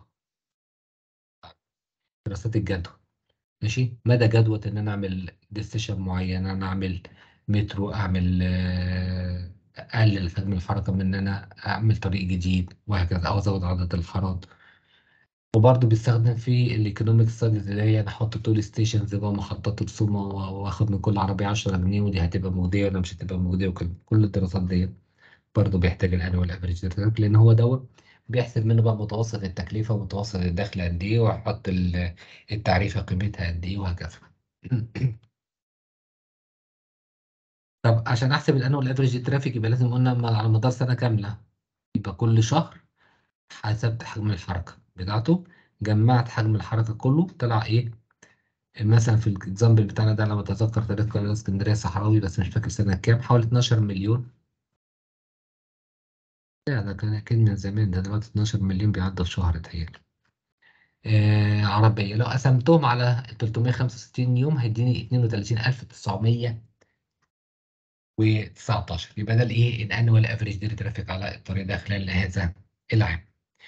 دراسات الجدوى ماشي مدى جدوى ان انا اعمل ديستيشن معين انا اعمل مترو اعمل آه، اقلل حجم الحركه من ان انا اعمل طريق جديد وهكذا او ازود عدد الحارات وبرضه بيستخدم في الايكونوميك ستاديز اللي هي نحط تول ستيشنز جوه محطات رسوم و- واخد من كل عربية 10 جنيه ودي هتبقى مجدية ولا مش هتبقى مجدية وكل كل الدراسات دي برضه بيحتاج الانوال افريج لان هو دوت بيحسب منه بقى متوسط التكلفة ومتوسط الدخل قد ايه ويحط ال- التعريفة قيمتها قد ايه وهكذا طب عشان احسب الانوال افريج ترافيك يبقى لازم قلنا م- على مدار سنة كاملة يبقى كل شهر حسبت حجم الحركة بتاعته جمعت حجم الحركة كله طلع ايه مثلا في الاكزامبل بتاعنا ده لما اتذكر طريق قناة اسكندرية صحراوي بس مش فاكر سنة كام حوالي 12 مليون لا ده كان أكيد من زمان ده دلوقتي 12 مليون بيعدوا في شهر تهيألي آه عربية لو قسمتهم على 365 يوم هيديني 32919 يبقى ده الايه الانوال افريج ديلي ترافيك على الطريق ده خلال هذا العام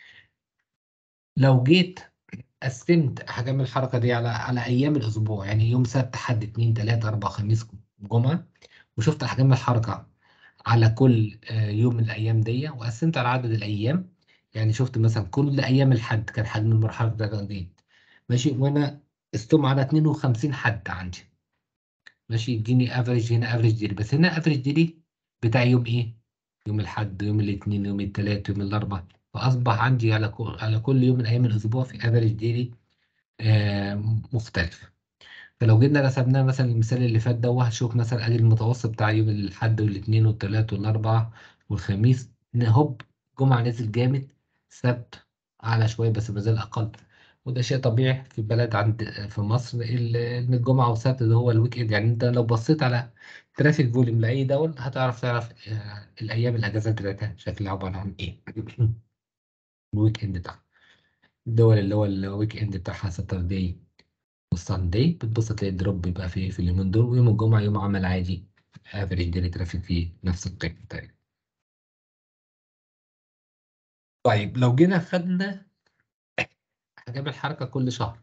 لو جيت قسمت احجام الحركه دي على على ايام الاسبوع يعني يوم سبت حد اتنين تلاته اربع خميس جمعه وشفت احجام الحركه على كل آه، يوم من الايام دي وقسمت على عدد الايام يعني شفت مثلا كل ايام الحد كان حجم المرحله ده قد ايه ماشي وانا قستهم على 52 حد عندي ماشي يديني افريج هنا افريج ديلي بس هنا افريج ديلي بتاع يوم ايه يوم الاحد يوم الاثنين يوم الثلاث يوم الاربع فاصبح عندي على كل على كل يوم من ايام الاسبوع في افريج ديلي آه مختلف فلو جينا رسمناه مثلا المثال اللي فات ده هشوف مثلا ادي المتوسط بتاع يوم الاحد والاثنين والثلاث والاربع والخميس إن هوب جمعه نزل جامد سبت اعلى شويه بس ما زال اقل وده شيء طبيعي في بلد عند في مصر ال- ان الجمعه والسبت ده هو الويك اند يعني انت لو بصيت على ترافيك فوليوم لاي دوله هتعرف تعرف آه، الايام الاجازات بتاعتها شكلها عباره عن ايه الويك اند بتاعها الدول اللي هو الويك اند بتاعها ساتردي والساندي بتبص تلاقي الدروب بيبقى فيه في اليومين دول ويوم الجمعة يوم عمل عادي افريج ديلي ترافيك فيه نفس القيمة تقريبا طيب لو جينا خدنا حجاب الحركة كل شهر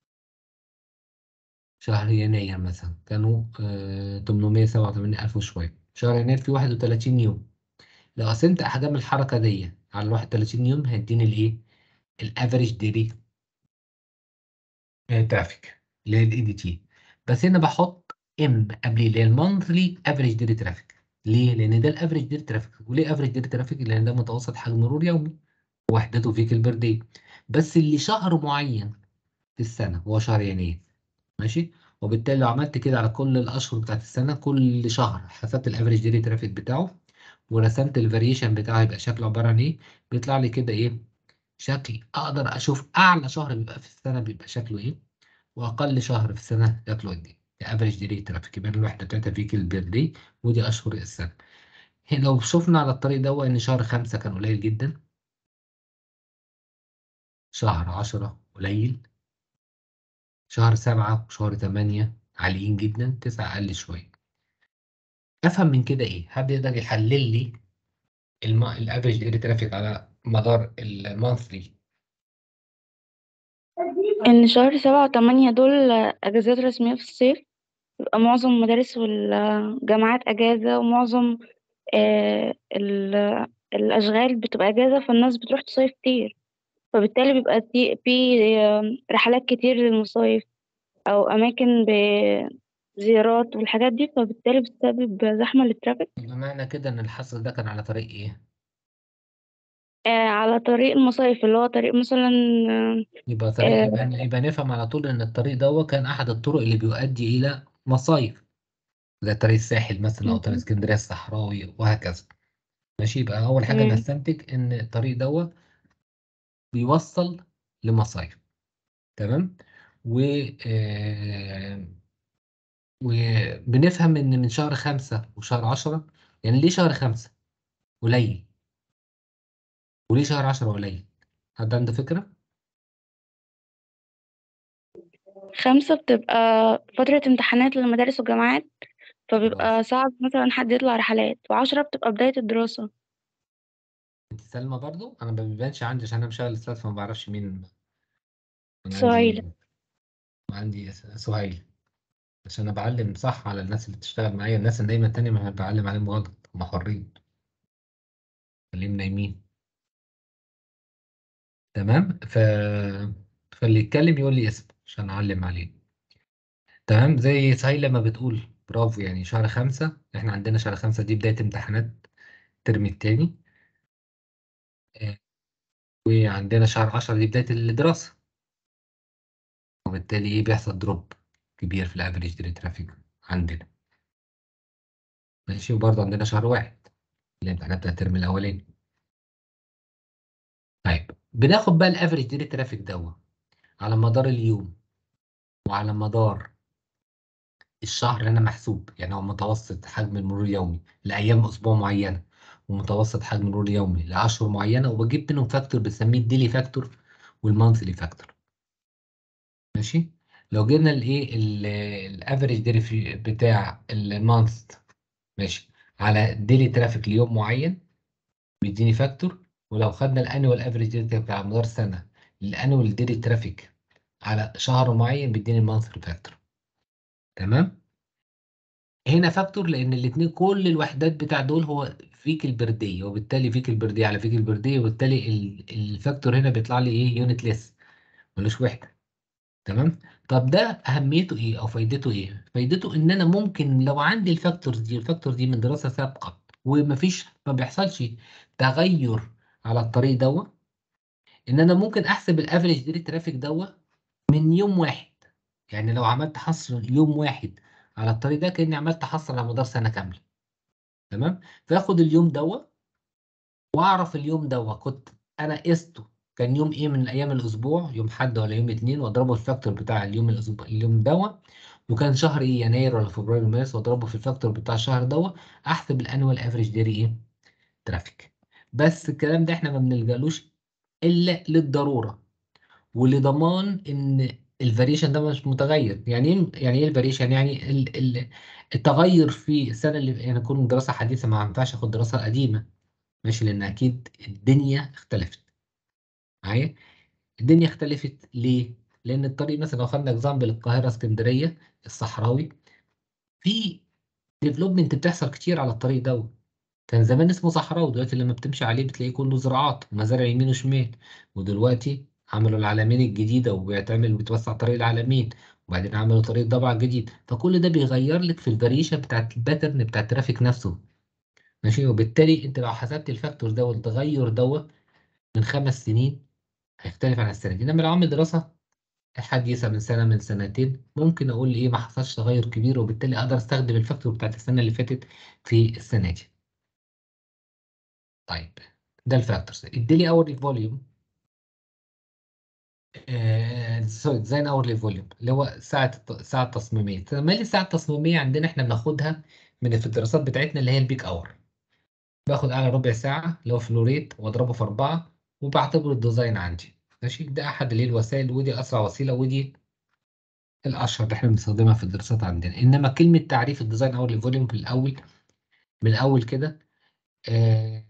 شهر يناير مثلا كانوا آه 887 ألف وشوية شهر يناير فيه 31 يوم لو قسمت أحجام الحركة دي على ال 31 يوم هيديني الإيه؟ الافريج ديلي ترافيك اللي هي الاي دي تي بس هنا بحط ام قبل اللي هي المونثلي افريج ديلي ترافيك ليه؟ لان ده الافريج ديلي ترافيك وليه افريج ديلي ترافيك؟ لان ده متوسط حجم مرور يومي وحدته فيكل بير داي بس اللي شهر معين في السنه هو شهر يناير ماشي وبالتالي لو عملت كده على كل الاشهر بتاعت السنه كل شهر حسبت الافريج ديلي ترافيك بتاعه ورسمت الفاريشن بتاعه يبقى شكله عباره عن ايه بيطلع لي كده ايه شكل اقدر اشوف اعلى شهر بيبقى في السنه بيبقى شكله ايه واقل شهر في السنه شكله قد ايه افريج ديلي ترافيك يبقى الوحده بتاعتها فيكل بير داي ودي اشهر السنه هنا لو شفنا على الطريق ده ان شهر خمسة كان قليل جدا شهر عشرة قليل شهر سبعة وشهر تمانية عاليين جدا تسعة أقل شوية أفهم من كده إيه؟ حد يقدر يحلل لي الم... الافريج ديلي ترافيك على مدار المانثلي إن شهر سبعة وتمانية دول أجازات رسمية في الصيف بيبقى معظم المدارس والجامعات أجازة ومعظم آه، ال- الأشغال بتبقى أجازة فالناس بتروح تصيف كتير فبالتالي بيبقى في في آه، رحلات كتير للمصايف أو أماكن بزيارات والحاجات دي فبالتالي بتسبب زحمة للترافيك يبقى معنى كده إن الحصر ده كان على طريق إيه؟ آه، على طريق المصايف اللي هو طريق مثلا آه، يبقى طريق آه، يبقى, يبقى نفهم على طول إن الطريق ده كان أحد الطرق اللي بيؤدي إلى مصايف زي طريق الساحل مثلا أو طريق اسكندرية الصحراوي وهكذا ماشي يبقى أول حاجة مم. نستنتج إن الطريق ده بيوصل لمصايف تمام و آه، وبنفهم إن من شهر خمسة وشهر عشرة يعني ليه شهر خمسة قليل وليه شهر عشرة قليل حد عنده فكرة؟ خمسة بتبقى فترة امتحانات للمدارس والجامعات فبيبقى خلاص صعب مثلا حد يطلع رحلات وعشرة بتبقى بداية الدراسة انت سلمى برضو انا ما بيبانش عندي عشان انا مشغل الاستاذ فما بعرفش مين انا سهيلة عندي عندي سهيل عشان انا بعلم صح على الناس اللي بتشتغل معايا الناس النايمه التانية ما بعلم عليهم غلط هم حرين خليهم نايمين تمام ف فاللي يتكلم يقول لي اسم عشان اعلم عليه تمام زي سهيل لما بتقول برافو يعني شهر خمسة احنا عندنا شهر خمسة دي بداية امتحانات الترم التاني آه، وعندنا شهر عشرة دي بداية الدراسة وبالتالي ايه بيحصل دروب كبير في الافريج ديلي ترافيك عندنا ماشي وبرضه عندنا شهر واحد الامتحانات بتاع الترم الاولاني طيب بناخد بقى الافريج ديلي ترافيك دوت على مدار اليوم وعلى مدار الشهر هنا محسوب يعني هو متوسط حجم المرور اليومي لأيام أسبوع معينة ومتوسط حجم المرور اليومي لأشهر معينة وبجيب منهم فاكتور بنسميه الديلي فاكتور والمانثلي فاكتور ماشي لو جبنا الايه الافريج ديلي بتاع المانث ماشي على ديلي ترافيك ليوم معين بيديني فاكتور ولو خدنا الانوال افريج ديلي ترافيك على مدار سنة الانوال ديلي ترافيك على شهر معين بيديني المانثلي فاكتور تمام هنا فاكتور لان الاثنين كل الوحدات بتاع دول هو فيكل بردي وبالتالي فيكل بردي على فيكل بردي وبالتالي ال- الفاكتور هنا بيطلع لي ايه يونت ليس ملوش وحده تمام طب ده اهميته ايه او فايدته ايه فايدته ان انا ممكن لو عندي الفاكتورز دي الفاكتور دي من دراسه سابقه ومفيش ما بيحصلش تغير على الطريق دوت ان انا ممكن احسب الافريج ديلي ترافيك دوت من يوم واحد يعني لو عملت حصر يوم واحد على الطريق ده كأني عملت حصر على مدار سنة كاملة تمام فاخد اليوم دوت واعرف اليوم دوت كنت انا قسته كان يوم ايه من ايام الاسبوع يوم حد ولا يوم اتنين واضربه في الفاكتور بتاع اليوم الاسبوع اليوم دوت وكان شهر ايه يناير ولا فبراير ولا مارس واضربه في الفاكتور بتاع الشهر دوت احسب الانوال افريج ديري ايه ترافيك بس الكلام ده احنا ما بنلجألوش الا للضروره ولضمان ان الفاريشن ده مش متغير يعني ايه يعني ايه الفاريشن يعني ال- ال- التغير في السنه اللي يعني يكون دراسه حديثه ما ينفعش اخد دراسه قديمه ماشي لان اكيد الدنيا اختلفت معايا الدنيا اختلفت ليه لان الطريق مثلا لو خدنا اكزامبل القاهره اسكندريه الصحراوي في ديفلوبمنت بتحصل كتير على الطريق ده كان زمان اسمه صحراوي دلوقتي لما بتمشي عليه بتلاقيه كله زراعات ومزارع يمين وشمال ودلوقتي عملوا العلمين الجديدة وبيتعمل بتوسع طريق العلمين وبعدين عملوا طريق ضبع جديد فكل ده بيغير لك في الفاريشن بتاعت الباترن بتاع الترافيك نفسه ماشي وبالتالي انت لو حسبت الفاكتور ده والتغير دوت من خمس سنين هيختلف عن السنة دي انما لو عامل دراسة حديثة من سنة من سنتين ممكن اقول ايه ما حصلش تغير كبير وبالتالي اقدر استخدم الفاكتور بتاعت السنة اللي فاتت في السنة دي طيب ده الفاكتورز الديلي اورلي فوليوم سوري ديزاين اورلي فوليوم اللي هو ساعة الساعة التصميمية تمام الساعة التصميمية عندنا احنا بناخدها من في الدراسات بتاعتنا اللي هي البيك اور باخد اعلى ربع ساعة اللي هو فلوريت واضربه في أربعة وبعتبره الديزاين عندي ماشي ده أحد اللي هي الوسائل ودي أسرع وسيلة ودي الأشهر اللي احنا بنستخدمها في الدراسات عندنا إنما كلمة تعريف الديزاين اورلي فوليوم في الأول من الأول كده آه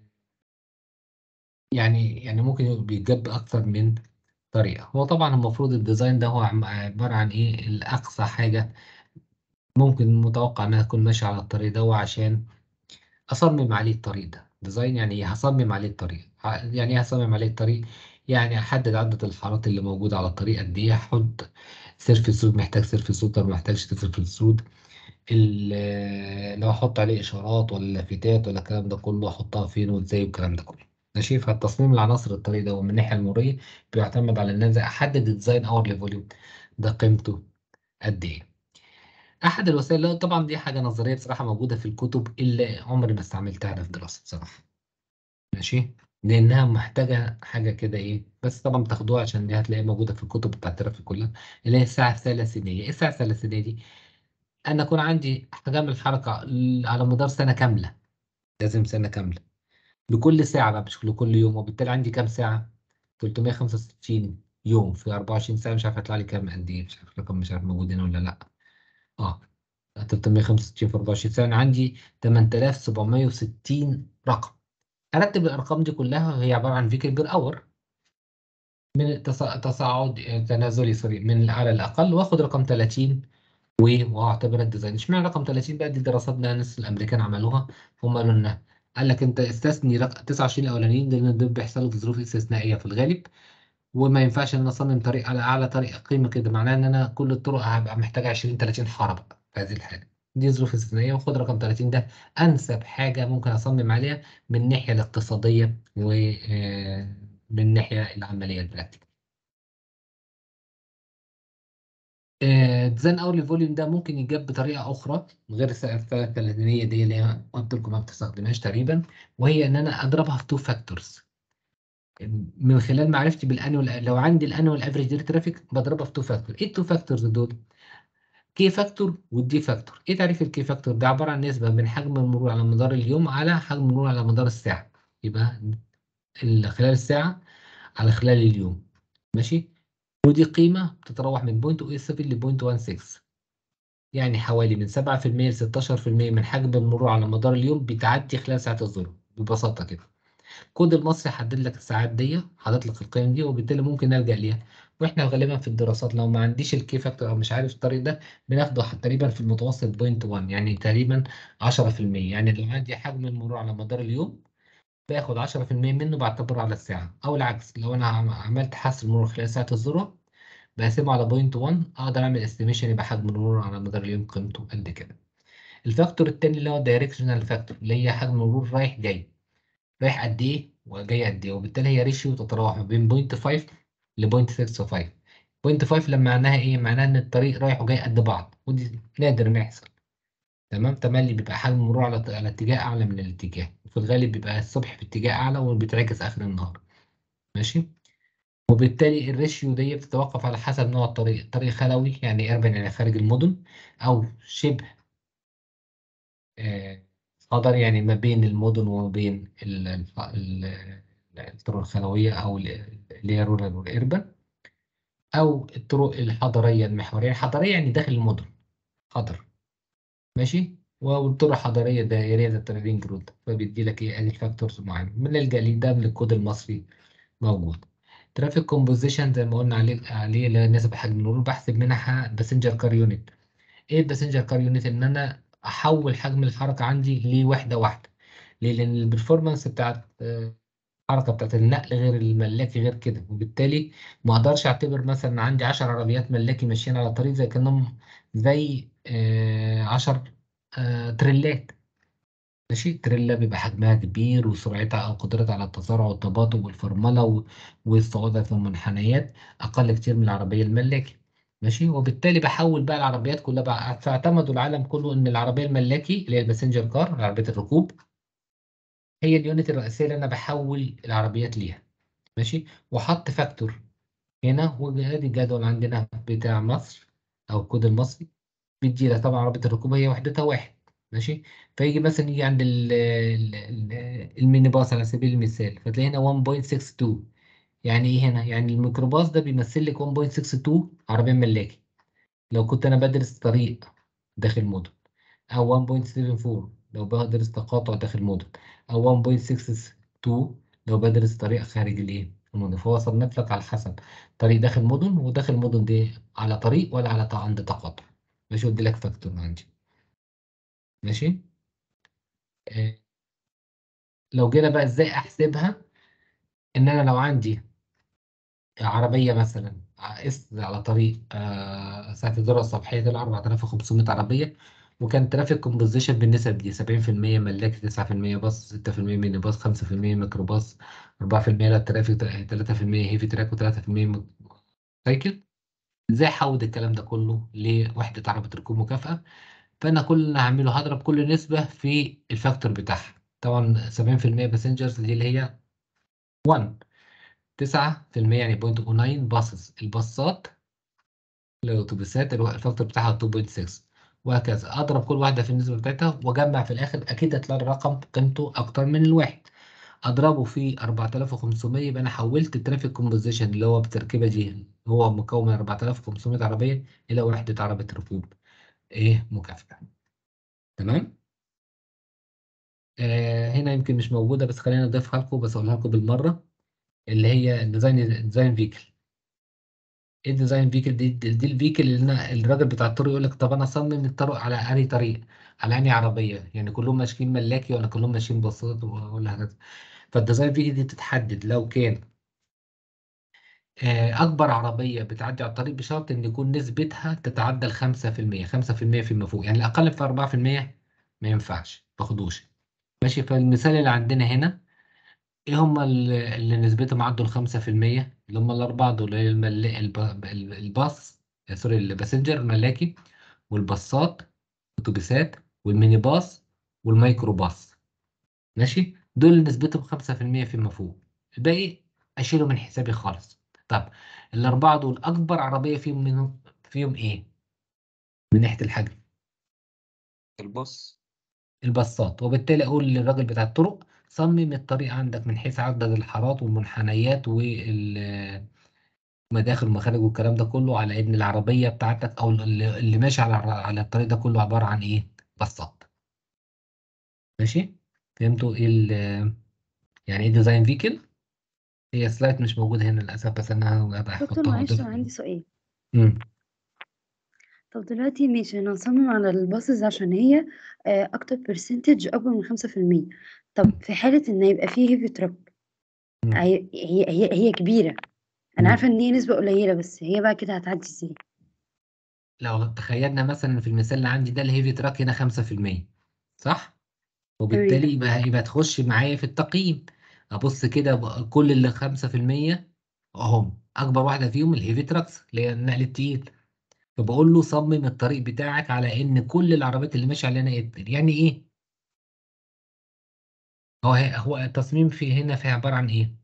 يعني يعني ممكن بيتجاب أكتر من طريقة هو طبعا المفروض الديزاين ده هو عم- عبارة عن إيه الأقصى حاجة ممكن متوقع إنها تكون ماشية على الطريق ده عشان أصمم عليه الطريق ده ديزاين يعني إيه هصمم عليه الطريق ع- يعني إيه هصمم عليه الطريق يعني أحدد عدد الحارات اللي موجودة على الطريق قد إيه هحط سيرفيس رود محتاج سيرفيس رود ولا ما محتاجش سيرفيس رود ال- لو أحط عليه إشارات ولا لافتات ولا الكلام ده كله أحطها فين وإزاي والكلام ده كله ماشي فالتصميم العناصر الطريق ده ومن الناحية المرورية بيعتمد على إن أنا أحدد الديزاين أور ليفوليوم ده قيمته قد إيه أحد الوسائل لا طبعا دي حاجة نظرية بصراحة موجودة في الكتب اللي عمري ما استعملتها أنا في دراسة بصراحة ماشي لأنها محتاجة حاجة كده إيه بس طبعا بتاخدوها عشان دي هتلاقيها موجودة في الكتب بتاعت الترافيك كلها اللي هي الساعة الثلاثينية إيه الساعة الثلاثينية دي؟ أنا أكون عندي أحجام الحركة ل- على مدار سنة كاملة لازم سنة كاملة لكل ساعة بقى مش لكل يوم وبالتالي عندي كام ساعة؟ 365 يوم في 24 ساعة مش عارف هيطلع لي كام قد إيه مش عارف رقم مش عارف موجودين ولا لأ اه 365 في 24 ساعة أنا عندي 8760 رقم أرتب الأرقام دي كلها هي عبارة عن فيكل بير أور من التص- تصاعد تنازلي سوري من على الأقل وآخد رقم 30 و- وأعتبرها الديزاين اشمعنى رقم 30 بقى دي دراسات بقى الناس الأمريكان عملوها هم قالوا لنا قال لك أنت استثني رقم 29 الأولانيين لأن دول بيحصلوا في ظروف استثنائية في الغالب وما ينفعش ان انا اصمم طريق على اعلى طريق قيمه كده معناه ان انا كل الطرق هبقى محتاج 20 30 حاره بقى في هذه الحاله دي ظروف استثنائيه وخد رقم 30 ده انسب حاجه ممكن اصمم عليها من الناحيه الاقتصاديه ومن الناحيه العمليه البراكتيكال ديزاين اورلي فوليوم ده ممكن يجاب بطريقه اخرى غير الثلاثه الثلاثينيه دي اللي هي قلت لكم ما بتستخدمهاش تقريبا وهي ان انا اضربها في تو فاكتورز من خلال معرفتي بالانوال لو عندي الانوال افريج دير ترافيك بضربها في تو فاكتور ايه التو فاكتورز دول كي فاكتور والدي فاكتور ايه تعريف الكي فاكتور ده عباره عن نسبه من حجم المرور على مدار اليوم على حجم المرور على مدار الساعه يبقى ال- خلال الساعه على خلال اليوم ماشي ودي قيمه بتتراوح من 0.07 ل 0.16 يعني حوالي من 7% ل 16% من حجم المرور على مدار اليوم بتعدي خلال ساعة الذروة ببساطة كده كود المصري حدد لك الساعات دي حاطط لك القيم دي وبالتالي ممكن نلجأ ليها واحنا غالبا في الدراسات لو ما عنديش الكي فاكتور او مش عارف الطريق ده بناخده تقريبا في المتوسط بوينت 1 يعني تقريبا 10% يعني لو عندي حجم المرور على مدار اليوم باخد 10% منه بعتبره على الساعة او العكس لو انا عم- عملت حصر المرور خلال ساعة الذروة بقسمه على بوينت 1 اقدر اعمل استيميشن يبقى حجم المرور على مدار اليوم قيمته قد كده الفاكتور التاني اللي هو الدايركشنال فاكتور اللي هي حجم المرور رايح جاي رايح قد ايه وجاي قد ايه وبالتالي هي ريشيو تتراوح ما بين بوينت 5 ل 0.65 بوينت 5 لما معناها ايه معناها ان الطريق رايح وجاي قد بعض ودي نادر ما يحصل تمام تملي بيبقى حجم المرور على على اتجاه اعلى من الاتجاه وفي الغالب بيبقى الصبح في اتجاه اعلى وبيتعكس اخر النهار ماشي وبالتالي الريشيو دي بتتوقف على حسب نوع الطريق طريق خلوي يعني اربن يعني خارج المدن او شبه آه، خضر يعني ما بين المدن وما بين ال- ال- ال- الطرق الخلوية او ال- اللي هي رورال والاربن او الطرق الحضرية المحورية الحضرية يعني داخل المدن حضر ماشي والطرق الحضرية دائرية زي الطريق رينج رود فبيدي لك ايه ادي الفاكتورز معينة من الجليد ده من الكود المصري موجود ترافيك كومبوزيشن زي ما قلنا عليه عليه اللي هي نسبة حجم المرور بحسب منها باسنجر كار يونت ايه الباسنجر كار يونت ان انا احول حجم الحركة عندي لوحدة واحدة ليه لان البرفورمانس بتاعت آه، الحركة بتاعت النقل غير الملاكي غير كده وبالتالي ما اقدرش اعتبر مثلا عندي 10 عربيات ملاكي ماشيين على طريق زي كانهم زي 10 تريلات ماشي تريلا بيبقى حجمها كبير وسرعتها أو قدرتها على التسارع والتباطؤ والفرملة و- والصعود في المنحنيات أقل كتير من العربية الملاكي ماشي وبالتالي بحول بقى العربيات كلها بقى فاعتمدوا العالم كله إن العربية الملاكي اللي هي الباسنجر كار عربية الركوب هي اليونت الرئيسية اللي أنا بحول العربيات ليها ماشي وحط فاكتور هنا وادي الجدول عندنا بتاع مصر أو الكود المصري بيدي لك طبعا عربية الركوب هي وحدتها واحد ماشي فيجي مثلا يجي عند ال ال ال الميني باص على سبيل المثال فتلاقي هنا 1.62 يعني ايه هنا يعني الميكروباص ده بيمثل لك 1.62 عربية ملاكي لو كنت انا بدرس طريق داخل مدن او 1.74 لو بدرس تقاطع داخل مدن او 1.62 لو بدرس طريق خارج الايه المدن فهو صنف لك على حسب طريق داخل مدن وداخل مدن دي على طريق ولا على عند تقاطع ماشي ودي لك فاكتور عندي ماشي آه، لو جينا بقى ازاي احسبها ان انا لو عندي عربيه مثلا قست على طريق آه، ساعه الذروه الصباحيه دول 4500 عربيه وكان ترافيك كومبوزيشن بالنسب دي 70% ملاكي 9% باص 6% ميني باص 5% ميكروباص 4% لا ترافيك 3% هيفي تراك و3% سايكل ازاي احول الكلام ده كله لوحده عربيه ركوب مكافاه فانا كل اللي هعمله هضرب كل نسبه في الفاكتور بتاعها طبعا 70% باسنجرز دي اللي هي 1 9% يعني 0.09 باصص الباصات الاتوبيسات الو- الفاكتور بتاعها 2.6 وهكذا اضرب كل واحده في النسبه بتاعتها واجمع في الاخر اكيد هتلاقي الرقم قيمته اكتر من الواحد اضربه في 4500 يبقى انا حولت الترافيك كومبوزيشن اللي هو بالتركيبه دي هو مكون من 4500 عربيه الى وحده عربيه ركوب ايه مكافاه تمام آه هنا يمكن مش موجوده بس خلينا نضيفها لكم بس اقولها لكم بالمره اللي هي الديزاين ديزاين فيكل ايه الديزاين فيكل دي دي دي الفيكل اللي أنا الراجل بتاع الطرق يقول لك طب انا اصمم الطرق على انهي طريق على انهي عربيه يعني كلهم ماشيين ملاكي ولا كلهم ماشيين باصات ولا هكذا فالديزاين فيكل دي تتحدد لو كان آه، أكبر عربية بتعدي على الطريق بشرط إن يكون نسبتها تتعدى الخمسة في المية خمسة في المية فيما فوق يعني الأقل في أربعة في المية ما ينفعش ماخدوش ماشي فالمثال اللي عندنا هنا إيه هما اللي اللي نسبتهم عدوا الخمسة في المية اللي هما الأربعة دول اللي هي المل... الب... ال- الباص آه، سوري الباسنجر الملاكي والباصات الأتوبيسات والميني باص والميكرو باص ماشي دول اللي نسبتهم خمسة في المية فيما فوق الباقي أشيله من حسابي خالص طب الأربعة دول أكبر عربية فيهم منهم فيهم إيه؟ من ناحية الحجم الباص الباصات وبالتالي أقول للراجل بتاع الطرق صمم الطريق عندك من حيث عدد الحارات والمنحنيات والمداخل والمخارج والكلام ده كله على إن العربية بتاعتك أو اللي اللي ماشي على على الطريق ده كله عبارة عن إيه؟ باصات ماشي؟ فهمتوا إيه ال- يعني إيه ديزاين فيكل؟ هي سلايد مش موجودة هنا للأسف بس أنا هبقى دكتور أحطها معلش قدام أنا عندي سؤال امم طب دلوقتي ماشي أنا هصمم على الباصز عشان هي آه، أكتر برسنتج أكبر من خمسة في المية طب في حالة إن يبقى فيه هيفي تراك مم. هي هي هي هي كبيرة مم. أنا عارفة إن هي نسبة قليلة بس هي بقى كده هتعدي إزاي؟ لو تخيلنا مثلا في المثال اللي عندي ده الهيفي تراك هنا 5% صح؟ وبالتالي تمام يبقى يبقى تخش معايا في التقييم أبص كده بقى كل اللي 5% أهم أكبر واحدة فيهم الهيفي تراكس اللي هي النقل التقيل فبقول له صمم الطريق بتاعك على إن كل العربيات اللي ماشية علينا يقدر يعني إيه؟ هو هو التصميم في هنا في عبارة عن إيه؟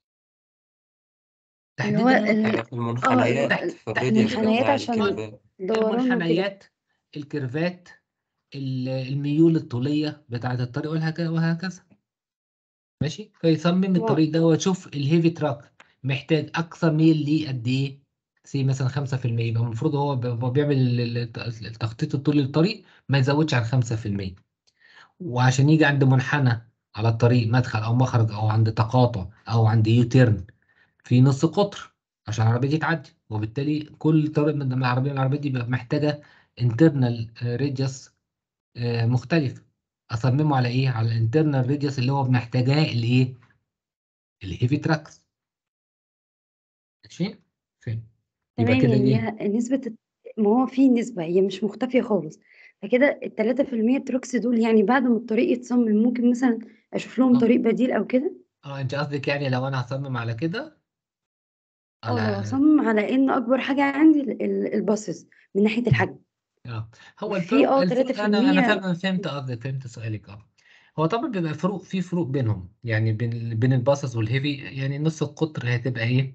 اللي هو تحديد ال... يعني في اه اللي هو المنحنيات تحت- في تحديد الراديوس المنحنيات بتاع عشان الكيرفات دوران وكده المنحنيات الكيرفات ال- الميول الطولية بتاعة الطريق وهكذا وهكذا ماشي فيصمم ما الطريق ده ويشوف الهيفي تراك محتاج أقصى ميل ليه قد إيه سي مثلا 5% يبقى المفروض هو ب- هو بيعمل ال- ال- التخطيط الطولي للطريق ما يزودش عن 5% وعشان يجي عند منحنى على الطريق مدخل أو مخرج أو عند تقاطع أو عند يوتيرن في نص قطر عشان العربية دي تعدي وبالتالي كل طريق من العربية من العربية دي بيبقى محتاجة internal radius آه، مختلف اصممه على ايه على الانترنال ريديوس اللي هو محتاجاه الايه الهيفي تراكس ماشي فين يبقى تمام كده يعني ايه هي نسبة الت- ما هو في نسبة هي مش مختفية خالص فكده التلاتة في المية تروكس دول يعني بعد ما الطريق يتصمم ممكن مثلا أشوف لهم اه طريق بديل أو كده اه انت قصدك يعني لو انا هصمم على كده اه لو على هصمم على إن أكبر حاجة عندي ال- ال- الباصز من ناحية الحجم اه هو وفي الفروق اه تلاتة الفروق في انا انا المية فاهم فهمت قصدك فهمت سؤالك اه هو طبعا بيبقى فروق في فروق بينهم يعني بين بين الباصص والهيفي يعني نص القطر هتبقى ايه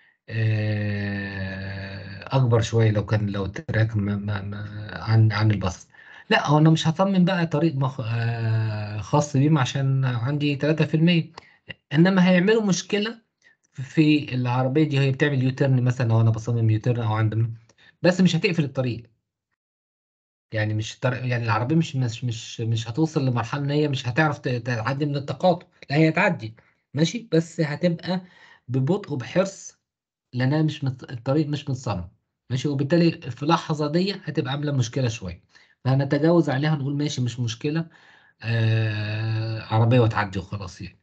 آه، اكبر شويه لو كان لو التراك ما ما ما عن عن الباص لا هو انا مش هصمم بقى طريق مخ... آه، خاص بيهم عشان عندي 3% انما هيعملوا مشكله في العربيه دي وهي بتعمل يوتيرن مثلا لو انا بصمم يوتيرن او عند بس مش هتقفل الطريق يعني مش الطريق يعني العربيه مش مش مش مش هتوصل لمرحله ان هي مش هتعرف ت- تعدي من التقاطع لا هي هتعدي ماشي بس هتبقى ببطء وبحرص لانها مش مت... الطريق مش متصمم ماشي وبالتالي في اللحظه دي هتبقى عامله مشكله شويه فهنتجاوز عليها نقول ماشي مش مشكله آه... عربيه وتعدي وخلاص يعني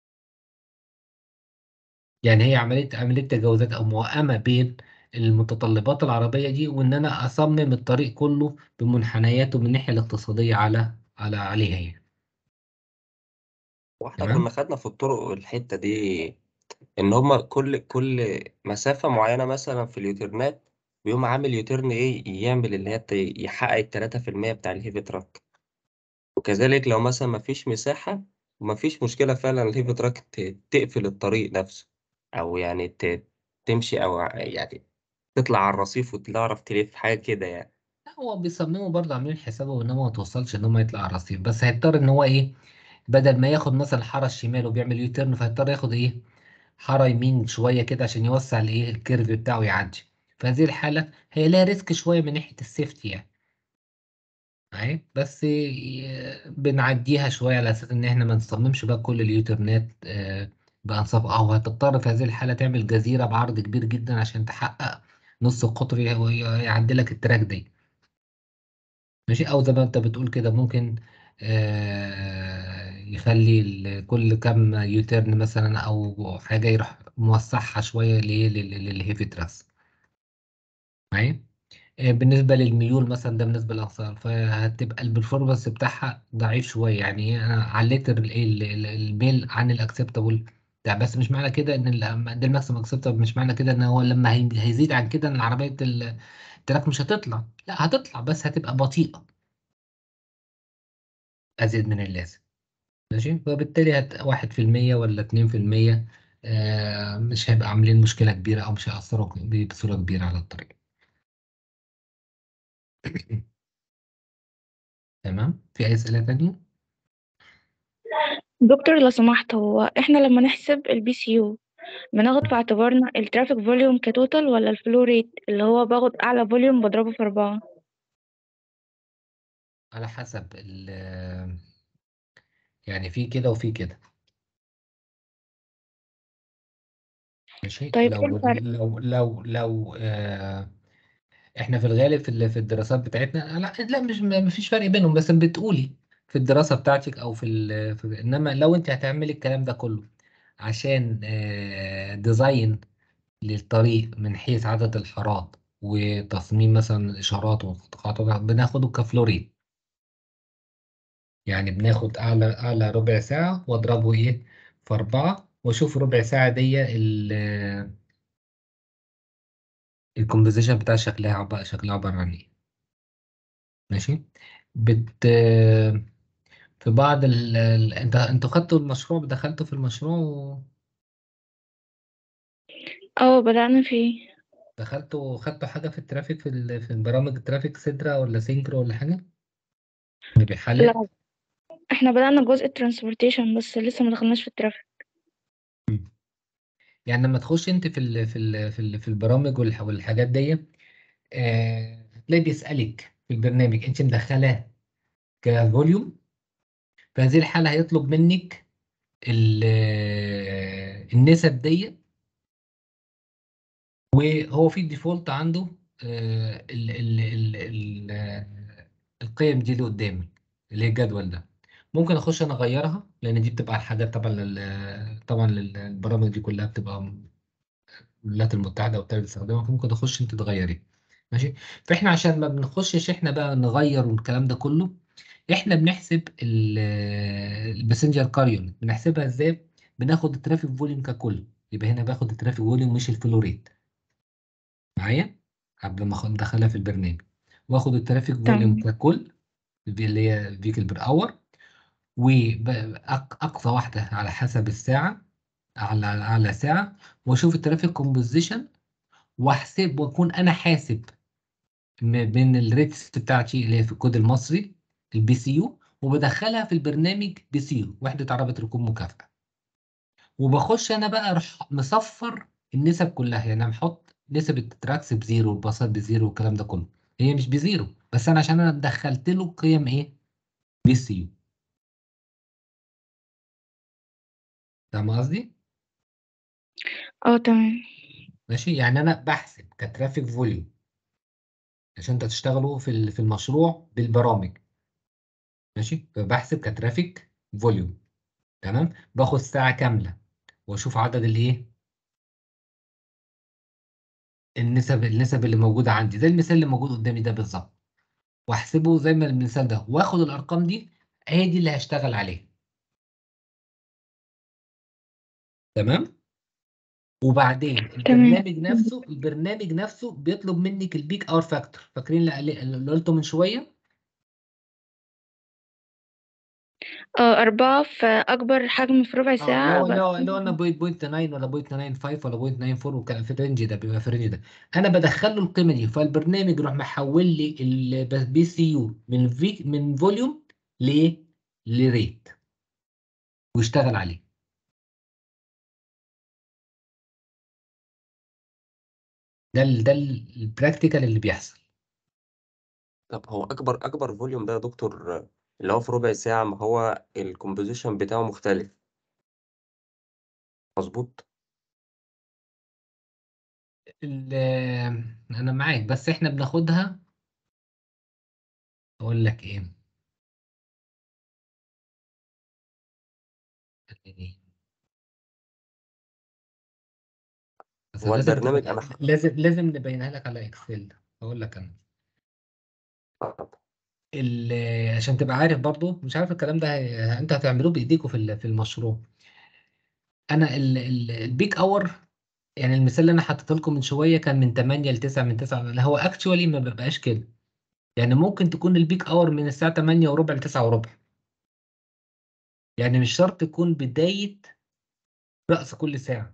يعني هي عمليه عمليه تجاوزات او موائمه بين المتطلبات العربيه دي وان انا اصمم الطريق كله بمنحنياته من الناحيه الاقتصاديه على على عليها يعني واحنا كنا تمام خدنا في الطرق الحتة دي ان هما كل كل مسافة معينة مثلا في اليوتيرنات بيقوم عامل يوتيرن ايه يعمل اللي هي ت- يحقق التلاتة في المية بتاع الهيفي تراك وكذلك لو مثلا مفيش مساحة ومفيش مشكلة فعلا الهيفي تراك ت- تقفل الطريق نفسه أو يعني ت- تمشي أو ع- يعني تطلع على الرصيف وتعرف تلف حاجة كده يعني هو بيصمموا برضه عاملين حسابه ان هو ما توصلش ان هو يطلع على الرصيف بس هيضطر ان هو ايه بدل ما ياخد مثلا الحاره الشمال وبيعمل يوتيرن فهيضطر ياخد ايه حاره يمين شويه كده عشان يوسع الايه الكيرف بتاعه يعدي في هذه الحاله هي لها ريسك شويه من ناحيه السيفتي يعني معايا بس ي- بنعديها شويه على اساس ان احنا ما نصممش بقى كل اليوتيرنات آه، بانصاف او هتضطر في هذه الحاله تعمل جزيره بعرض كبير جدا عشان تحقق نص القطر ي- ويعدي لك التراك دي ماشي او زي ما انت بتقول كده ممكن آه، يخلي ال- كل كام يوتيرن مثلا او حاجه يروح موسعها شويه ليه لل- للهيفي تراس معايا آه، بالنسبه للميول مثلا ده بالنسبه للاغصان فهتبقى البرفورمانس بتاعها ضعيف شويه يعني إيه، انا عليت ال- ال- ال- الميل عن الاكسبتابل ده بس مش معنى كده ان ال- ده الماكسيمم اكسبتابل مش معنى كده ان هو لما هي- هيزيد عن كده ان العربيه ال- التراك مش هتطلع لا هتطلع بس هتبقى بطيئه ازيد من اللازم ماشي فبالتالي هت واحد في المية ولا اتنين في المية آه، مش هيبقى عاملين مشكلة كبيرة أو مش هيأثروا ب- بصورة كبيرة على الطريق تمام في أي أسئلة تانية؟ دكتور لو سمحت هو احنا لما نحسب البي سي يو بناخد في اعتبارنا الترافيك فوليوم كتوتال ولا الفلو ريت اللي هو باخد اعلى فوليوم بضربه في اربعة على حسب ال يعني في كده وفي كده ماشي طيب لو ايه الفرق لو لو لو آه احنا في الغالب في ال- في الدراسات بتاعتنا لا لا مش ما فيش فرق بينهم بس بتقولي في الدراسة بتاعتك او في, ال في انما لو انت هتعملي الكلام ده كله عشان آه ديزاين للطريق من حيث عدد الحارات وتصميم مثلا الإشارات والخطوات بناخده كفلوريد يعني بناخد أعلى أعلى ربع ساعة وأضربه إيه في أربعة وأشوف ربع ساعة دي ال- الكومبوزيشن بتاع شكلها عبارة شكلها عبارة عن إيه ماشي بت في بعض ال... ال... انت انتوا خدتوا المشروع دخلتوا في المشروع اه بدأنا فيه ودخلتوا خدتوا حاجة في الترافيك في ال... في البرامج الترافيك سيدرا ولا سينكرو ولا حاجة اللي بيحلل لا احنا بدأنا جزء الترانسبورتيشن بس لسه ما دخلناش في الترافيك يعني لما تخش انت في ال في ال في, ال في البرامج والح- والحاجات دي آه، هتلاقي بيسألك في البرنامج انت مدخلاه كفوليوم في هذه الحالة هيطلب منك ال- آه، النسب دي وهو في الديفولت عنده آه، ال ال ال ال آه، القيم دي اللي قدامي اللي هي الجدول ده ممكن اخش انا اغيرها لان دي بتبقى الحاجات طبعا لل- طبعا للبرامج دي كلها بتبقى الولايات المتحدة وبتاع بتستخدمها فممكن تخش انت تغيري ماشي فاحنا عشان ما بنخشش احنا بقى نغير والكلام ده كله احنا بنحسب الباسنجر كاريون بنحسبها ازاي بناخد الترافيك فوليوم ككل يبقى هنا باخد الترافيك فوليوم مش الفلو ريت معايا قبل ما اخد ادخلها في البرنامج واخد الترافيك فوليوم تمام ككل اللي هي فيكل بير اور واقصى واحده على حسب الساعه على اعلى ساعه واشوف الترافيك كومبوزيشن واحسب واكون انا حاسب م- بين الريتس بتاعتي اللي هي في الكود المصري البي سي يو وبدخلها في البرنامج بي سي يو وحده عربه ركوب مكافئه وبخش انا بقى اروح مصفر النسب كلها يعني انا بحط نسب التراكس بزيرو الباصات بزيرو والكلام ده كله هي مش بزيرو بس انا عشان انا دخلت له قيم ايه بي سي يو فاهم قصدي اه تمام ماشي يعني انا بحسب كترافيك فوليوم عشان انت تشتغلوا في ال- في المشروع بالبرامج ماشي فبحسب كترافيك فوليوم تمام باخد ساعة كاملة واشوف عدد الايه النسب النسب اللي موجودة عندي زي المثال اللي موجود قدامي ده بالظبط واحسبه زي ما المثال ده واخد الارقام دي هي دي اللي هشتغل عليها تمام وبعدين تمام البرنامج نفسه البرنامج نفسه بيطلب منك البيك اور فاكتور فاكرين اللي اللي قلته من شوية اه أربعة في أكبر حجم في ربع اه اللي ساعة هو اللي بقى هو اللي هو انا بوينت بوينت 9 ولا بوينت 95 ولا بوينت 94 وكان في الرينج ده بيبقى في الرينج ده انا بدخل له القيمه دي فالبرنامج يروح محول لي البي سي يو من في من فوليوم لايه؟ لريت ويشتغل عليه ده ال ده البراكتيكال اللي بيحصل طب هو اكبر اكبر فوليوم ده يا دكتور اللي هو في ربع ساعة ما هو الكومبوزيشن بتاعه مختلف مظبوط ال- انا معاك بس احنا بناخدها اقول لك ايه بس هو لازم البرنامج تبقى انا ح- لازم لازم نبينها لك على اكسل اقول لك انا ال- عشان تبقى عارف برضو مش عارف الكلام ده هي- انت هتعملوه بايديكوا في ال- في المشروع انا ال- ال- البيك اور يعني المثال اللي انا حطيته لكم من شويه كان من 8 ل 9 من 9 لا هو اكشوالي ما بيبقاش كده يعني ممكن تكون البيك اور من الساعه 8 وربع ل 9 وربع يعني مش شرط تكون بدايه رأس كل ساعه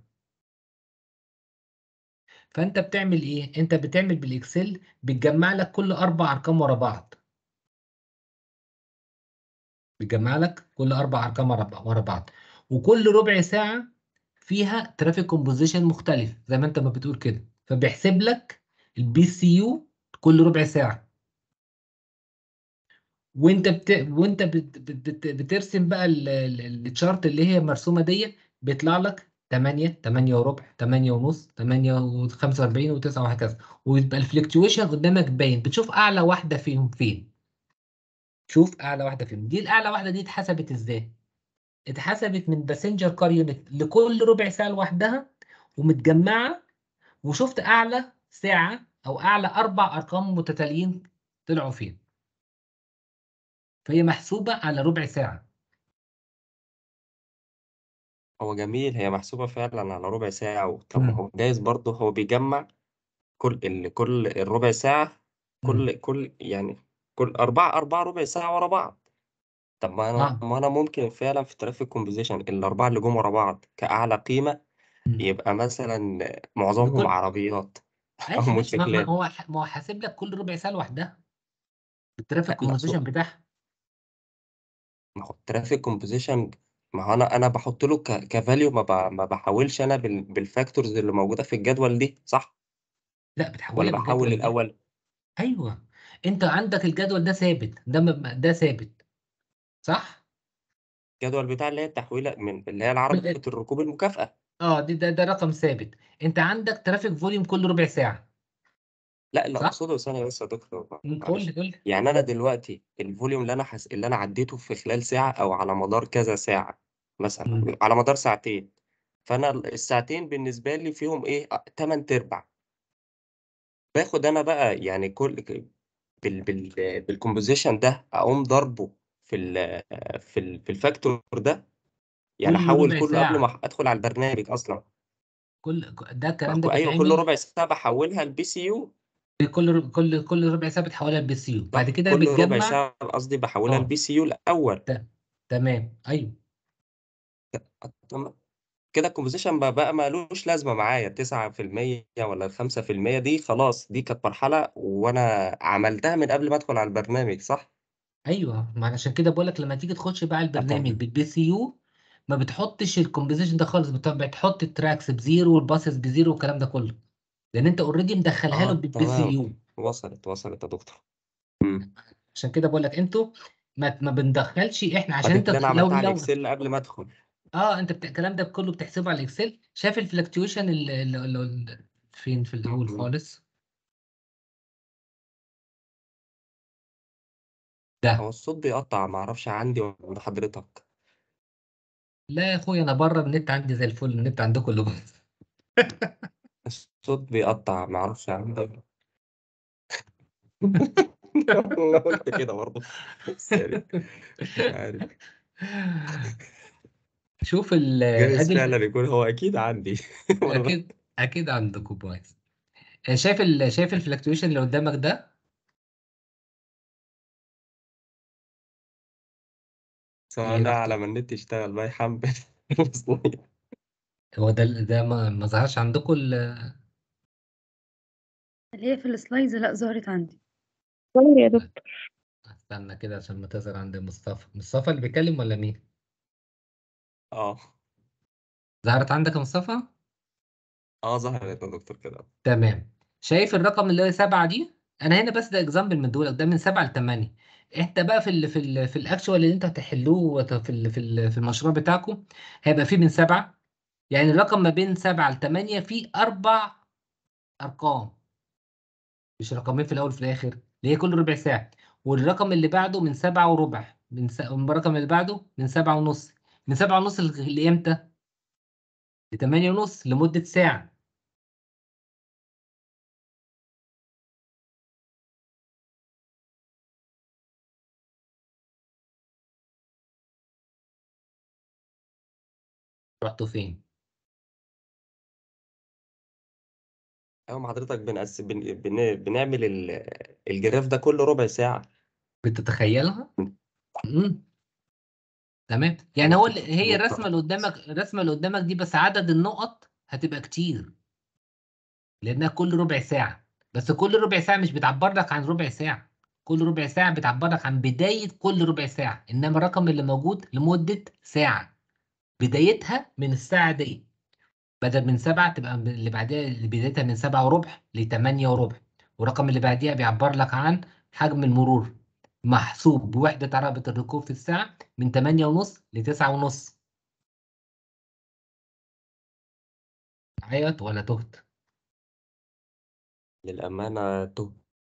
فانت بتعمل ايه انت بتعمل بالاكسل بتجمع لك كل اربع ارقام ورا بعض بتجمع لك كل اربع ارقام ورا ورا بعض وكل ربع ساعه فيها ترافيك كومبوزيشن مختلف زي ما انت ما بتقول كده فبيحسب لك البي سي يو كل ربع ساعه وانت بت... وانت بت... بت... بت... بترسم بقى ال- ال- الشارت اللي هي مرسومه دي بيطلع لك 8 8 وربع 8 ونص 8 و45 و9 وهكذا ويبقى الفلكتويشن قدامك باين بتشوف اعلى واحده فيهم فين شوف اعلى واحده فيهم دي الاعلى واحده دي اتحسبت ازاي اتحسبت من باسنجر كار يونت لكل ربع ساعه لوحدها ومتجمعه وشفت اعلى ساعه او اعلى اربع ارقام متتاليين طلعوا فين فهي محسوبه على ربع ساعه هو جميل هي محسوبة فعلا على ربع ساعة و- طب ما مم. هو جايز برضه هو بيجمع كل ال... كل الربع ساعة مم. كل كل يعني كل أربعة أربعة ربع ساعة ورا بعض طب ما أنا اه ما أنا ممكن فعلا في ترافيك كومبوزيشن الأربعة اللي جم ورا بعض كأعلى قيمة مم. يبقى مثلا معظمهم لكل عربيات أو ماشي ماشي ما ما موتوسيكلات هو ما هو حاسب لك كل ربع ساعه لوحدها الترافيك لا كومبوزيشن سو- بتاعها ما هو الترافيك كومبوزيشن ما هو انا انا بحط له ك كفاليو ما, ب... ما بحاولش انا بال... بالفاكتورز اللي موجوده في الجدول دي صح لا ولا بتحولها بحول بالجدول ده الاول ايوه انت عندك الجدول ده ثابت ده م- ده ثابت صح الجدول بتاع اللي هي التحويله من اللي هي عربه الركوب المكافاه اه دي ده, ده رقم ثابت انت عندك ترافيك فوليوم كل ربع ساعه لا اللي صح اقصده ثانيه بس يا دكتور قول معلش لي قول لي يعني انا دلوقتي الفوليوم اللي انا حس... اللي انا عديته في خلال ساعه او على مدار كذا ساعه مثلا مم. على مدار ساعتين فانا الساعتين بالنسبه لي فيهم ايه 8 ارباع باخد انا بقى يعني كل بال بال بالكومبوزيشن ده اقوم ضربه في ال في ال في الفاكتور ده يعني كل احول ربع كله قبل ساعه ما ادخل على البرنامج اصلا كل ده الكلام ده ايوه كل بيتعمل ربع ساعه بحولها البي سي يو كل كل كل ربع ساعه بتحولها للبي سي يو بعد صح كده كل ربع بتجمع ساعه قصدي بحولها اه البي سي يو الاول ت- تمام ايوه تمام. كده الكومبوزيشن بقى, بقى مالوش لازمه معايا 9% ولا 5% دي خلاص دي كانت مرحله وانا عملتها من قبل ما ادخل على البرنامج صح ايوه ما عشان كده بقول لك لما تيجي تخش بقى البرنامج طيب بالبي سي يو ما بتحطش الكومبوزيشن ده خالص بت- بتحط التراكس بزيرو والباسز بزيرو والكلام ده كله لان انت اوريدي مدخلها له اه بالبي سي تمام يو وصلت وصلت يا دكتور مم. عشان كده بقول لك انتوا ما ما بندخلش احنا عشان فدي انت اللي انا لو عملتها على لو الاكسل قبل ما ادخل اه انت بت... الكلام ده كله بتحسبه على الاكسل شايف الفلكتويشن اللي... اللي... اللي... فين في الاول مم. خالص هو ده الصوت بيقطع معرفش عندي ولا عند حضرتك لا يا اخويا انا بره النت عندي زي الفل النت عندكم اللي باظ الصوت بيقطع معرفش عندي ولا- انا قلت كده برضه بس يعني مش عارف شوف ال جايز ادي فعلا يكون هو اكيد عندي وأنا ب- اكيد اكيد عندكم كويس شايف ال... شايف الفلكتويشن اللي قدامك ده سواء ايه لا على اكتر ما النت يشتغل بقى يحمل هو ده ده ما, ما ظهرش عندكم ال... اللي هي في السلايدز لا ظهرت عندي سوري يا دكتور استنى كده عشان ما تظهر عند مصطفى مصطفى اللي بيتكلم ولا مين اه ظهرت عندك يا مصطفى اه ظهرت يا دكتور كده تمام شايف الرقم اللي هو سبعة دي انا هنا بس ده اكزامبل من دولك ده من سبعة لثمانية انت بقى في ال في ال في الاكشوال اللي انت هتحلوه في ال في ال في المشروع بتاعكم هيبقى فيه من سبعة يعني الرقم ما بين سبعة لثمانية فيه اربع ارقام مش رقمين في الاول وفي الاخر اللي هي كل ربع ساعة والرقم اللي بعده من سبعة وربع من س... الرقم اللي بعده من سبعة ونص من سبعة ونص ل- لامتى؟ لثمانية ونص لمدة ساعة رحتوا فين ايوه مع حضرتك بنقس... بن... بن... بنعمل ال... الجراف ده كل ربع ساعة بتتخيلها مم. امم تمام يعني هو مت- اللي- هي مت- الرسمه اللي قدامك الرسمه اللي قدامك دي بس عدد النقط هتبقى كتير لانها كل ربع ساعه بس كل ربع ساعه مش بتعبر لك عن ربع ساعه كل ربع ساعه بتعبر لك عن بدايه كل ربع ساعه انما الرقم اللي موجود لمده ساعه بدايتها من الساعه دي بدل من سبعة تبقى من- اللي بعدها اللي بدايتها من سبعة وربع لتمانية وربع والرقم اللي بعديها بيعبر لك عن حجم المرور محسوب بوحدة عربة الركوب في الساعة من تمانية ونص لتسعة ونص عيط ولا تهت للأمانة تو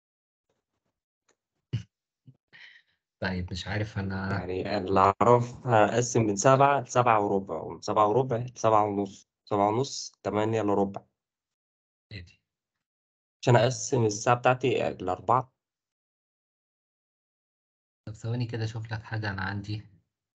طيب مش عارف أنا يعني اللي أعرف هقسم من سبعة لسبعة وربع ومن سبعة وربع لسبعة ونص سبعة ونص تمانية إلا ربع إيه دي عشان أقسم الساعة بتاعتي لأربعة طب ثواني كده أشوف لك حاجة أنا عندي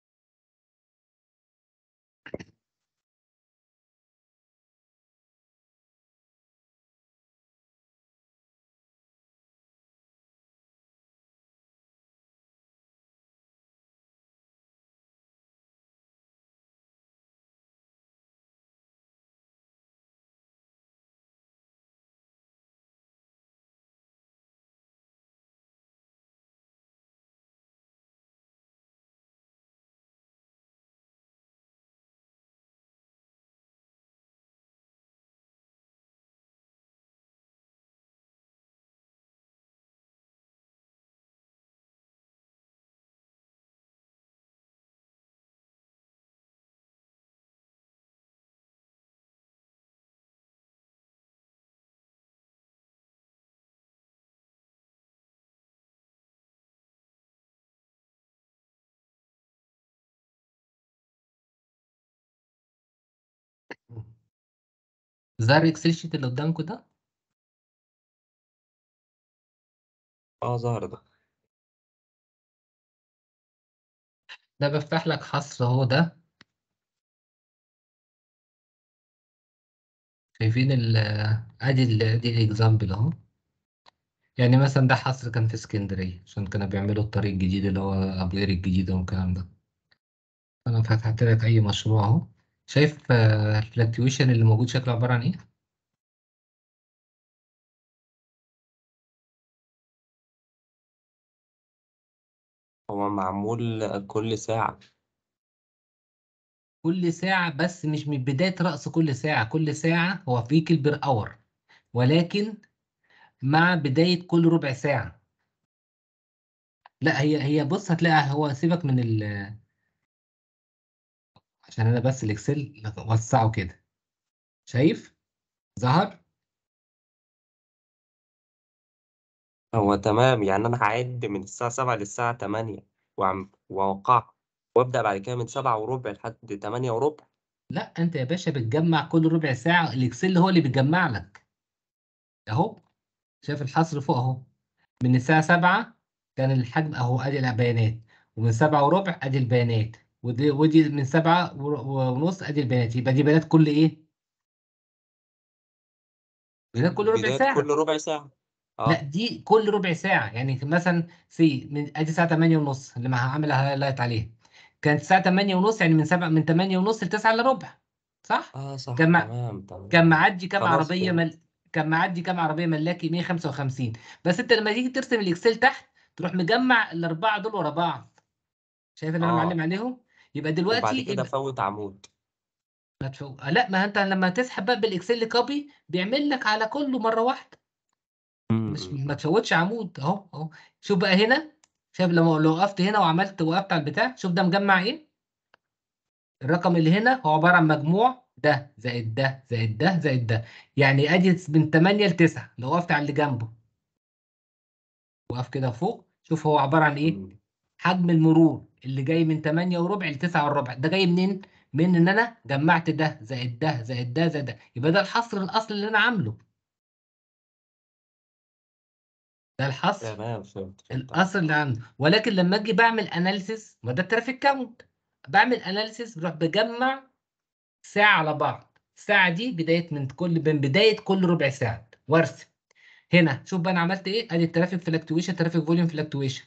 ظهر الإكسل شيت اللي قدامكم ده اه ظهر ده ده بفتح لك حصر أهو ده شايفين ال أدي ال أدي الإكزامبل أهو يعني مثلا ده حصر كان في اسكندرية عشان كانوا بيعملوا الطريق الجديد اللي هو أبوير الجديد والكلام ده أنا فتحت لك أي مشروع أهو شايف الفلكتويشن اللي موجود شكله عبارة عن إيه؟ هو معمول كل ساعة كل ساعة بس مش من بداية رأس كل ساعة كل ساعة هو فيكل بير اور ولكن مع بداية كل ربع ساعة لا هي هي بص هتلاقي هو سيبك من ال عشان أنا بس الإكسل وسعه كده شايف؟ ظهر؟ هو تمام يعني أنا هعد من الساعة سبعة للساعة تمانية وعم وأوقع وأبدأ بعد كده من سبعة وربع لحد تمانية وربع لا أنت يا باشا بتجمع كل ربع ساعة الإكسل هو اللي بيجمع لك أهو شايف الحصر فوق أهو من الساعة سبعة كان الحجم أهو أدي البيانات ومن سبعة وربع أدي البيانات ودي ودي من سبعة ور- ونص أدي البيانات يبقى دي بيانات كل إيه؟ بيانات كل ربع بداية ساعة كل ربع ساعة لا اه دي كل ربع ساعة يعني مثلا سي من ادي الساعة 8 ونص اللي ما هعمل هايلايت عليه كانت الساعة 8 ونص يعني من 7 من 8 ونص ل 9 الا ربع صح؟ اه صح كان مع... تمام تمام كان معدي كام خلاص عربية فهمت مل... كان معدي كام عربية ملاكي 155 بس انت لما تيجي ترسم الاكسل تحت تروح مجمع الاربعة دول ورا بعض شايف اللي انا معلم اه عليهم؟ يبقى وبعد دلوقتي كده يبقى فوت عمود ما تفوق لا ما انت لما تسحب بقى بالاكسل كوبي بيعمل لك على كله مرة واحدة مش امم ما تفوتش عمود اهو اهو شوف بقى هنا شايف لما لو وقفت هنا وعملت وقفت على البتاع شوف ده مجمع ايه الرقم اللي هنا هو عبارة عن مجموع ده زائد ده زائد ده زائد ده يعني ادي من 8 ل 9 لو وقفت على اللي جنبه وقف كده فوق شوف هو عبارة عن ايه أمم. حجم المرور اللي جاي من 8 وربع ل 9 وربع ده جاي منين من ان انا جمعت ده زائد ده زائد ده زائد ده يبقى ده الحصر الاصلي اللي انا عامله ده الحصر تمام فهمت فهمت القصر اللي عنده ولكن لما اجي بعمل اناليسيس ما ده الترافيك كاونت بعمل اناليسيس بروح بجمع ساعة على بعض الساعة دي بداية من كل من بداية كل ربع ساعة وارسم هنا شوف بقى انا عملت ايه ادي الترافيك فلكتويشن ترافيك فوليوم فلكتويشن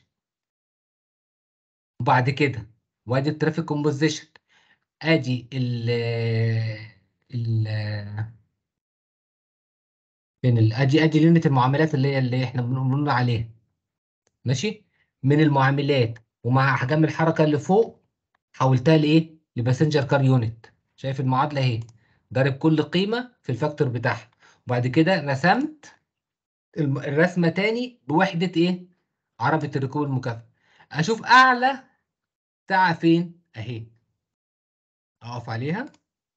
وبعد كده وادي الترافيك كومبوزيشن ادي ال ال فين ال- ادي ادي لينة المعاملات اللي هي اللي احنا بنقول عليها ماشي من المعاملات ومع احجام الحركه اللي فوق حولتها لايه لباسنجر كار يونت شايف المعادله اهي ضارب كل قيمه في الفاكتور بتاعها وبعد كده رسمت الم- الرسمه تاني بوحده ايه عربه الركوب المكافئ اشوف اعلى ساعه فين اهي اقف عليها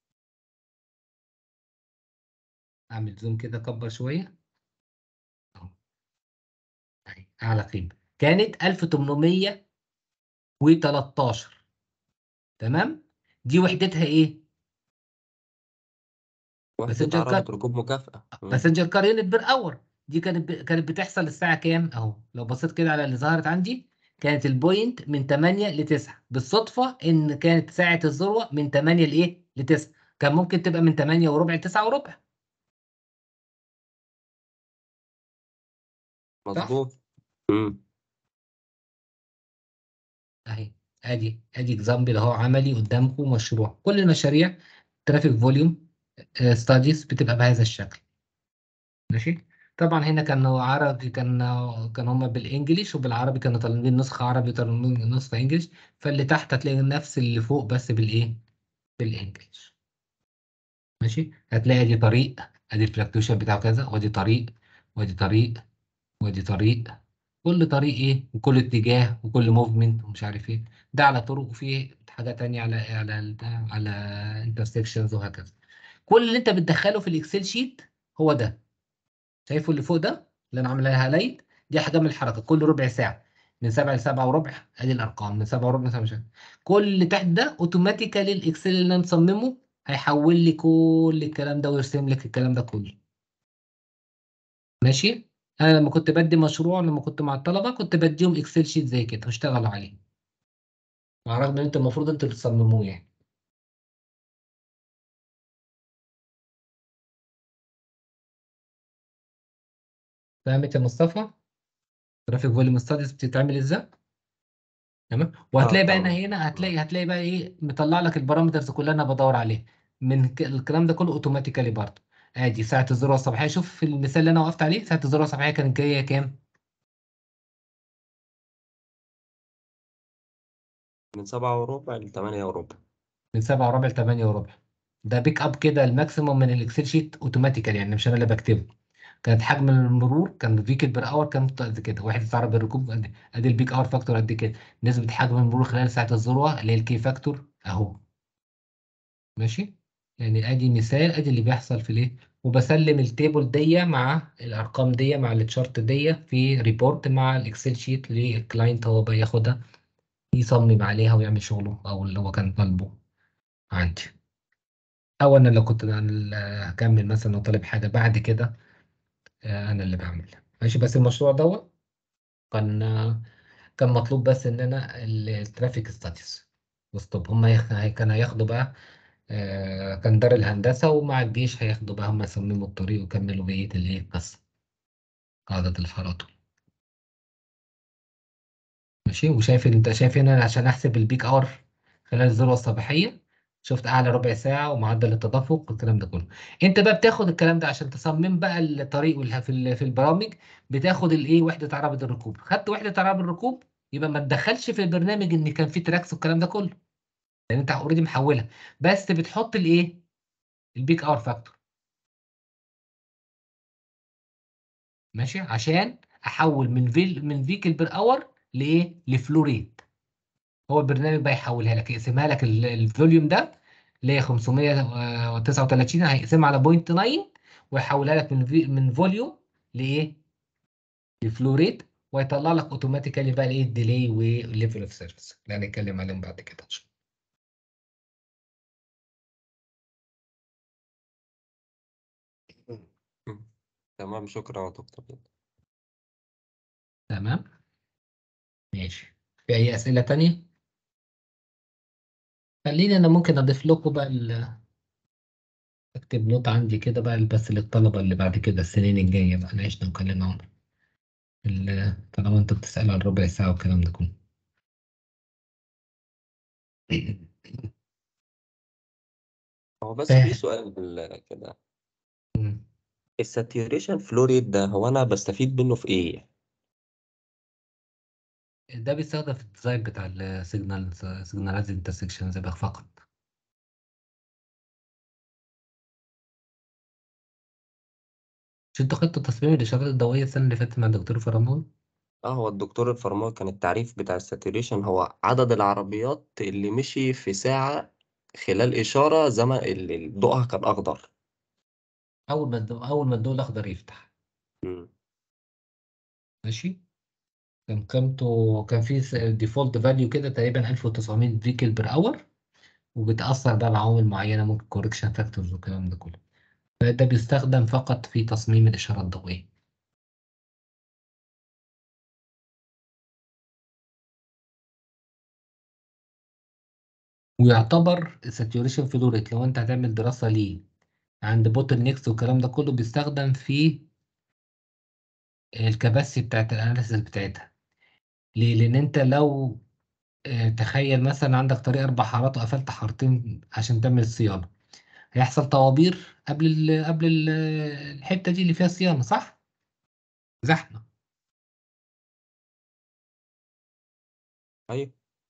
اعمل زوم كده اكبر شويه اهو اهي اعلى قيمه كانت 1813 تمام دي وحدتها ايه وحدة باسنجر عربة كار ركوب مكافأة مم. باسنجر كار يونت بير اور دي كانت ب... كانت بتحصل الساعه كام اهو لو بصيت كده على اللي ظهرت عندي كانت البوينت من 8 ل 9 بالصدفه ان كانت ساعه الذروه من 8 لايه ل 9 كان ممكن تبقى من 8 وربع ل 9 وربع مظبوط مم. اهي ادي ادي اكزامبل اهو عملي قدامكم مشروع كل المشاريع ترافيك فوليوم ستاديز بتبقى بهذا الشكل ماشي طبعا هنا كانوا عربي كان كان هما بالانجليش وبالعربي كانوا طالبين نسخة عربي وطالبين نسخة انجليش فاللي تحت هتلاقي نفس اللي فوق بس بالايه بالانجليش ماشي هتلاقي ادي طريق ادي الفلكتويشن بتاعه كذا وادي طريق وادي طريق وادي طريق كل طريق ايه وكل اتجاه وكل موفمنت ومش عارف ايه ده على طرق وفي حاجة تانية على على على انترسكشنز وهكذا كل اللي انت بتدخله في الاكسل شيت هو ده شايفه اللي فوق ده اللي انا عاملها هايلايت دي احجام الحركه كل ربع ساعه من 7 ل 7 وربع ادي الارقام من 7 وربع ل 7 مش عارف. كل اللي تحت ده اوتوماتيكالي الاكسل اللي انا مصممه هيحول لي كل الكلام ده ويرسم لك الكلام ده كله ماشي انا لما كنت بدي مشروع لما كنت مع الطلبه كنت بديهم اكسل شيت زي كده واشتغلوا عليه مع رغم ان انت المفروض انتوا اللي تصمموه يعني فهمت يا مصطفى جرافيك فوليوم ستاديز بتتعمل ازاي تمام وهتلاقي بقى هنا تمام. هنا هتلاقي هتلاقي بقى ايه مطلع لك البارامترز كلها انا بدور عليها من ك- الكلام ده كله اوتوماتيكالي برضه ادي ساعه الذروه الصباحيه شوف في المثال اللي انا وقفت عليه ساعه الذروه الصباحيه كانت جايه كام من سبعة وربع لتمانية وربع من 7 وربع ل 8 وربع ده بيك اب كده الماكسيموم من الاكسل شيت اوتوماتيكال يعني مش انا اللي بكتبه كانت حجم المرور كان فيكل بير اور كان قد كده وحده سعر بالركوب قد ادي البيك اور فاكتور قد كده نسبه حجم المرور خلال ساعه الذروه اللي هي الكي فاكتور اهو ماشي يعني ادي مثال ادي اللي بيحصل في الايه وبسلم التيبل دي مع الارقام دي مع التشارت دي في ريبورت مع الاكسل شيت للكلاينت هو بقى ياخدها يصمم عليها ويعمل شغله او اللي هو كان طالبه عندي او انا لو كنت أنا اللي هكمل مثلا لو طالب حاجه بعد كده آه، انا اللي بعمل ماشي بس المشروع دوت كان آه، كان مطلوب بس ان انا الترافيك ستاتيز وستوب هم يخ- كانوا هياخدوا بقى آه، كان دار الهندسة ومع الجيش هياخدوا بقى هم يصمموا الطريق ويكملوا بقية الإيه القصة قاعدة الفراتو ماشي وشايف أنت شايف هنا عشان أحسب البيك أور خلال الذروة الصباحية شفت أعلى ربع ساعة ومعدل التدفق والكلام ده كله أنت بقى بتاخد الكلام ده عشان تصمم بقى الطريق والها- في ال- في البرامج بتاخد الإيه وحدة عربة الركوب خدت وحدة عربة الركوب يبقى ما تدخلش في البرنامج إن كان في تراكس والكلام ده كله لأن أنت أوريدي محولها بس بتحط الإيه البيك أور فاكتور ماشي عشان احول من فيل من فيكل بير اور لايه لفلو ريت هو البرنامج بقى يحولها لك يقسمها لك ال- الفوليوم ده اللي هي 539 هيقسمها على بوينت 9 ويحولها لك من في من فوليوم لايه لفلو ريت ويطلع لك اوتوماتيكالي بقى الايه الديلي والليفل اوف سيرفيس اللي هنتكلم عليهم بعد كده ان شاء الله مم. تمام شكرا يا دكتور تمام ماشي في اي اسئله تانية خليني انا ممكن اضيف لكم بقى ال- اكتب نوت عندي كده بقى بس للطلبة اللي بعد كده السنين الجاية بقى نعيشنا وكلنا عمر ال- طالما انت بتسأل عن ربع ساعة والكلام ده كله هو بس في فاهم سؤال كده مم. الساتيوريشن فلوريد ده هو انا بستفيد منه في ايه ده بيستخدم في الديزاين بتاع السيجنال سيجناليز انترسكشن زي فقط مش انتوا خدتوا تصميم الإشارات الضوئية السنة اللي فاتت مع الدكتور فرامون؟ اه هو الدكتور الفرمان كان التعريف بتاع الساتوريشن هو عدد العربيات اللي مشي في ساعة خلال إشارة زمن اللي ضوءها كان أخضر أول ما الضوء أول ما الضوء الأخضر يفتح مم. ماشي كان قيمته كان في ديفولت فاليو كده تقريبا 1900 فيكل بير اور وبتأثر بقى بعوامل معينة ممكن كوركشن فاكتورز والكلام ده كله فده بيستخدم فقط في تصميم الإشارة الضوئية ويعتبر الساتوريشن فلو ريت لو انت هتعمل دراسة ليه عند بوتل نيكس والكلام ده كله بيستخدم في الكباسي بتاعت الاناليسيس بتاعتها ليه؟ لأن انت لو آه، تخيل مثلا عندك طريق أربع حارات وقفلت حارتين عشان تعمل صيانة هيحصل طوابير قبل ال قبل ال الحتة دي اللي فيها صيانة صح؟ زحمة أيوة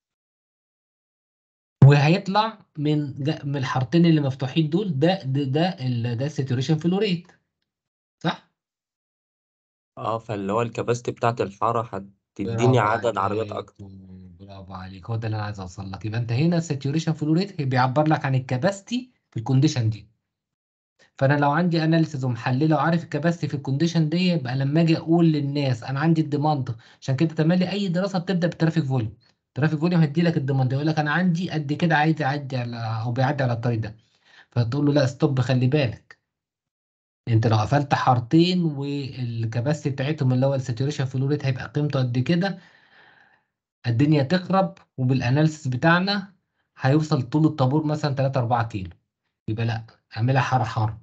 وهيطلع من جا- من الحارتين اللي مفتوحين دول ده ده ده ال- ده الساتوريشن فلو ريت صح؟ اه فاللي هو الكباستي بتاعت الحارة هتديني برافو عدد عربيات عليك أكتر برافو عليك هو ده اللي انا عايز اوصل لك يبقى انت هنا الساتوريشن فلو ريت بيعبر لك عن الكباستي في الكونديشن دي فانا لو عندي اناليسيز ومحلله وعارف الكباستي في الكونديشن دي يبقى لما اجي اقول للناس انا عندي الديماند عشان كده تملي اي دراسه بتبدا بالترافيك فوليوم الترافيك فوليوم هيدي لك الديماند يقول لك انا عندي قد كده عايز يعدي على او بيعدي على الطريق ده فتقول له لا ستوب خلي بالك انت لو قفلت حارتين والكباستي بتاعتهم اللي هو الساتوريشن فلو ريت هيبقى قيمته قد كده الدنيا تخرب وبالاناليسيس بتاعنا هيوصل طول الطابور مثلا 3 4 كيلو يبقى لا اعملها حاره حاره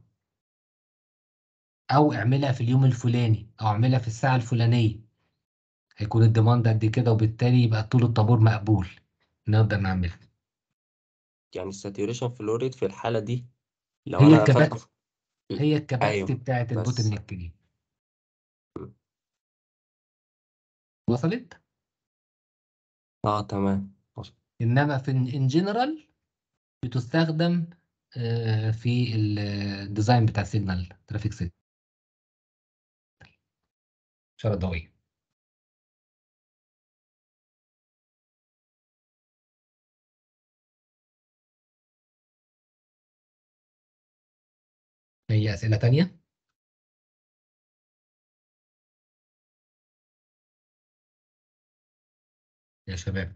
او اعملها في اليوم الفلاني او اعملها في الساعه الفلانيه هيكون الديماند قد كده وبالتالي يبقى طول الطابور مقبول نقدر نعملها يعني الساتوريشن فلوريد في الحالة دي لو هي أنا الكباستي قفلت هي الكباستي أيوة بتاعت البوتل بس نيك دي وصلت اه تمام انما في ان جنرال بتستخدم آه، في الديزاين بتاع السيجنال ترافيك سيجنال اشاره ضوئيه هي اسئله تانية يا شباب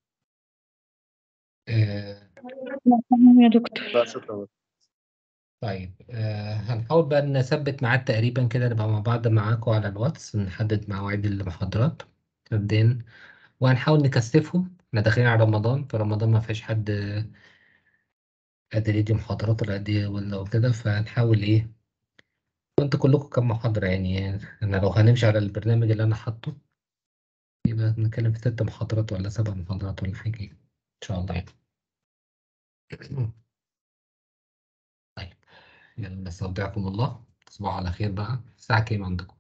آه، تمام يا دكتور لا شكرا طيب آه هنحاول بقى نثبت ميعاد تقريبا كده نبقى مع بعض معاكم على الواتس نحدد مواعيد المحاضرات مبدئيا وهنحاول نكثفهم احنا داخلين على رمضان في رمضان ما فيش حد قادر يدي محاضرات ولا قد إيه ولا كده فهنحاول ايه وانتوا كلكم كم محاضرة يعني انا لو هنمشي على البرنامج اللي انا حاطه يبقى بنتكلم في ست محاضرات ولا سبع محاضرات ولا حاجة ان شاء الله يعني طيب يلا نستودعكم الله تصبحوا على خير بقى الساعة كام عندكم؟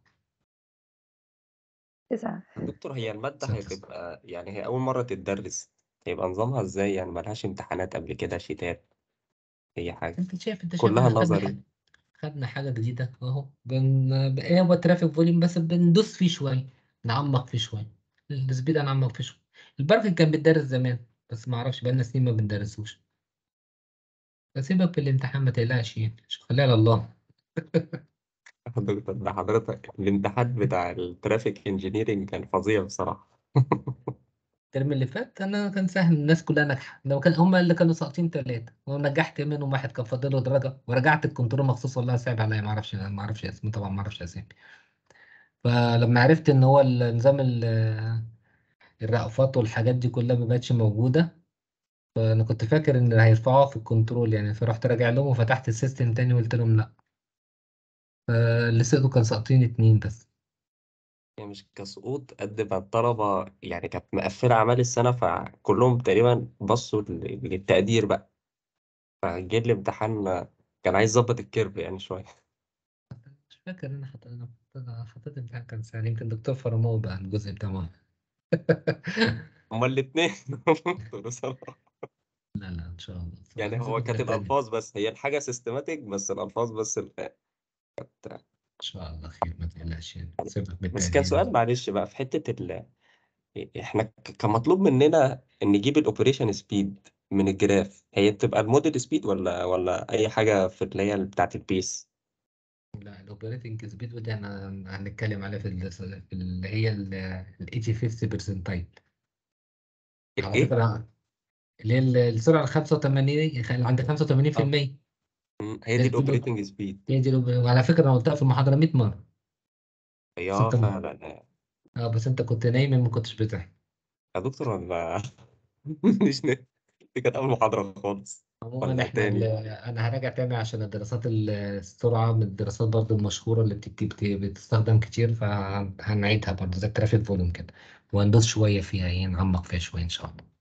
تسعة دكتور هي المادة ستة. هتبقى يعني هي أول مرة تتدرس هيبقى نظامها ازاي يعني ملهاش امتحانات قبل كده شيتات أي حاجة انت شايف انت شايف كلها احنا خدنا نظري حاجة خدنا حاجة جديدة اهو بن ايه هو الترافيك فوليوم بس بندوس فيه شوية نعمق فيه شوية السبيد هنعمق فيه شوية الباركنج كان بيتدرس زمان بس ما اعرفش بقالنا سنين ما بندرسوش فسيبك في الامتحان ما تقلقش يعني خليها على الله دكتور ده حضرتك الامتحان بتاع الترافيك انجينيرنج كان فظيع بصراحة الترم اللي فات انا كان سهل الناس كلها ناجحة لو كان هما اللي كانوا ساقطين ثلاثة ونجحت منهم واحد كان فاضل له درجة ورجعت الكنترول مخصوص والله صعب عليا ما اعرفش ما اعرفش اسمه طبعا ما اعرفش اسامي فلما عرفت ان هو النظام ال- الرأفات والحاجات دي كلها ما بقتش موجودة فانا كنت فاكر ان هيرفعوها في الكنترول يعني فرحت راجع لهم وفتحت السيستم تاني وقلت لهم لا فاللي سقطوا كان ساقطين اتنين بس يعني مش كسقوط قد ما الطلبة يعني كانت مقفلة أعمال السنة فكلهم تقريبا بصوا لل- للتقدير بقى فجه الامتحان كان عايز يظبط الكيرف يعني شوية مش فاكر انا حط انا أنا حطيت امتحان كان سهل يمكن دكتور فرموه بقى الجزء بتاعه هما الاتنين بصراحة لا لا ان شاء الله يعني هو كانت الألفاظ بس هي الحاجة سيستماتيك بس الألفاظ بس اللي كانت ان شاء الله خير ما تقلقش يعني سيبك بس بالتقدير كان سؤال معلش بقى في حتة ال احنا ك- كان مطلوب مننا نجيب الاوبريشن سبيد من الجراف هي بتبقى الموديل سبيد ولا ولا اي حاجة في اللي هي بتاعة البيس لا الاوبريتنج سبيد ودي احنا هنتكلم عليها في ال- في اللي هي ال 85 برسنتايل على الايه فكره اللي هي ال- السرعه ال 85 اللي عند 85% مم، هي دي لازم تقول له- الاوبريتنج سبيد هي دي الأوب- وعلى فكره انا قلتها في المحاضره 100 مره هي بس اه انت فعلا اه بس انت كنت نايم ما كنتش بتحكي يا دكتور ولا مش ن- دي كانت اول محاضرة خالص عموما ولا احنا ال- تاني انا هراجع تاني عشان الدراسات ال- السرعه من الدراسات برضو المشهوره اللي بت- بت- بتستخدم كتير فهنعيدها برضو زي الترافيك فوليوم كده وهندوس شويه فيها يعني نعمق فيها شويه ان شاء الله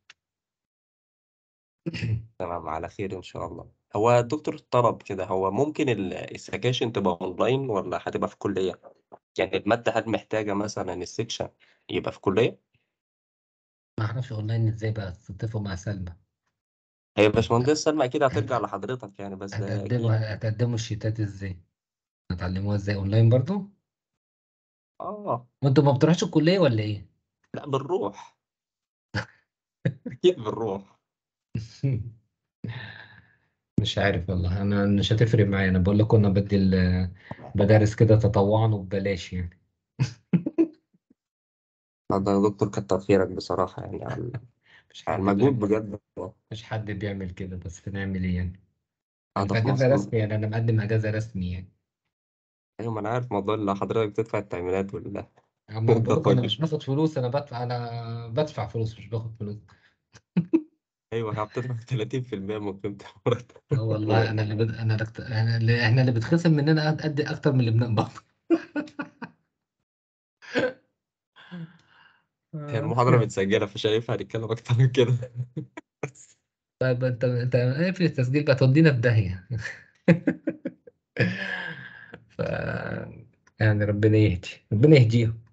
تمام على خير ان شاء الله هو الدكتور طلب كده هو ممكن ال- السكاشن تبقى اونلاين ولا هتبقى في الكلية يعني المادة هل محتاجة مثلا السكشن يبقى في كلية ما اعرفش اونلاين ازاي بقى تتفقوا مع سلمى هي باشمهندس سلمى اكيد هترجع لحضرتك يعني بس ده اكيد هتقدموا هتقدموا الشيتات ازاي هتعلموها ازاي اونلاين برضو اه وانتوا ما بتروحوش الكليه ولا ايه لا بنروح اكيد بنروح مش عارف والله انا مش هتفرق معايا انا بقول لكم انا بدي ال- بدرس كده تطوعا وببلاش يعني هذا يا دكتور كتر خيرك بصراحة يعني على مش على حد المجهود بيعمل بجد مش حد بيعمل كده بس نعمل ايه يعني انا هذا في في اجازه مصر رسمي يعني انا مقدم اجازه رسمي يعني ايوه ما انا عارف موضوع اللي حضرتك بتدفع التأمينات ولا اما بقول لكم انا مش باخد فلوس انا بدفع انا بدفع فلوس مش باخد فلوس ايوه بتدفع 30% من قيمة المرتب اه والله انا اللي بد... انا لكت... أنا اللي... احنا اللي بتخصم مننا قد اكتر من اللي بنقبض هي المحاضرة متسجلة فشايفها هنتكلم أكتر من كده طيب انت انت ايه في التسجيل بقى تودينا في داهيه ف يعني ربنا يهدي ربنا يهديهم